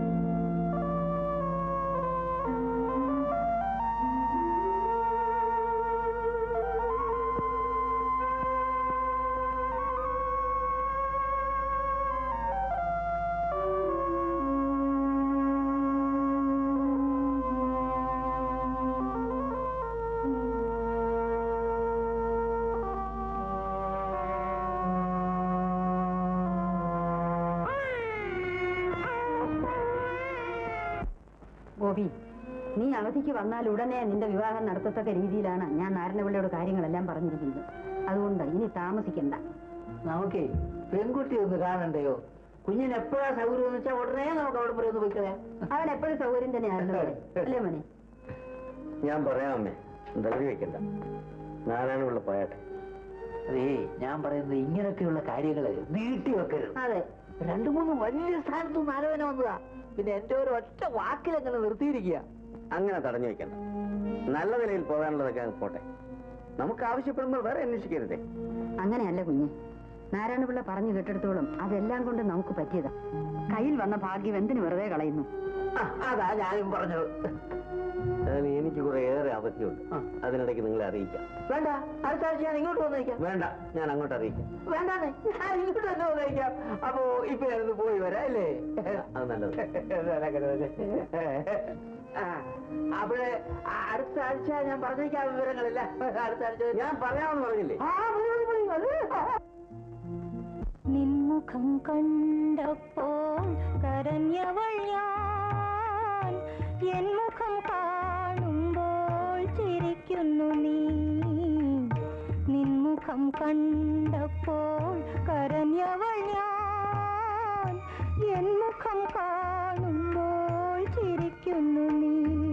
ഗോപി നീ അവധിക്ക് വന്നാൽ ഉടനെ നിന്റെ വിവാഹം നടത്തത്തക്ക രീതിയിലാണ് ഞാൻ നാരായണപിള്ളയോട് കാര്യങ്ങളെല്ലാം പറഞ്ഞിരിക്കുന്നത് അതുകൊണ്ട് ഇനി താമസിക്കണ്ട നമുക്കേ പെൺകുട്ടി ഒന്ന് കാണണ്ടയോ കുഞ്ഞിന് എപ്പോഴാ സൗകര്യം എന്ന് വെച്ചാൽ ഉടനെ നമുക്ക് അവിടെ വരെ ഒന്ന് പോയിക്കളയാം അവൻ എപ്പോഴും സൗകര്യം തന്നെയായിരുന്നു ഇവിടെ. അല്ലേ മോനെ ഞാൻ പറയാം അമ്മേ ധൃതി വെക്കണ്ട നാരായണപിള്ള പോയാട്ടെ അതേ ഞാൻ പറയുന്നത് ഇങ്ങനെയൊക്കെയുള്ള കാര്യങ്ങള് നീട്ടി വെക്കരുത് അതെ രണ്ടു മൂന്ന് വലിയ സ്ഥാനത്ത് ആലോചന വന്നതാ പിന്നെ എന്റെ ഒരു ഒറ്റ വാക്കിലെങ്ങനെ നിർത്തിയിരിക്കുക അങ്ങനെ തടഞ്ഞു വെക്കണ്ട നല്ല നിലയിൽ പോകാനുള്ളതൊക്കെ അങ്ങ് പോട്ടെ നമുക്ക് ആവശ്യപ്പെടുമ്പോൾ വേറെ അന്വേഷിക്കരുതേ അങ്ങനെയല്ല കുഞ്ഞെ നാരായണപിള്ള പറഞ്ഞു കേട്ടിടത്തോളം അതെല്ലാം കൊണ്ട് നമുക്ക് പറ്റിയതാ കയ്യിൽ വന്ന ഭാഗ്യം എന്തിനു വെറുതെ കളയുന്നു അതാ ഞാനും പറഞ്ഞത് അതിന് എനിക്ക് കുറെ ഏറെ അവധിയുണ്ട് അതിനിടയ്ക്ക് നിങ്ങളെ അറിയിക്കാം വേണ്ട അടുത്ത ആഴ്ച ഞാൻ ഇങ്ങോട്ട് വന്നേക്കാം വേണ്ട ഞാൻ അങ്ങോട്ട് അറിയിക്കാം വേണ്ടാന്നേ ഞാൻ ഇങ്ങോട്ട് തന്നെ വന്നേക്കാം അപ്പോ ഇപ്പൊ ഞാനൊന്ന് പോയി വരാം അല്ലേ അത് നല്ലത് ആ, അപ്പോഴേ ആ, അടുത്ത ആഴ്ച ഞാൻ പറഞ്ഞേക്കാം വിവരങ്ങളില്ല അടുത്ത ആഴ്ച ഞാൻ പറയാമെന്ന് പറഞ്ഞില്ലേ ആ മതി മതി മതി അത് നിൻമുഖം കണ്ടപ്പോൾ കരഞ്ഞവൾ ഞാൻ എൻ മുഖം കാണുമ്പോൾ ചിരിക്കുന്നു നീ നിൻമുഖം കണ്ടപ്പോൾ കരഞ്ഞവൾ ഞാൻ എൻ മുഖം കാണുമ്പോൾ ചിരിക്കുന്നു നീ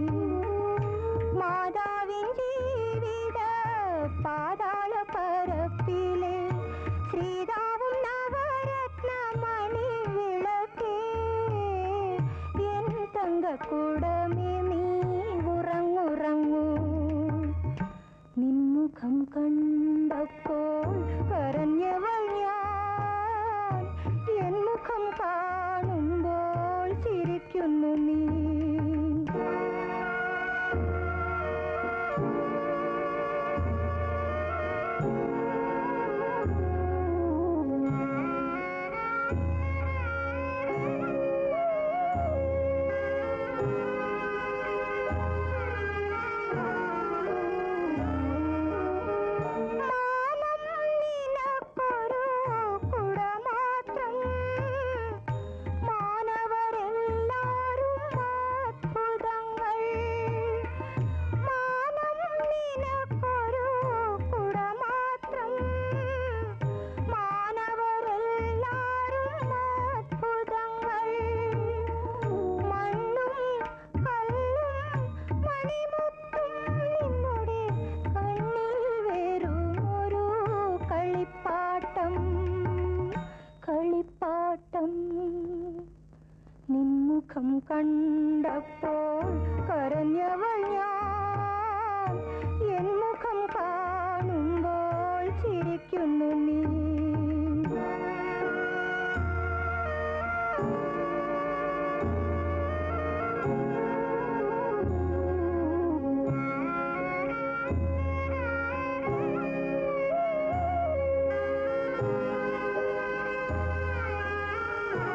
മാതാവിൻ ജീവിത പാതാള പരപ്പിലെ ശ്രീതാവും നവരത്നമണി വിളക്കേ എൻ തങ്കക്കുടമേ നീ ഉറങ്ങുറങ്ങൂ നിൻമുഖം കണ്ടപ്പോൾ കരഞ്ഞവൾ ഞാൻ എൻ മുഖം കാണുമ്പോൾ ചിരിക്കുന്നു നീ മാനം നിനക്കൊരു കുടമാറ്റം മാനവരെല്ലാരും അത്ഭുതങ്ങൾ മാനം നിനക്കൊരു കുടമാത്രം മാനവരെല്ലാരും അത്ഭുതങ്ങൾ മണ്ണും കല്ലും മണിമുത്തും നിന്നുടെ കണ്ണിൽ വരും ഒരു കളിപ്പാട്ടം കളിപ്പാട്ടം നിൻമുഖം കണ്ടപ്പോൾ കരഞ്ഞവൾ ഞാൻ എൻ മുഖം കാണുമ്പോൾ ചിരിക്കുന്നു നീ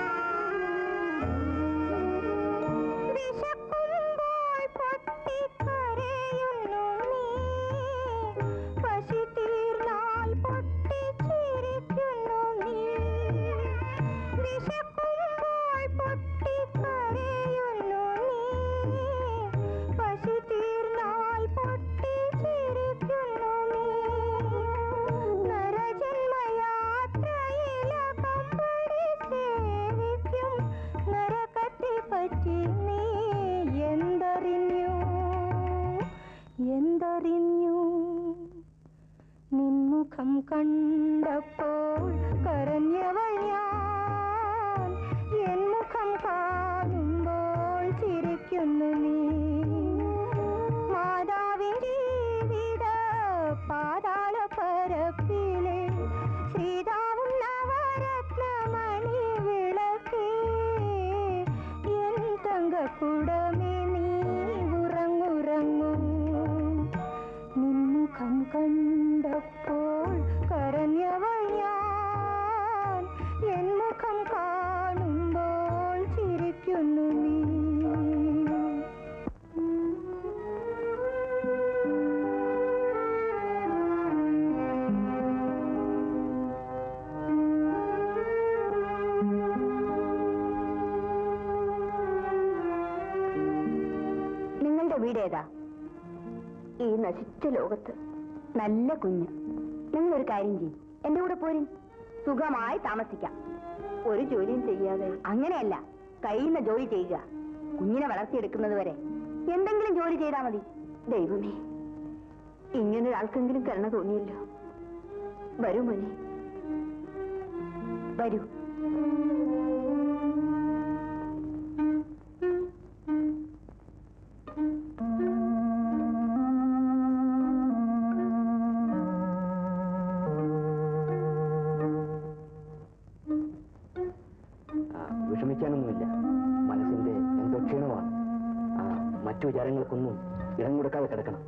വിശക്കുമ്പോൾ പൊട്ടിക്കാ മുഖം കണ്ടപ്പോൾ കരഞ്ഞവൾ ഞാൻ എൻ മുഖം കാണുമ്പോൾ ചിരിക്കുന്നു നീ മാതാവിൻ ജീവിത പാതാള പരപ്പിലെ ശ്രീതാവും നവരത്നമണി വിളക്കേ എൻ തങ്കക്കുടമേ നീ ഉറങ്ങുറങ്ങൂ നിൻമുഖം കണ്ടപ്പോൾ കരഞ്ഞവൾ ഞാൻ എൻ മുഖം കാണുമ്പോൾ ചിരിക്കുന്നു നീ നിങ്ങളുടെ വീട് ഏതാ ഈ നശിച്ച ലോകത്ത് നല്ല കുഞ്ഞ് നിങ്ങളൊരു കാര്യം ചെയ്യും എന്റെ കൂടെ പോരും സുഖമായി താമസിക്കാം ഒരു ജോലിയും ചെയ്യാതെ അങ്ങനെയല്ല കഴിയുന്ന ജോലി ചെയ്യുക കുഞ്ഞിനെ വളർത്തിയെടുക്കുന്നത് വരെ എന്തെങ്കിലും ജോലി ചെയ്താൽ മതി ദൈവമേ ഇങ്ങനൊരാൾക്കെങ്കിലും കരുണ തോന്നിയല്ലോ വരൂ മോനെ വരൂ ആ, വിഷമിക്കാനൊന്നുമില്ല മനസ്സിന്റെ എന്തോ ക്ഷീണമാണ് ആ, മറ്റു വിചാരങ്ങൾക്കൊന്നും ഇടം കൊടുക്കാതെ കിടക്കണം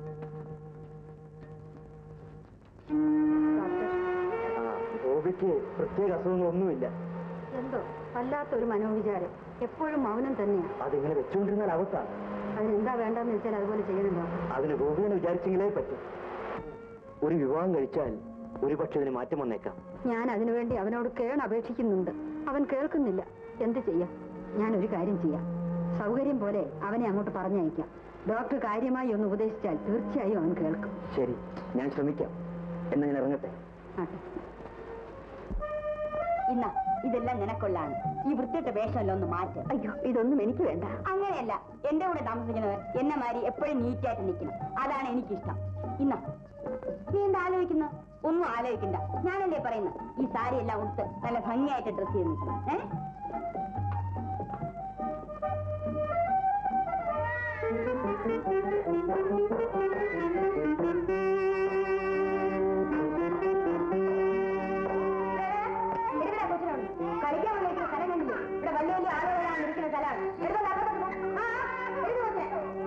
ആ, ഗോപിക്ക് പ്രത്യേക അസുഖങ്ങളൊന്നുമില്ല എന്തോ വല്ലാത്തൊരു മനോവിചാരം എപ്പോഴും മൗനം തന്നെയാ അതിങ്ങനെ വെച്ചുകൊണ്ടിരുന്നാൽ അവസ്ഥാണ് അതിനെന്താ വേണ്ടെന്ന് വെച്ചാൽ അതുപോലെ ചെയ്യണല്ലോ അതിന് ഗോപിയെന്ന് വിചാരിച്ചെങ്കിലേ പറ്റും ഒരു വിവാഹം കഴിച്ചാൽ ഒരു പക്ഷെ ഇതിന് മാറ്റം വന്നേക്കാം ഞാൻ അതിനുവേണ്ടി അവനോട് കേൺ അപേക്ഷിക്കുന്നുണ്ട് അവൻ കേൾക്കുന്നില്ല എന്ത് ചെയ്യാം ഞാൻ ഒരു കാര്യം ചെയ്യാം സൗകര്യം പോലെ അവനെ അങ്ങോട്ട് പറഞ്ഞയക്കാം ഡോക്ടർ കാര്യമായി ഒന്ന് ഉപദേശിച്ചാൽ തീർച്ചയായും അവൻ കേൾക്കും ശരി ഞാൻ ശ്രമിക്കാം എന്നാ ഞാൻ ഇറങ്ങട്ടെ ആട്ടെ. ഇന്ന ഇതെല്ലാം നിനക്കൊള്ളാണ് ഈ വൃത്തിയിട്ട വേഷമല്ല ഒന്ന് മാറ്റ് അയ്യോ ഇതൊന്നും എനിക്ക് വേണ്ട അങ്ങനെയല്ല എന്റെ കൂടെ താമസിക്കുന്നവർ എന്നെ മാറി എപ്പോഴും നീറ്റായിട്ട് നിൽക്കണം അതാണ് എനിക്കിഷ്ടം ഇന്ന നീ എന്താ ആലോചിക്കുന്ന ഒന്നും ആലോചിക്കണ്ട ഞാനല്ലേ പറയുന്നത് ഈ സാരി എല്ലാം ഉടുത്ത് നല്ല ഭംഗിയായിട്ട് ഡ്രസ് ചെയ്ത് നിൽക്കണം ഏ എടുക്കടാ കൊച്ചിനോട്. കളിക്കാൻ വന്നേക്കുന്ന സ്ഥലം കണ്ടില്ലേ ഇവിടെ വലിയ വലിയ ആളുകളാണ് ഇരിക്കുന്ന സ്ഥലമാണ് എടുത്തോണ്ട് അകത്തോട്ട് പോ. ആ, ആ, എടുത്ത് കൊച്ചേ.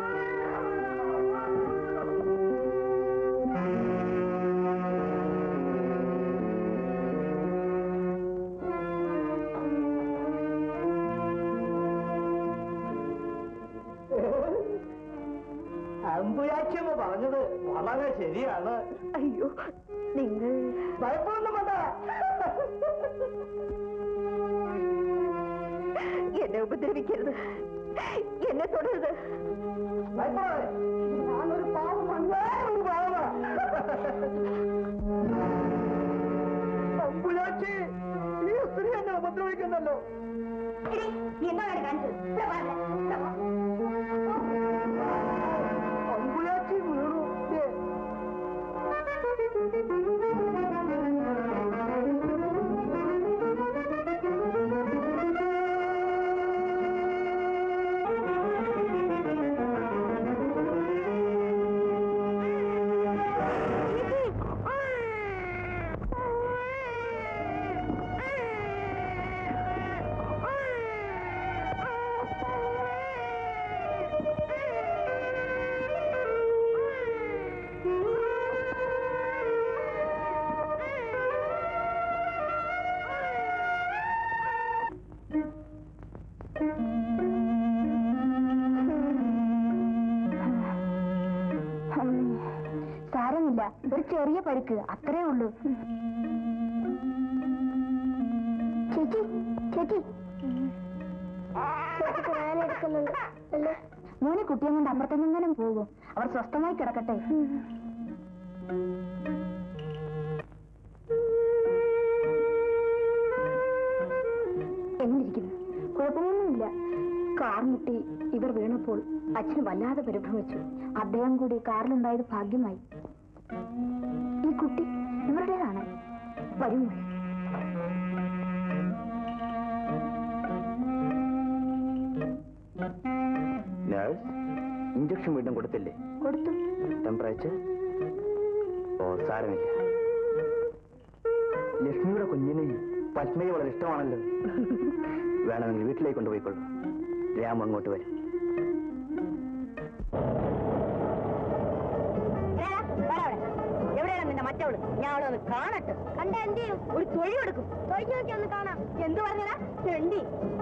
അമ്പുരാക്ഷിയമ്മ പറഞ്ഞത് വളരെ ശരിയാണ് അയ്യോ നിങ്ങൾ ഭയപ്പൊന്നും വേണ്ട എന്നെ ഉപദ്രവിക്കരുത് എന്നെ തുടരുത് ഭയപ്പെടാതെ ഞാനൊരു പാവമാണ് ഞാനൊരു പാവമാ അമ്പുരാക്ഷി ഈ സ്ത്രീ എന്നെ ഉപദ്രവിക്കുന്നല്ലോ എടി, നീ എന്താണ് കാണിച്ചത് ഇവിടെ വാ, ഇവിടെ വാ. അമ്പുരാക്ഷി വീണു ദേ, സാരമില്ല ഒരു ചെറിയ പരിക്ക് അത്രേ ഉള്ളൂ ചേച്ചി ചേച്ചി മൂന്ന് കുട്ടിയെ കൊണ്ട് അപ്പുറത്തെങ്ങാനും പോകും അവർ സ്വസ്ഥമായി കിടക്കട്ടെ എങ്ങനെയിരിക്കുന്നു കുഴപ്പമൊന്നുമില്ല കാർ മുട്ടി ഇവർ വീണപ്പോൾ അച്ഛന് വല്ലാതെ പരിഭ്രമിച്ചു അദ്ദേഹം കൂടി കാറിലുണ്ടായത് ഭാഗ്യമായി ഈ കുട്ടി ഇവർ വരൂ നഴ്സ് ഇഞ്ചക്ഷൻ വീണ്ടും കൊടുത്തില്ലേ കൊടുത്തു ടെമ്പറേച്ചർ ഓ സാരമില്ല ലക്ഷ്മിയുടെ കുഞ്ഞിന് പത്മയെ വളരെ ഇഷ്ടമാണല്ലോ വേണമെങ്കിൽ വീട്ടിലേക്ക് കൊണ്ടുപോയിക്കൊള്ളൂ രാം അങ്ങോട്ട് വരും എവിടെയാണ് നിന്റെ മറ്റവള് ഞാൻ അവളെ ഒന്ന് കാണട്ടെ കണ്ട എന്ത് ചെയ്യും ഒരു തൊഴി കൊടുക്കും തൊഴി നോക്കി ഒന്ന് കാണാം എന്ത് പറഞ്ഞടാ ചെണ്ടി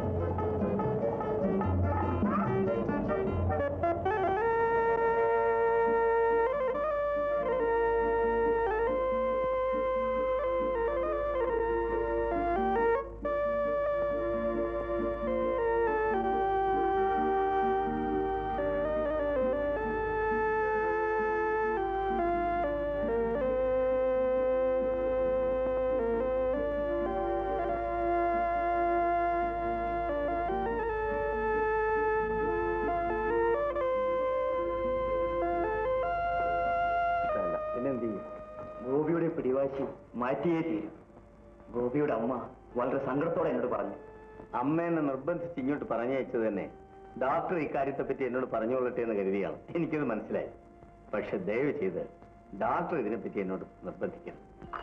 ഇഷ്ടമല്ല പിന്നെന്ത് ചെയ്യും ഗോപിയുടെ പിടിവാശി മാറ്റിയേ തീരും ഗോപിയുടെ അമ്മ വളരെ സങ്കടത്തോടെ എന്നോട് പറഞ്ഞു അമ്മ എന്നെ നിർബന്ധിച്ച് ഇങ്ങോട്ട് പറഞ്ഞയച്ചത് തന്നെ ഡോക്ടർ ഇക്കാര്യത്തെ പറ്റി എന്നോട് പറഞ്ഞുകൊള്ളട്ടെ എന്ന് കരുതിയാണ് എനിക്കത് മനസ്സിലായി പക്ഷെ ദയവ് ചെയ്ത് ഡോക്ടർ ഇതിനെപ്പറ്റി എന്നോട് നിർബന്ധിക്കണം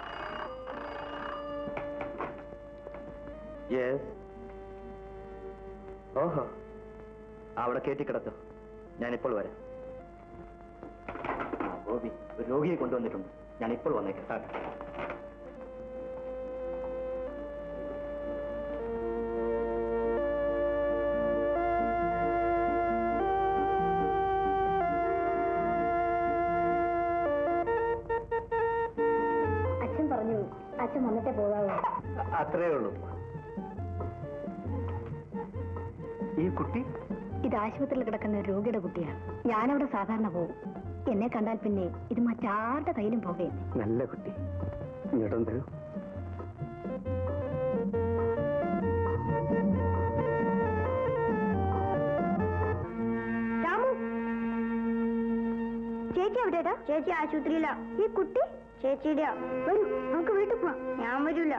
യെസ് ഓഹോ അവിടെ കയറ്റിക്കിടത്തോ ഞാനിപ്പോൾ വരാം ആ, ഗോപി ഒരു രോഗിയെ കൊണ്ടുവന്നിട്ടുണ്ട് ഞാൻ ഇപ്പോൾ വന്നേക്കാം അച്ഛൻ പറഞ്ഞു അച്ഛൻ വന്നിട്ടേ പോകാവൂ അത്രേ ഉള്ളൂ ഈ കുട്ടി ഇത് ആശുപത്രിയിൽ കിടക്കുന്ന ഒരു രോഗിയുടെ കുട്ടിയാണ് ഞാനവിടെ സാധാരണ പോകും എന്നെ കണ്ടാൽ പിന്നെ ഇത് മറ്റാരുടെ കയ്യിലും പോകുകയും നല്ല കുട്ടി ഇങ്ങോട്ടും തരൂ രാമു ചേച്ചി എവിടെയാ ചേച്ചി ആശുപത്രിയിലാ ഈ കുട്ടി ചേച്ചിയുടെ വരൂ നമുക്ക് വീട്ടിൽ പോവാം ഞാൻ വരൂല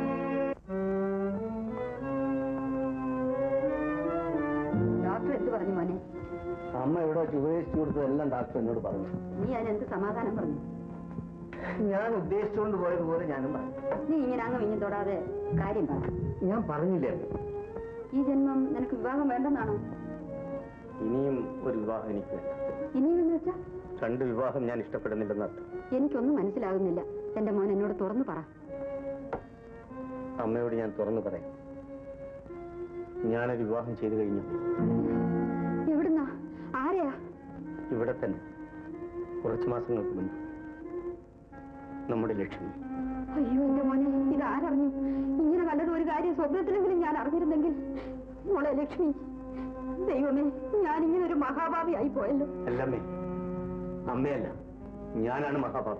ഡോക്ടർ എന്ത് പറഞ്ഞു മോനെ അമ്മ ഇവിടെ വെച്ച് ഉപദേശിച്ചു കൊടുത്തതെല്ലാം ഡോക്ടർ എന്നോട് പറഞ്ഞു നീ അതിനെന്ത് സമാധാനം പറഞ്ഞു ഞാൻ ഉദ്ദേശിച്ചുകൊണ്ട് പോയതുപോലെ ഞാനും പറഞ്ഞു നീ ഇങ്ങനെ അങ്ങും ഇങ്ങും തൊടാതെ കാര്യം പറ ഞാൻ പറഞ്ഞില്ലേ ഈ ജന്മം നിനക്ക് വിവാഹം വേണ്ടെന്നാണോ ഇനിയും ഒരു വിവാഹം എനിക്ക് വേണ്ട ഇനിയെന്ന് വെച്ചാ രണ്ട് വിവാഹം ഞാൻ ഇഷ്ടപ്പെടുന്നില്ലെന്ന് അർത്ഥം എനിക്കൊന്നും മനസ്സിലാകുന്നില്ല എന്റെ മോൻ എന്നോട് തുറന്നു പറ അമ്മയോട് ഞാൻ തുറന്നു പറയാം ഞാനൊരു വിവാഹം ചെയ്തു കഴിഞ്ഞു എവിടുന്നാ ആരെയാ ഇവിടെ തന്നെ കുറച്ച് മാസങ്ങൾക്ക് മുൻപ് നമ്മുടെ ലക്ഷ്മി അയ്യോ എന്റെ മോനെ ഇത് ആരറിഞ്ഞു ഇങ്ങനെ വല്ലതും ഒരു കാര്യം സ്വപ്നത്തിലെങ്കിലും ഞാൻ അറിഞ്ഞിരുന്നെങ്കിൽ മോളെ ലക്ഷ്മി ദൈവമേ ഞാൻ ഇങ്ങനെ ഒരു മഹാഭാവിയായി പോയല്ലോ അല്ലമ്മേ അമ്മയല്ല ഞാനാണ് മഹാഭാവി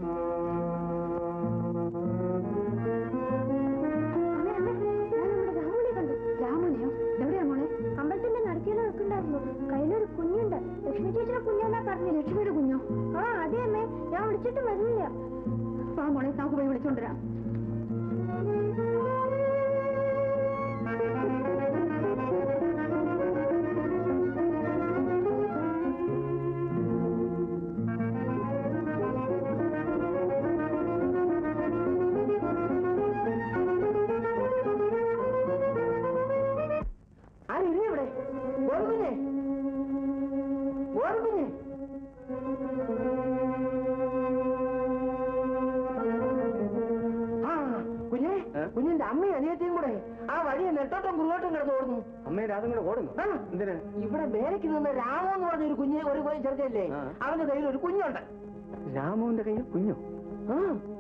രാമനെയോ എവിടെയാ മോളെ അമ്പലത്തിന്റെ നടത്തിയുള്ള നിൽക്കണ്ടായിരുന്നു കയ്യിലൊരു കുഞ്ഞുണ്ട് ലക്ഷ്മി ചേച്ചിയുടെ കുഞ്ഞെന്നാ പറഞ്ഞു ലക്ഷ്മിയുടെ കുഞ്ഞോ ആ അതെ അമ്മേ ഞാൻ വിളിച്ചിട്ട് വരുന്നില്ല വാ മോളെ നമുക്ക് പോയി വിളിച്ചോണ്ടിരാം ആരില്ല ഇവിടെ ഗോപിക്കുഞ്ഞെ ഗോപിക്കുഞ്ഞെ ആ കുഞ്ഞെ കുഞ്ഞിന്റെ അമ്മയും അനിയത്തിയും കൂടെ ആ വഴിയെ നെട്ടോട്ടം കുറുകോട്ടം കിടന്ന് ഓടുന്നു അമ്മയെ രാധം കൂടെ ഓടുന്നു ആ, എന്തിനാ ഇവിടെ വേലയ്ക്ക് നിന്ന് രാമോ എന്ന് പറഞ്ഞ ഒരു കുഞ്ഞ് ഒരു പോയി ചെറുക്കല്ലേ ആ. അവന്റെ കയ്യിൽ ഒരു കുഞ്ഞുണ്ട് രാമുവിന്റെ കയ്യിൽ കുഞ്ഞു ആ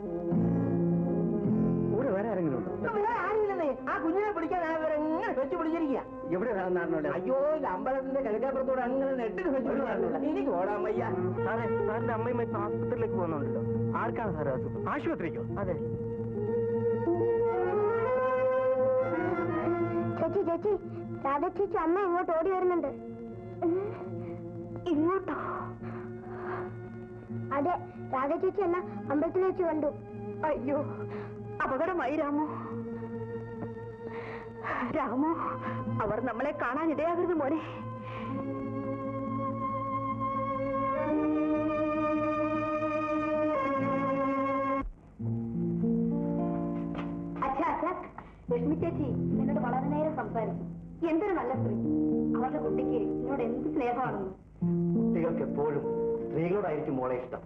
കൂടെ വേറെ ആരെങ്കിലും ഉണ്ടോ ഇപ്പൊ വേറെ ആരുമില്ലെന്നേ ആ കുഞ്ഞിനെ പിടിക്കാൻ എങ്ങനെ വെച്ച് പിടിച്ചിരിക്കുക എവിടെ നാടിനോടെ അയ്യോ ഇത് അമ്പലത്തിന്റെ കിഴക്കാപ്പുറത്തോടെ അങ്ങനെ നെട്ടിന് വെച്ച് പിടിക്കാറില്ല എനിക്ക് ഓടാൻ വയ്യ സാറേ സാറിന്റെ അമ്മയും ഇപ്പൊ ആശുപത്രിയിലേക്ക് പോകുന്നുണ്ടല്ലോ ആർക്കാണ് സാറേ അസുഖം ആശുപത്രിക്കോ അതെ ചേച്ചി ചേച്ചി രാധ ചേച്ചി അമ്മ ഇങ്ങോട്ട് ഓടി വരുന്നുണ്ട് ഇങ്ങോട്ടോ അതെ രാധ ചേച്ചി എന്ന അമ്പലത്തിൽ വെച്ച് കണ്ടു അയ്യോ അപകടമായി രാമു രാമു അവർ നമ്മളെ കാണാൻ ഇടയാകരുത് മോനെ അച്ഛാ അച്ഛാ ലക്ഷ്മി ചേച്ചി നിന്നോട് വളരെ നേരം സംസാരിച്ചു എന്തൊരു നല്ല സ്ത്രീ അവരുടെ കുട്ടിക്ക് എന്നോട് എന്ത് സ്നേഹമാണെന്ന് കുട്ടികൾക്ക് എപ്പോഴും സ്ത്രീകളോടായിരിക്കും മോളെ ഇഷ്ടം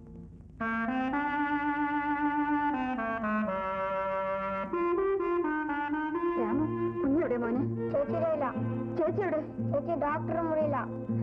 രാമ കുഞ്ഞെവിടെ മോനെ ചേച്ചിയുടെ ചേച്ചിയുടെ ചേച്ചി ഡോക്ടർ മുറിയില്ല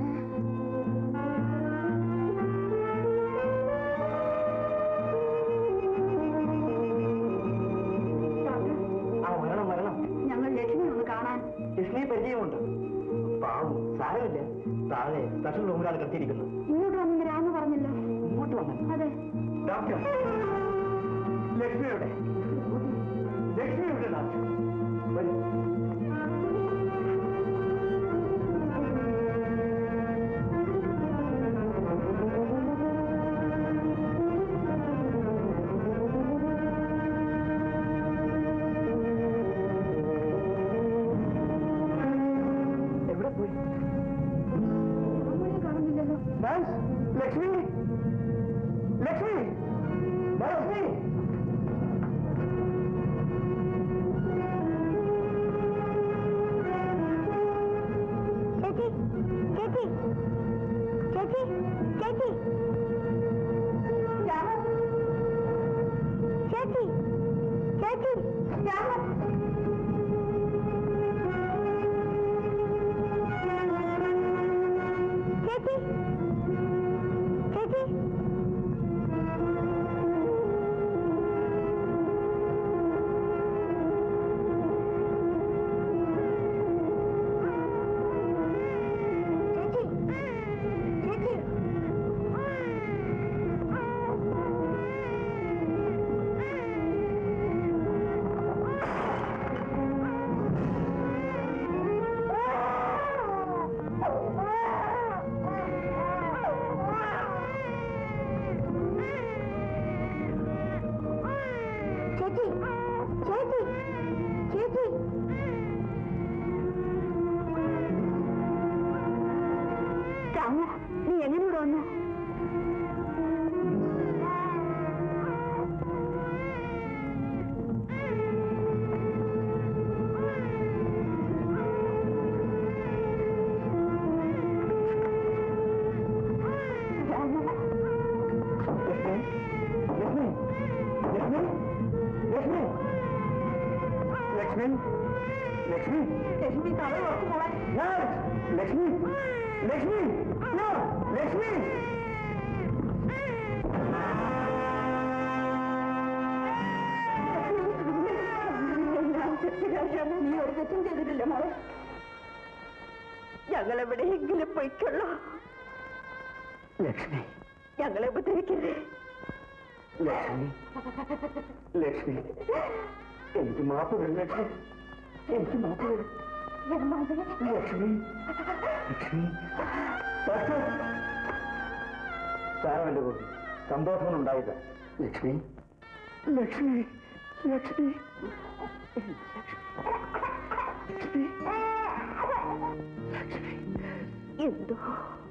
ആ വരണം വരണം ഞങ്ങൾ ലക്ഷ്മി ഒന്ന് കാണാൻ ലക്ഷ്മിയെ പരിചയമുണ്ട് പാവം സാരമില്ല താഴെ സ്പെഷ്യൽ റൂമിലാണ് കത്തിയിരിക്കുന്നത് ഇങ്ങോട്ട് വന്നെന്ന് രാമ പറഞ്ഞല്ലോ ഇങ്ങോട്ട് വന്നു അതെ ഡോക്ടർ ലക്ഷ്മിയുടെ ലക്ഷ്മിയുടെ ഡോക്ടർ വരൂ എവിടെ പോയി കാണുന്നില്ലല്ലോ നഴ്സ് ലക്ഷ്മി ലക്ഷ്മി ലക്ഷ്മി ചേച്ചി ചേച്ചി ചേച്ചി ചേച്ചി രാമ ചേച്ചി ചേച്ചി രാമ ചേച്ചി ചേച്ചി ചേച്ചി ചേച്ചി ചേച്ചി ചേച്ചി ചേച്ചി രാമു നീ എങ്ങനെ ഇവിടെ വന്നു ലക്ഷ്മി ലക്ഷ്മി ലക്ഷ്മി ലക്ഷ്മി ലക്ഷ്മി ലക്ഷ്മി കഥ ഓർക്കുമോളെ നഴ്സ് ലക്ഷ്മി ലക്ഷ്മി നോ, ലക്ഷ്മി നീ ഒരു തെറ്റും ചെയ്തിട്ടില്ല മോളെ ഞങ്ങൾ എവിടെയെങ്കിലും പൊയ്ക്കൊള്ളൂ ലക്ഷ്മി ഞങ്ങളെ ഉപദ്രവിക്കരുത് ലക്ഷ്മി ലക്ഷ്മി എനിക്ക് മാപ്പ് തരും ലക്ഷ്മി എനിക്ക് മാപ്പ് തരും ലക്ഷ്മി ലക്ഷ്മി ഡോക്ടർ സാരമല്ല കൂടി സന്തോഷം ഉണ്ടായില്ല ലക്ഷ്മി ലക്ഷ്മി ലക്ഷ്മി എന്തോ